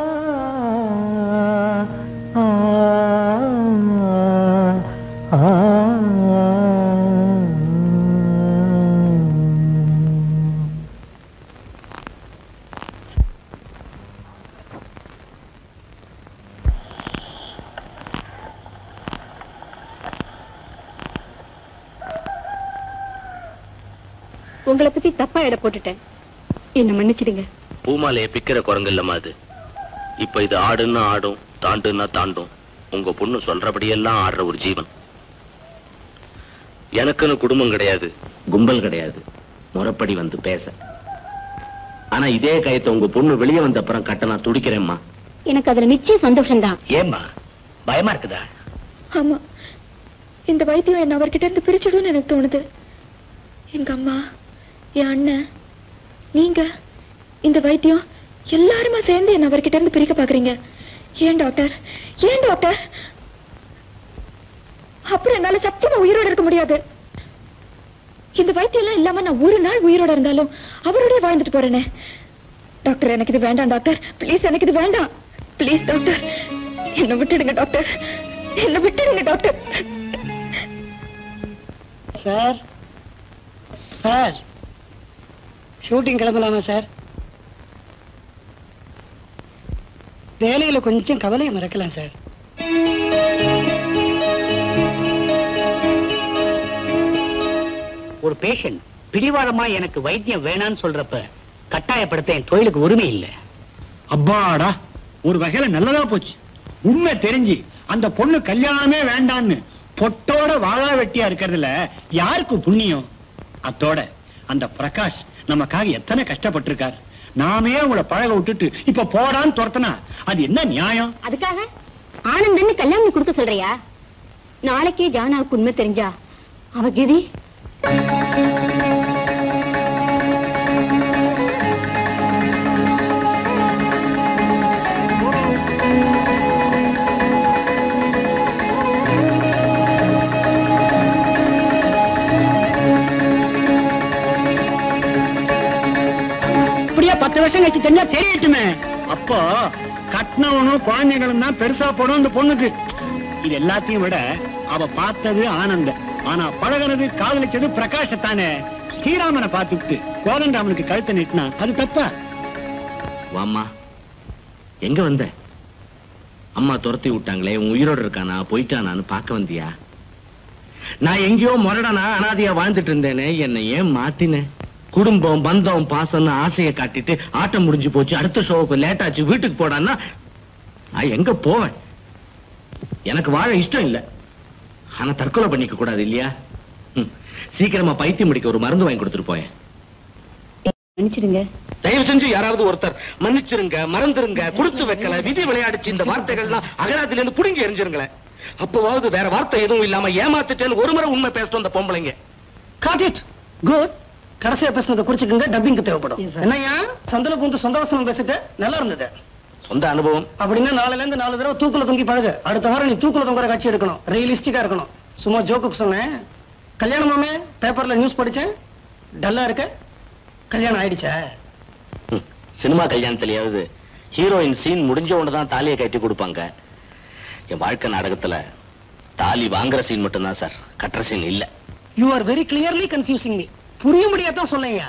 உங்களை பத்தி தப்பா எடை போட்டுட்டேன் என்ன மன்னிச்சிடுங்க பூமாலைய பிக்கிற குரங்கு இல்லம்மா அது இப்ப இது ஆடுன்னா ஆடும் தாண்டுன்னா தாண்டும் உங்க பொண்ணு சொல்றபடியெல்லாம் ஆடுற ஒரு ஜீவன் எனக்குன்னு குடும்பம் கிடையாது கும்பல் கிடையாது முறைப்படி வந்து பேச ஆனா இதே கயத்தை உங்க பொண்ணு வெளியே வந்த அப்புறம் கட்ட நான் துடிக்கிறேம்மா எனக்கு அதுல நிச்சயம் சந்தோஷம்தான் ஏம்மா பயமா இருக்குதா ஆமா இந்த வைத்தியம் என்ன அவர்கிட்ட இருந்து பிரிச்சிடும்னு எனக்கு தோணுது எங்க அம்மா என் அண்ணன் நீங்க இந்த வைத்தியம் எல்லாருமா சேர்ந்து என்ன அவர்கிட்ட இருந்து பிரிக்க பாக்குறீங்க ஏன் டாக்டர் ஏன் டாக்டர் அப்புறம் என்னால சத்தியமா உயிரோட இருக்க முடியாது இந்த வைத்தியம் எல்லாம் இல்லாம நான் ஒரு நாள் உயிரோட இருந்தாலும் அவரோடய வாழ்ந்துட்டு போறேனே டாக்டர் எனக்கு இது வேண்டாம் டாக்டர் ப்ளீஸ் எனக்கு இது வேண்டாம் ப்ளீஸ் டாக்டர் என்ன விட்டுடுங்க டாக்டர் என்ன விட்டுடுங்க டாக்டர் சார் சார் ஷூட்டிங் கிளம்பலாமா சார் வேலையில கொஞ்சம் கவலையை மறக்கலாம் சார் ஒரு பேஷண்ட் பிடிவாதமா எனக்கு வைத்தியம் வேணான்னு சொல்றப்ப கட்டாயப்படுத்த என் தொழிலுக்கு உரிமை இல்ல அப்பாடா ஒரு வகையில நல்லதா போச்சு உண்மை தெரிஞ்சு அந்த பொண்ணு கல்யாணமே வேண்டான்னு பொட்டோட வாழா வெட்டியா இருக்கிறதுல யாருக்கு புண்ணியம் அத்தோட அந்த பிரகாஷ் நமக்காக எத்தனை கஷ்டப்பட்டிருக்கார் நாமே உங்களை பழக விட்டுட்டு இப்ப போடான்னு துரத்தனா அது என்ன நியாயம் அதுக்காக ஆனந்தன்னு கல்யாணம் கொடுக்க சொல்றியா நாளைக்கே ஜானாவுக்கு உண்மை தெரிஞ்சா அவ கிதி இப்படியே பத்து வருஷம் கழிச்சு தெரிஞ்சா தெரியட்டுமே அப்போ கட்டினவனும் குழந்தைகளும் தான் பெருசா போடும் இந்த பொண்ணுக்கு இது எல்லாத்தையும் விட அவ பார்த்தது ஆனந்த ஆனா பழகுனது காதலிச்சது பிரகாஷத்தானே ஸ்ரீராமனை பார்த்துட்டு கோதண்டராமனுக்கு கழுத்தை நீட்டினா அது தப்பா வாம்மா எங்க வந்த அம்மா துரத்தி விட்டாங்களே உன் உயிரோட இருக்கானா போயிட்டானான்னு பார்க்க வந்தியா நான் எங்கேயோ முரடனா அனாதையா வாழ்ந்துட்டு இருந்தேனே என்னை ஏன் மாத்தின குடும்பம் பந்தம் பாசம்னு ஆசையை காட்டிட்டு ஆட்டம் முடிஞ்சு போச்சு அடுத்த ஷோவுக்கு லேட் ஆச்சு வீட்டுக்கு போடான்னா நான் எங்க போவேன் எனக்கு வாழ இஷ்டம் இல்ல ஆனா தற்கொலை பண்ணிக்க கூடாது இல்லையா ம். சீக்கிரமா பைத்தியம் முடிக்க ஒரு மருந்து வாங்கி கொடுத்துட்டு போயேன் மன்னிச்சிடுங்க தயவு செஞ்சு யாராவது ஒருத்தர் மன்னிச்சிருங்க மறந்துருங்க கொடுத்து வைக்கல விதி விளையாடிச்சு இந்த வார்த்தைகள்லாம் அகராதில இருந்து புடுங்கி எரிஞ்சிருங்களேன் அப்பவாவது வேற வார்த்தை எதுவும் இல்லாம ஏமாத்துட்டேன்னு ஒரு முறை உண்மை பேசட்டும் அந்த பொம்பளைங்க காட் இட் குட் கடைசியா பேசுனதை குறிச்சுக்கங்க டப்பிங்க்கு தேவைப்படும் என்னய்யா சந்தில பூந்து சொந்த வசனம் பேசிட்டு நல்லா இருந்தது சொந்த அனுபவம் அப்படின்னா நாளைல இருந்து நாலு தடவை தூக்குல தொங்கி பழகு அடுத்த வாரம் நீ தூக்குல தொங்குற காட்சி எடுக்கணும் ரியலிஸ்டிக்கா இருக்கணும் சும்மா ஜோக்குக்கு சொன்னேன் கல்யாணமாமே பேப்பர்ல நியூஸ் படிச்சேன் டல்லா இருக்க கல்யாணம் ஆயிடுச்சா ஹம், சினிமா கல்யாணத்திலேயாவது ஹீரோயின் சீன் முடிஞ்ச உடனே தான் தாலியை கட்டி கொடுப்பாங்க என் வாழ்க்கை நாடகத்துல தாலி வாங்குற சீன் மட்டும்தான் சார் கட்டுற சீன் இல்ல you are very clearly confusing me புரிய முடியாதான் சொல்லேங்க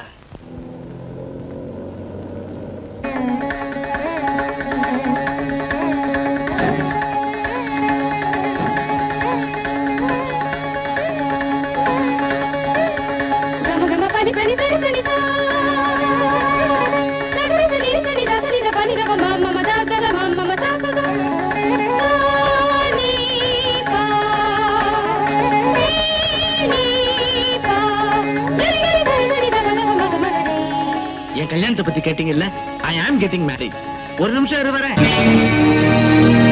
என் கல்யாணத்தை பத்தி கேட்டீங்கல்ல ஐ ஆம் கெட்டிங் மேரிட் ஒரு நிமிஷம் இரு வரேன்